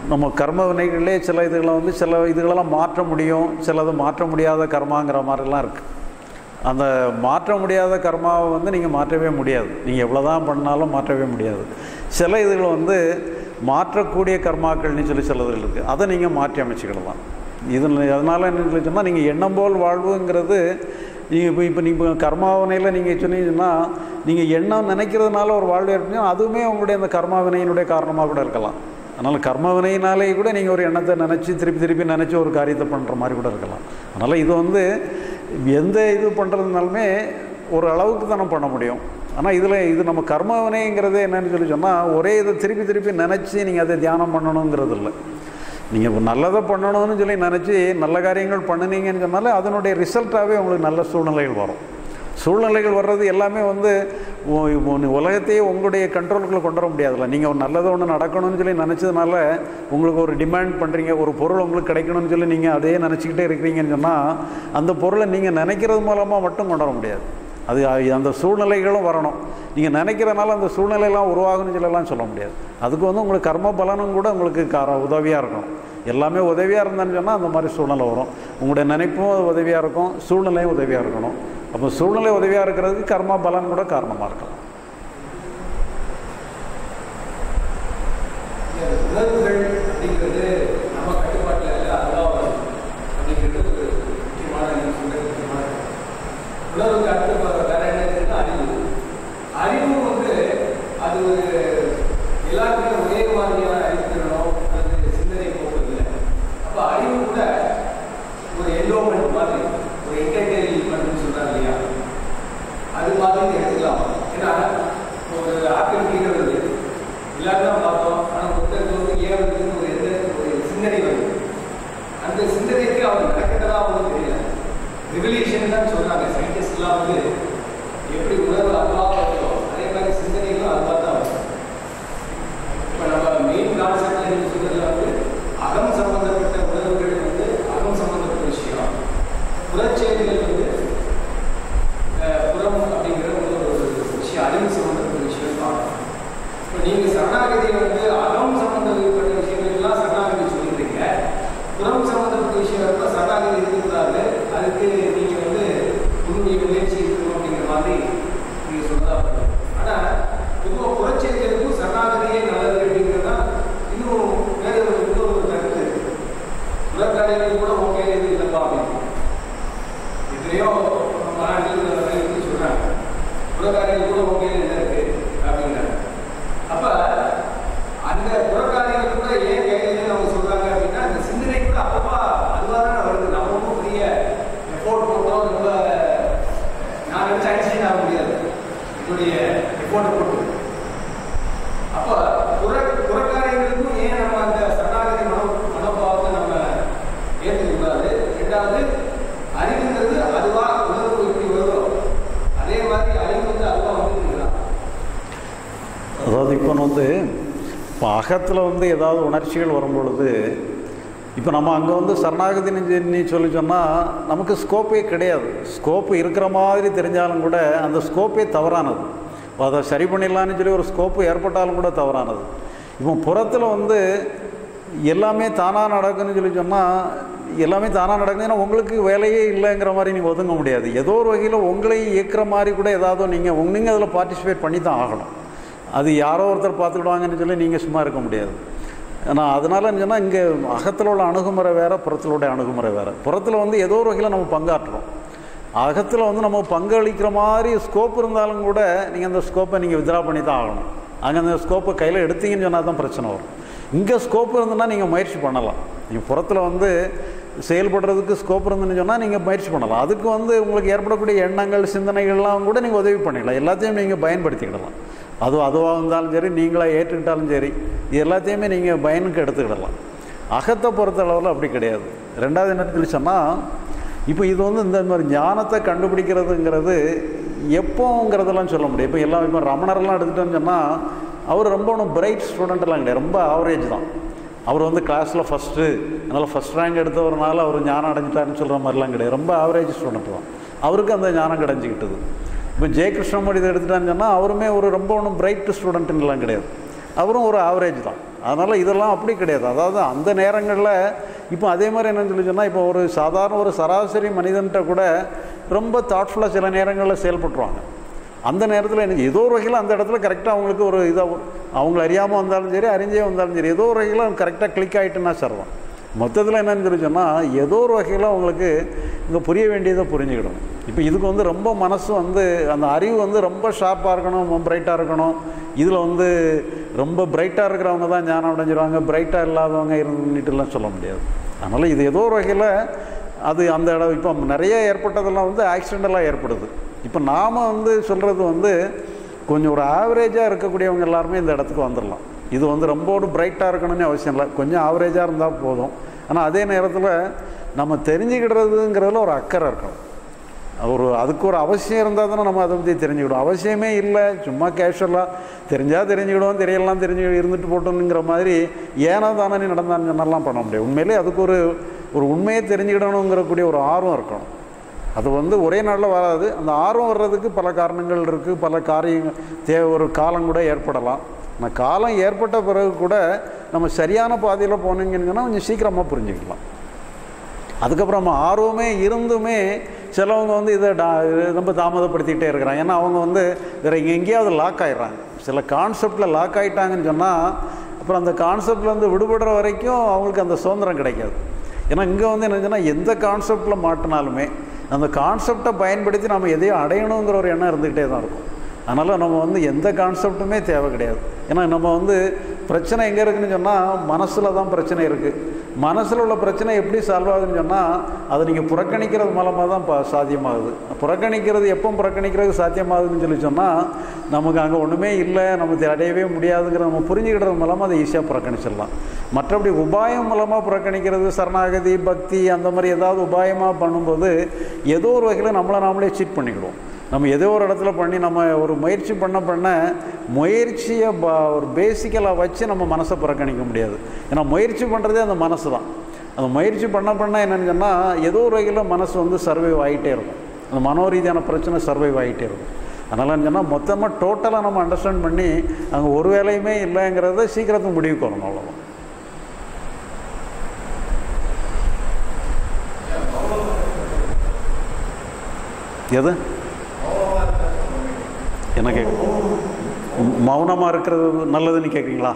நம்ம கர்ம வினைகளே சில இதுகளை வந்து சில இதுகளெல்லாம் மாற்ற முடியும் சிலது மாற்ற முடியாத கர்மாங்கிற மாதிரிலாம் இருக்குது அந்த மாற்ற முடியாத கர்மாவை வந்து நீங்கள் மாற்றவே முடியாது நீங்கள் எவ்வளோ தான் பண்ணாலும் மாற்றவே முடியாது சில இதுகள் வந்து மாற்றக்கூடிய கர்மாக்கள்னு சொல்லி சிலதுகள் இருக்குது அதை நீங்கள் மாற்றி அமைச்சிக்கிடலாம் இதில் அதனால் என்ன சொல்லி சொன்னால் நீங்கள் எண்ணம் போல் வாழ்வுங்கிறது நீங்கள் இப்போ இப்போ நீங்கள் கர்மாவனையில் நீங்கள் சொன்னீங்கன்னா நீங்கள் எண்ணம் நினைக்கிறதுனால ஒரு வாழ்வு ஏற்படுச்சுன்னா அதுவுமே உங்களுடைய அந்த கர்மாவினையினுடைய காரணமாக கூட இருக்கலாம் அதனால் கர்மவினையினாலே கூட நீங்கள் ஒரு எண்ணத்தை நினச்சி திருப்பி திருப்பி நினச்சி ஒரு காரியத்தை பண்ணுற மாதிரி கூட இருக்கலாம் அதனால் இது வந்து எந்த இது பண்ணுறதுனாலுமே ஒரு அளவுக்கு தானே பண்ண முடியும் ஆனால் இதில் இது நம்ம கர்மவினைங்கிறதே என்னன்னு சொல்லி சொன்னால் ஒரே இதை திருப்பி திருப்பி நினச்சி நீங்கள் அதை தியானம் பண்ணணுங்கிறது இல்லை நீங்கள் நல்லதை பண்ணணும்னு சொல்லி நினச்சி நல்ல காரியங்கள் பண்ணினீங்கன்னு சொன்னாலே அதனுடைய ரிசல்ட்டாகவே உங்களுக்கு நல்ல சூழ்நிலைகள் வரும் சூழ்நிலைகள் வர்றது எல்லாமே வந்து உ- உ- உலகத்தையே உங்களுடைய கண்ட்ரோலுக்குள்ளே கொண்டு வர முடியாதுல்ல நீங்கள் ஒரு நல்லது ஒன்று நடக்கணும்னு சொல்லி நினச்சதுனால உங்களுக்கு ஒரு டிமாண்ட் பண்ணுறீங்க ஒரு பொருள் உங்களுக்கு கிடைக்கணும்னு சொல்லி நீங்கள் அதே நினச்சிக்கிட்டே இருக்கிறீங்கன்னு சொன்னால் அந்த பொருளை நீங்கள் நினைக்கிறது மூலமாக மட்டும் கொண்டு வர முடியாது அது அ- அந்த சூழ்நிலைகளும் வரணும் நீங்கள் நினைக்கிறனால அந்த சூழ்நிலையெல்லாம் உருவாகும்னு சொல்லலாம் சொல்ல முடியாது அதுக்கு வந்து உங்களுக்கு கர்ம பலனும் கூட உங்களுக்கு கார உதவியாக இருக்கணும் எல்லாமே உதவியாக இருந்தான்னு சொன்னால் அந்த மாதிரி சூழ்நிலை வரும் உங்களுடைய நினைப்பும் உதவியாக இருக்கும் சூழ்நிலையும் உதவியாக இருக்கணும் அப்போ சூழ்நிலை உதவியாக இருக்கிறதுக்கு கர்மா பலன் கூட காரணமாக இருக்கலாம் இந்த உணர்வுகள் அப்படிங்கிறது நம்ம கட்டுப்பாட்டில் இல்லை அதுதான் வரும் அப்படிங்கிறது ஒரு முக்கியமான நீங்க சொல்றது முக்கியமான கருத்து. உணர்வுக்கு அடுத்து வர- வேற என்ன இருக்குன்னா அறிவு அறிவு வந்து அது ஒரு எல்லாருக்குமே ஒரே மாதிரியான அறிவுத்திறனோ அல்லது சிந்தனை போக்கு இல்லை அப்போ அறிவு கூட ஒரு என்டோமெண்ட் மாதிரி ஒரு என்டர்டெயின்மெண்ட்னு சொல்றாங்க இல்லையா அது மாதிரி எடுத்துக்கலாம் ஏன்னா ஒரு ஆப்பிள் கீழே வருது எல்லாரும் தான் பார்த்தோம் ஆனால் புத்தகத்தில் வந்து ஏன் வருதுன்னு ஒரு எந்த ஒரு சிந்தனை வருது அந்த சிந்தனைக்கு அவர் நடக்கிறதா வந்து தெரியல ரிவல்யூஷன் தான் சொல்றாங்க சயின்டிஸ்ட்லாம் வந்து எப்படி உணர்வு அதுவாக வருதோ அதே மாதிரி சிந்தனைகளும் அதுவாக தான் வரும் இப்போ நம்ம மெயின் கான்செப்ட்ல நீங்க சொல்றதுல வந்து அகம் சம்பந்தப்பட்ட உணர்வுகள் வந்து அகம் சம்பந்தப்பட்ட விஷயம் புறச்செயல்கள் வந்து அஹ், புறம் அப்படிங்கிற ஒரு ஒரு விஷயம் அறிவு சம்பந்தப்பட்ட விஷயம் பார்க்கணும் இப்போ நீங்க சரணாகதி வந்து அகம் சம்பந்தப்பட்ட விஷயங்கள்லாம் சரணாகதி சொல்லிடுறீங்க புறம் சம்பந்தப்பட்ட விஷயம் இருந்தால் சரணாகதி இருக்கக்கூடாது அதுக்கு நீங்க வந்து உன்னுடைய முயற்சி இருக்கணும் அப்படிங்கிற மாதிரி நீங்க சொல்றதா போதும் ஆனா பொதுவாக புறச்செயல்களுக்கும் சரணாகதியே நல்லது அப்படிங்கிறது தான் இன்னும் வேற ஒரு இன்னொரு ஒரு கருத்து இருக்கு புறக்காரியங்கள் கூட ஓகே இது இல்லைப்பா அப்படின்னு எத்தனையோ மாநாட்டில் வந்து சொல்றாங்க புறக்காரியங்கள் கூட ஓகே என்ன இருக்கு அப்படிங்கிறாங்க அப்ப அந்த புறக்காரியங்கள் கூட ஏன் கையில அவங்க சொல்றாங்க அப்படின்னா அந்த சிந்தனை கூட அப்பப்பா அதுவா தானே வருது நம்ம ஒன்றும் பெரிய எஃபோர்ட் போட்டோம் ரொம்ப நான் நினைச்ச ஆக்சிடென்ட் ஆக முடியாது என்னுடைய எஃபோர்ட் போட்டு அப்ப புற புறக்காரியங்களுக்கும் ஏன் நம்ம அந்த சரணாகதி மனோ மனோபாவத்தை நம்ம ஏற்றுக்க கூடாது ரெண்டாவது அறிவுங்கிறது அதுவா உணர்வு எப்படி வருதோ அதே மாதிரி அறிவு வந்து அதுவா வந்துருக்கலாம் அதாவது இப்போ வந்து இப்போ அகத்தில் வந்து ஏதாவது உணர்ச்சிகள் வரும் பொழுது இப்போ நம்ம அங்கே வந்து சரணாகதின்னு சொல்லி- நீ சொல்லி சொன்னால் நமக்கு ஸ்கோப்பே கிடையாது ஸ்கோப்பு இருக்கிற மாதிரி தெரிஞ்சாலும் கூட அந்த ஸ்கோப்பே தவறானது இப்போ அதை சரி பண்ணிடலான்னு சொல்லி ஒரு ஸ்கோப்பு ஏற்பட்டாலும் கூட தவறானது இப்போ புறத்தில் வந்து எல்லாமே தானாக நடக்குன்னு சொல்லி சொன்னால் எல்லாமே தானாக நடக்குதுன்னா உங்களுக்கு வேலையே இல்லைங்கிற மாதிரி நீங்கள் ஒதுங்க முடியாது ஏதோ ஒரு வகையில் உங்களை இயக்குற மாதிரி கூட ஏதாவது நீங்கள் நீங்கள் அதில் பார்ட்டிசிபேட் பண்ணி தான் ஆகணும் அது யாரோ ஒருத்தர் பார்த்துக்கிடுவாங்கன்னு சொல்லி நீங்கள் சும்மா இருக்க முடியாது ஆனால் அதனால சொன்னால் இங்கே அகத்தில் உள்ள அணுகுமுறை வேறு புறத்தில் உள்ள அணுகுமுறை வேறு புறத்தில் வந்து ஏதோ ஒரு வகையில் நம்ம பங்காற்றுறோம் அகத்தில் வந்து நம்ம பங்களிக்கிற மாதிரி ஸ்கோப் இருந்தாலும் கூட நீங்கள் அந்த ஸ்கோப்பை நீங்கள் வித்ரா பண்ணி தான் ஆகணும் அங்கே அந்த ஸ்கோப்பை கையில் எடுத்தீங்கன்னு சொன்னால் தான் பிரச்சனை வரும் இங்கே ஸ்கோப் இருந்ததுன்னா நீங்கள் முயற்சி பண்ணலாம் நீங்கள் புறத்தில் வந்து செயல்படுறதுக்கு ஸ்கோப் இருந்துன்னு சொன்னால் நீங்கள் முயற்சி பண்ணலாம் அதுக்கு வந்து உங்களுக்கு ஏற்படக்கூடிய எண்ணங்கள் சிந்தனைகள்லாம் கூட நீங்கள் உதவி பண்ணிக்கலாம் எல்லாத்தையும் நீங்கள் பயன்படுத்திக்கிடலாம் அது அதுவாக இருந்தாலும் சரி நீங்களாக ஏற்றுக்கிட்டாலும் சரி இது எல்லாத்தையுமே நீங்கள் பயனுக்கு எடுத்துக்கிடலாம் அகத்தை பொறுத்த அளவில் அப்படி கிடையாது ரெண்டாவது என்ன சொல்லி சொன்னால் இப்போ இது வந்து இந்த மாதிரி ஞானத்தை கண்டுபிடிக்கிறதுங்கிறது எப்போங்கிறதெல்லாம் சொல்ல முடியும் இப்போ எல்லாம் இப்போ ரமணரெல்லாம் எடுத்துட்டோம்னு சொன்னால் அவர் ரொம்ப ஒன்றும் பிரைட் ஸ்டூடெண்ட்லாம் கிடையாது ரொம்ப ஆவரேஜ் தான் அவர் வந்து கிளாஸில் ஃபஸ்ட்டு அதனால் ஃபஸ்ட் ரேங்க் எடுத்தவரனால அவர் ஞானம் அடைஞ்சிட்டாருன்னு சொல்கிற மாதிரிலாம் கிடையாது ரொம்ப ஆவரேஜ் ஸ்டூடெண்ட் தான் அவருக்கு அந்த ஞானம் கிடைஞ்சிக்கிட்டது இப்போ ஜெய கிருஷ்ணமூர்த்தி இதை எடுத்துட்டான்னு சொன்னால் அவருமே ஒரு ரொம்ப ஒன்றும் பிரைட் ஸ்டூடெண்ட்டுலாம் கிடையாது அவரும் ஒரு ஆவரேஜ் தான் அதனால் இதெல்லாம் அப்படி கிடையாது அதாவது அந்த நேரங்களில் இப்போ அதே மாதிரி என்னன்னு சொல்லி சொன்னால் இப்போ ஒரு சாதாரண ஒரு சராசரி மனிதன்கிட்ட கூட ரொம்ப தாட்ஃபுல்லாக சில நேரங்களில் செயல்பட்டுருவாங்க அந்த நேரத்தில் எனக்கு ஏதோ ஒரு வகையில் அந்த இடத்துல கரெக்டாக அவங்களுக்கு ஒரு இதாக அவங்கள அறியாமல் வந்தாலும் சரி அறிஞ்சே வந்தாலும் சரி ஏதோ ஒரு வகையில் கரெக்டாக கிளிக் ஆகிட்டுன்னா சர்வம் மொத்தத்தில் என்னன்னு சொல்லி சொன்னால் ஏதோ ஒரு வகையில் அவங்களுக்கு இங்கே புரிய வேண்டியதை புரிஞ்சுக்கிடணும் இப்போ இதுக்கு வந்து ரொம்ப மனசு வந்து அந்த அறிவு வந்து ரொம்ப ஷார்ப்பாக இருக்கணும் ரொம்ப பிரைட்டாக இருக்கணும் இதில் வந்து ரொம்ப பிரைட்டாக இருக்கிறவங்க தான் ஞானம் அடைஞ்சிருவாங்க பிரைட்டாக இல்லாதவங்க இருந்துட்டுலாம் சொல்ல முடியாது அதனால் இது ஏதோ ஒரு வகையில் அது அந்த இடம் இப்போ நிறைய ஏற்பட்டதெல்லாம் வந்து ஆக்சிடெண்டலாக ஏற்படுது இப்போ நாம் வந்து சொல்கிறது வந்து கொஞ்சம் ஒரு ஆவரேஜாக இருக்கக்கூடியவங்க எல்லாருமே இந்த இடத்துக்கு வந்துடலாம் இது வந்து ரொம்ப ஒரு பிரைட்டாக இருக்கணும்னு அவசியம் இல்லை கொஞ்சம் ஆவரேஜாக இருந்தால் போதும் ஆனால் அதே நேரத்தில் நம்ம தெரிஞ்சுக்கிடுறதுங்கிறதுல ஒரு அக்கறை இருக்கணும் ஒரு அதுக்கு ஒரு அவசியம் இருந்தால் தானே நம்ம அதை பற்றி தெரிஞ்சுக்கிடும் அவசியமே இல்லை சும்மா கேஷுவலாக தெரிஞ்சால் தெரிஞ்சுக்கிடுவோம் தெரியலாம் தெரிஞ்சு இருந்துட்டு போட்டோங்கிற மாதிரி ஏனோ தானே நடந்தான்னு சொன்னாலாம் பண்ண முடியாது உண்மையிலே அதுக்கு ஒரு ஒரு உண்மையை தெரிஞ்சுக்கிடணுங்கிறக்கூடிய ஒரு ஆர்வம் இருக்கணும் அது வந்து ஒரே நாளில் வராது அந்த ஆர்வம் வர்றதுக்கு பல காரணங்கள் இருக்குது பல காரியங்கள் தே ஒரு காலம் கூட ஏற்படலாம் ஆனால் காலம் ஏற்பட்ட பிறகு கூட நம்ம சரியான பாதையில் போனீங்கன்னு சொன்னால் கொஞ்சம் சீக்கிரமாக புரிஞ்சுக்கலாம் அதுக்கப்புறம் நம்ம ஆர்வமே இருந்துமே சிலவங்க வந்து இதை டா ரொம்ப தாமதப்படுத்திக்கிட்டே இருக்கிறாங்க ஏன்னா அவங்க வந்து வேறு இங்கே எங்கேயாவது லாக் ஆயிடுறாங்க சில கான்செப்டில் லாக் ஆகிட்டாங்கன்னு சொன்னால் அப்புறம் அந்த கான்செப்ட்லேருந்து விடுபடுற வரைக்கும் அவங்களுக்கு அந்த சுதந்திரம் கிடைக்காது ஏன்னா இங்கே வந்து என்ன சொன்னால் எந்த கான்செப்டில் மாட்டினாலுமே அந்த கான்செப்டை பயன்படுத்தி நம்ம எதையும் அடையணுங்கிற ஒரு எண்ணம் இருந்துக்கிட்டே தான் இருக்கும் அதனால் நம்ம வந்து எந்த கான்செப்ட்டுமே தேவை கிடையாது ஏன்னா நம்ம வந்து பிரச்சனை எங்கே இருக்குன்னு சொன்னால் மனசில் தான் பிரச்சனை இருக்குது மனசில் உள்ள பிரச்சனை எப்படி சால்வ் ஆகுதுன்னு சொன்னால் அதை நீங்கள் புறக்கணிக்கிறது மூலமாக தான் ப சாத்தியமாகுது புறக்கணிக்கிறது எப்போ புறக்கணிக்கிறது சாத்தியமாகுதுன்னு சொல்லி சொன்னால் நமக்கு அங்கே ஒன்றுமே இல்லை நமக்கு அடையவே முடியாதுங்கிற நம்ம புரிஞ்சுக்கிட்டது மூலமாக அதை ஈஸியாக புறக்கணிச்சிடலாம் மற்றபடி உபாயம் மூலமாக புறக்கணிக்கிறது சரணாகதி பக்தி அந்த மாதிரி ஏதாவது உபாயமாக பண்ணும்போது ஏதோ ஒரு வகையில் நம்மளை நாமளே சீட் பண்ணிக்கிடுவோம் நம்ம ஏதோ ஒரு இடத்துல பண்ணி நம்ம ஒரு முயற்சி பண்ண பண்ண முயற்சியை ப ஒரு பேசிக்கலாக வச்சு நம்ம மனசை புறக்கணிக்க முடியாது ஏன்னா முயற்சி பண்ணுறதே அந்த மனசு தான் அந்த முயற்சி பண்ண பண்ண என்னென்னு சொன்னால் ஏதோ ஒரு வகையில் மனசு வந்து சர்வைவ் ஆகிட்டே இருக்கும் அந்த மனோரீதியான பிரச்சனை சர்வைவ் ஆகிட்டே இருக்கும் அதனால் சொன்னால் மொத்தமாக டோட்டலாக நம்ம அண்டர்ஸ்டாண்ட் பண்ணி அங்கே ஒரு வேலையுமே இல்லைங்கிறத சீக்கிரத்துக்கு முடிவுக்கு வரணும் அவ்வளோதான் எது என்ன கேட்க மௌனமாக இருக்கிறது நல்லதுன்னு கேட்குறீங்களா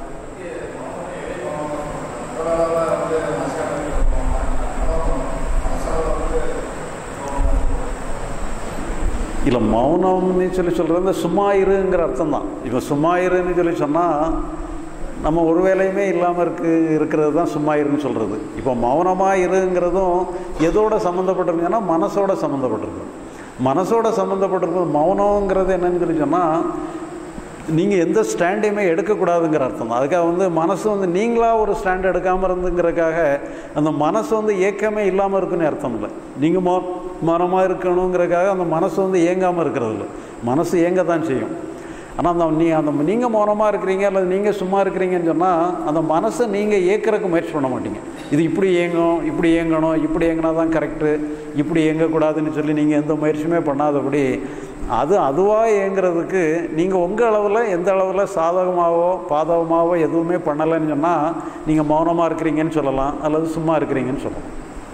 இல்லை மௌனம்னு சொல்லி சொல்கிறது இந்த சும்மா இருங்கிற அர்த்தம் தான் இப்போ சும்மா இருன்னு சொல்லி சொன்னால் நம்ம ஒரு வேலையுமே இல்லாமல் இருக்கு இருக்கிறது தான் சும்மா இருன்னு சொல்கிறது இப்போ மௌனமாக இருங்கிறதும் எதோட சம்மந்தப்பட்டிருக்குன்னா மனசோட சம்மந்தப்பட்டிருக்கு மனசோட சம்மந்தப்பட்டிருக்கிறது மௌனங்கிறது என்னன்னு சொல்லி சொன்னால் நீங்கள் எந்த ஸ்டாண்டையுமே எடுக்கக்கூடாதுங்கிற அர்த்தம் தான் அதுக்காக வந்து மனசு வந்து நீங்களாக ஒரு ஸ்டாண்ட் எடுக்காமல் இருந்துங்கிறதுக்காக அந்த மனசு வந்து ஏக்கமே இல்லாமல் இருக்குன்னு அர்த்தம் இல்லை நீங்கள் மோ மரமாக இருக்கணுங்கிறதுக்காக அந்த மனசு வந்து ஏங்காமல் இருக்கிறது இல்லை மனசு ஏங்க தான் செய்யும் ஆனால் அந்த நீ அந்த நீங்கள் மௌனமாக இருக்கிறீங்க அல்லது நீங்கள் சும்மா இருக்கிறீங்கன்னு சொன்னால் அந்த மனசை நீங்கள் ஏற்கிறதுக்கு முயற்சி பண்ண மாட்டீங்க இது இப்படி இயங்கும் இப்படி இயங்கணும் இப்படி இயங்கினா தான் கரெக்டு இப்படி இயங்கக்கூடாதுன்னு சொல்லி நீங்கள் எந்த முயற்சியுமே பண்ணாதபடி அது அதுவாக இயங்குறதுக்கு நீங்கள் உங்கள் அளவில் எந்த அளவில் சாதகமாகவோ பாதகமாகவோ எதுவுமே பண்ணலைன்னு சொன்னால் நீங்கள் மௌனமாக இருக்கிறீங்கன்னு சொல்லலாம் அல்லது சும்மா இருக்கிறீங்கன்னு சொல்லலாம்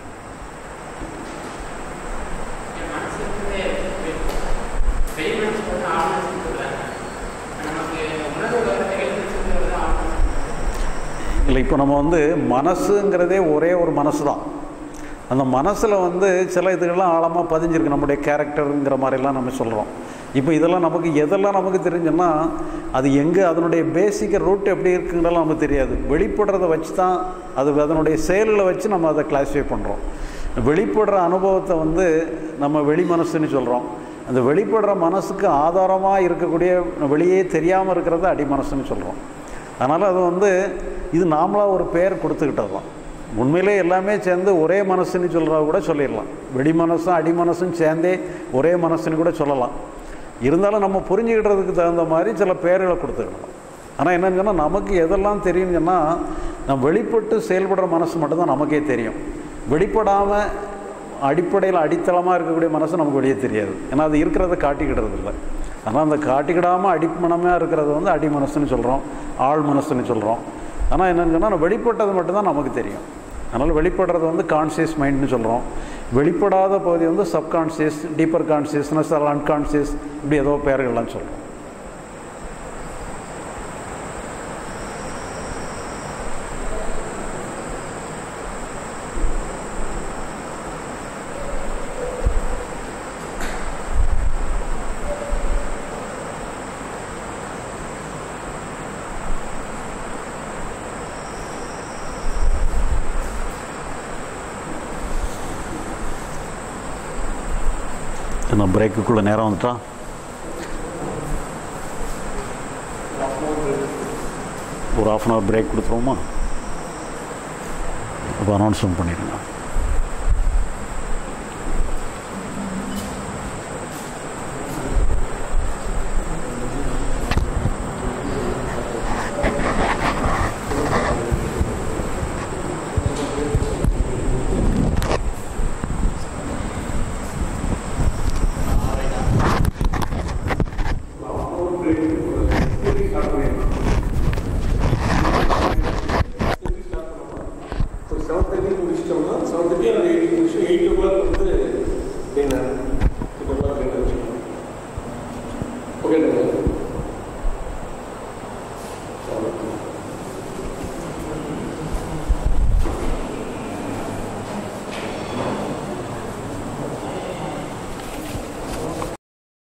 இல்லை இப்போ நம்ம வந்து மனசுங்கிறதே ஒரே ஒரு மனசு தான் அந்த மனசில் வந்து சில இதுகள்லாம் ஆழமாக பதிஞ்சிருக்கு நம்முடைய கேரக்டருங்கிற மாதிரிலாம் நம்ம சொல்கிறோம் இப்போ இதெல்லாம் நமக்கு எதெல்லாம் நமக்கு தெரிஞ்சுன்னா அது எங்கே அதனுடைய பேசிக்க ரூட் எப்படி இருக்குங்கிறலாம் நமக்கு தெரியாது வெளிப்படுறத வச்சு தான் அது அதனுடைய செயல்களை வச்சு நம்ம அதை கிளாஸிஃபை பண்ணுறோம் வெளிப்படுற அனுபவத்தை வந்து நம்ம வெளி மனசுன்னு சொல்கிறோம் அந்த வெளிப்படுற மனசுக்கு ஆதாரமாக இருக்கக்கூடிய வெளியே தெரியாமல் இருக்கிறத அடி மனசுன்னு சொல்கிறோம் அதனால் அது வந்து இது நாமளாக ஒரு பேர் கொடுத்துக்கிட்டது தான் உண்மையிலே எல்லாமே சேர்ந்து ஒரே மனசுன்னு சொல்கிறத கூட சொல்லிடலாம் வெடி மனசும் அடி மனசும் சேர்ந்தே ஒரே மனசுன்னு கூட சொல்லலாம் இருந்தாலும் நம்ம புரிஞ்சுக்கிட்டதுக்கு தகுந்த மாதிரி சில பேர்களை கொடுத்துக்கலாம் ஆனால் என்னன்னு சொன்னால் நமக்கு எதெல்லாம் தெரியும்னு சொன்னால் நம்ம வெளிப்பட்டு செயல்படுற மனசு மட்டும்தான் நமக்கே தெரியும் வெளிப்படாமல் அடிப்படையில் அடித்தளமாக இருக்கக்கூடிய மனசு நமக்கு வெளியே தெரியாது ஏன்னா அது இருக்கிறத காட்டிக்கிடுறது இல்லை ஆனால் அந்த காட்டிக்கிடாமல் அடிமனமாக இருக்கிறது வந்து அடி மனசுன்னு சொல்கிறோம் ஆள் மனசுன்னு சொல்கிறோம் ஆனால் என்னன்னு சொன்னால் வெளிப்பட்டது மட்டும்தான் நமக்கு தெரியும் அதனால் வெளிப்படுறது வந்து கான்சியஸ் மைண்ட்னு சொல்கிறோம் வெளிப்படாத பகுதி வந்து சப்கான்சியஸ் டீப்பர் கான்சியஸ்னஸ் அன்கான்சியஸ் இப்படி ஏதோ பெயர்கள்லாம் சொல்கிறோம் என்ன பிரேக்குக்குள்ளே நேரம் வந்துட்டா ஒரு ஆஃப் அன் ஹவர் பிரேக் கொடுத்துருவோமா அப்போ அனௌன்ஸ்மெண்ட் பண்ணிடுங்க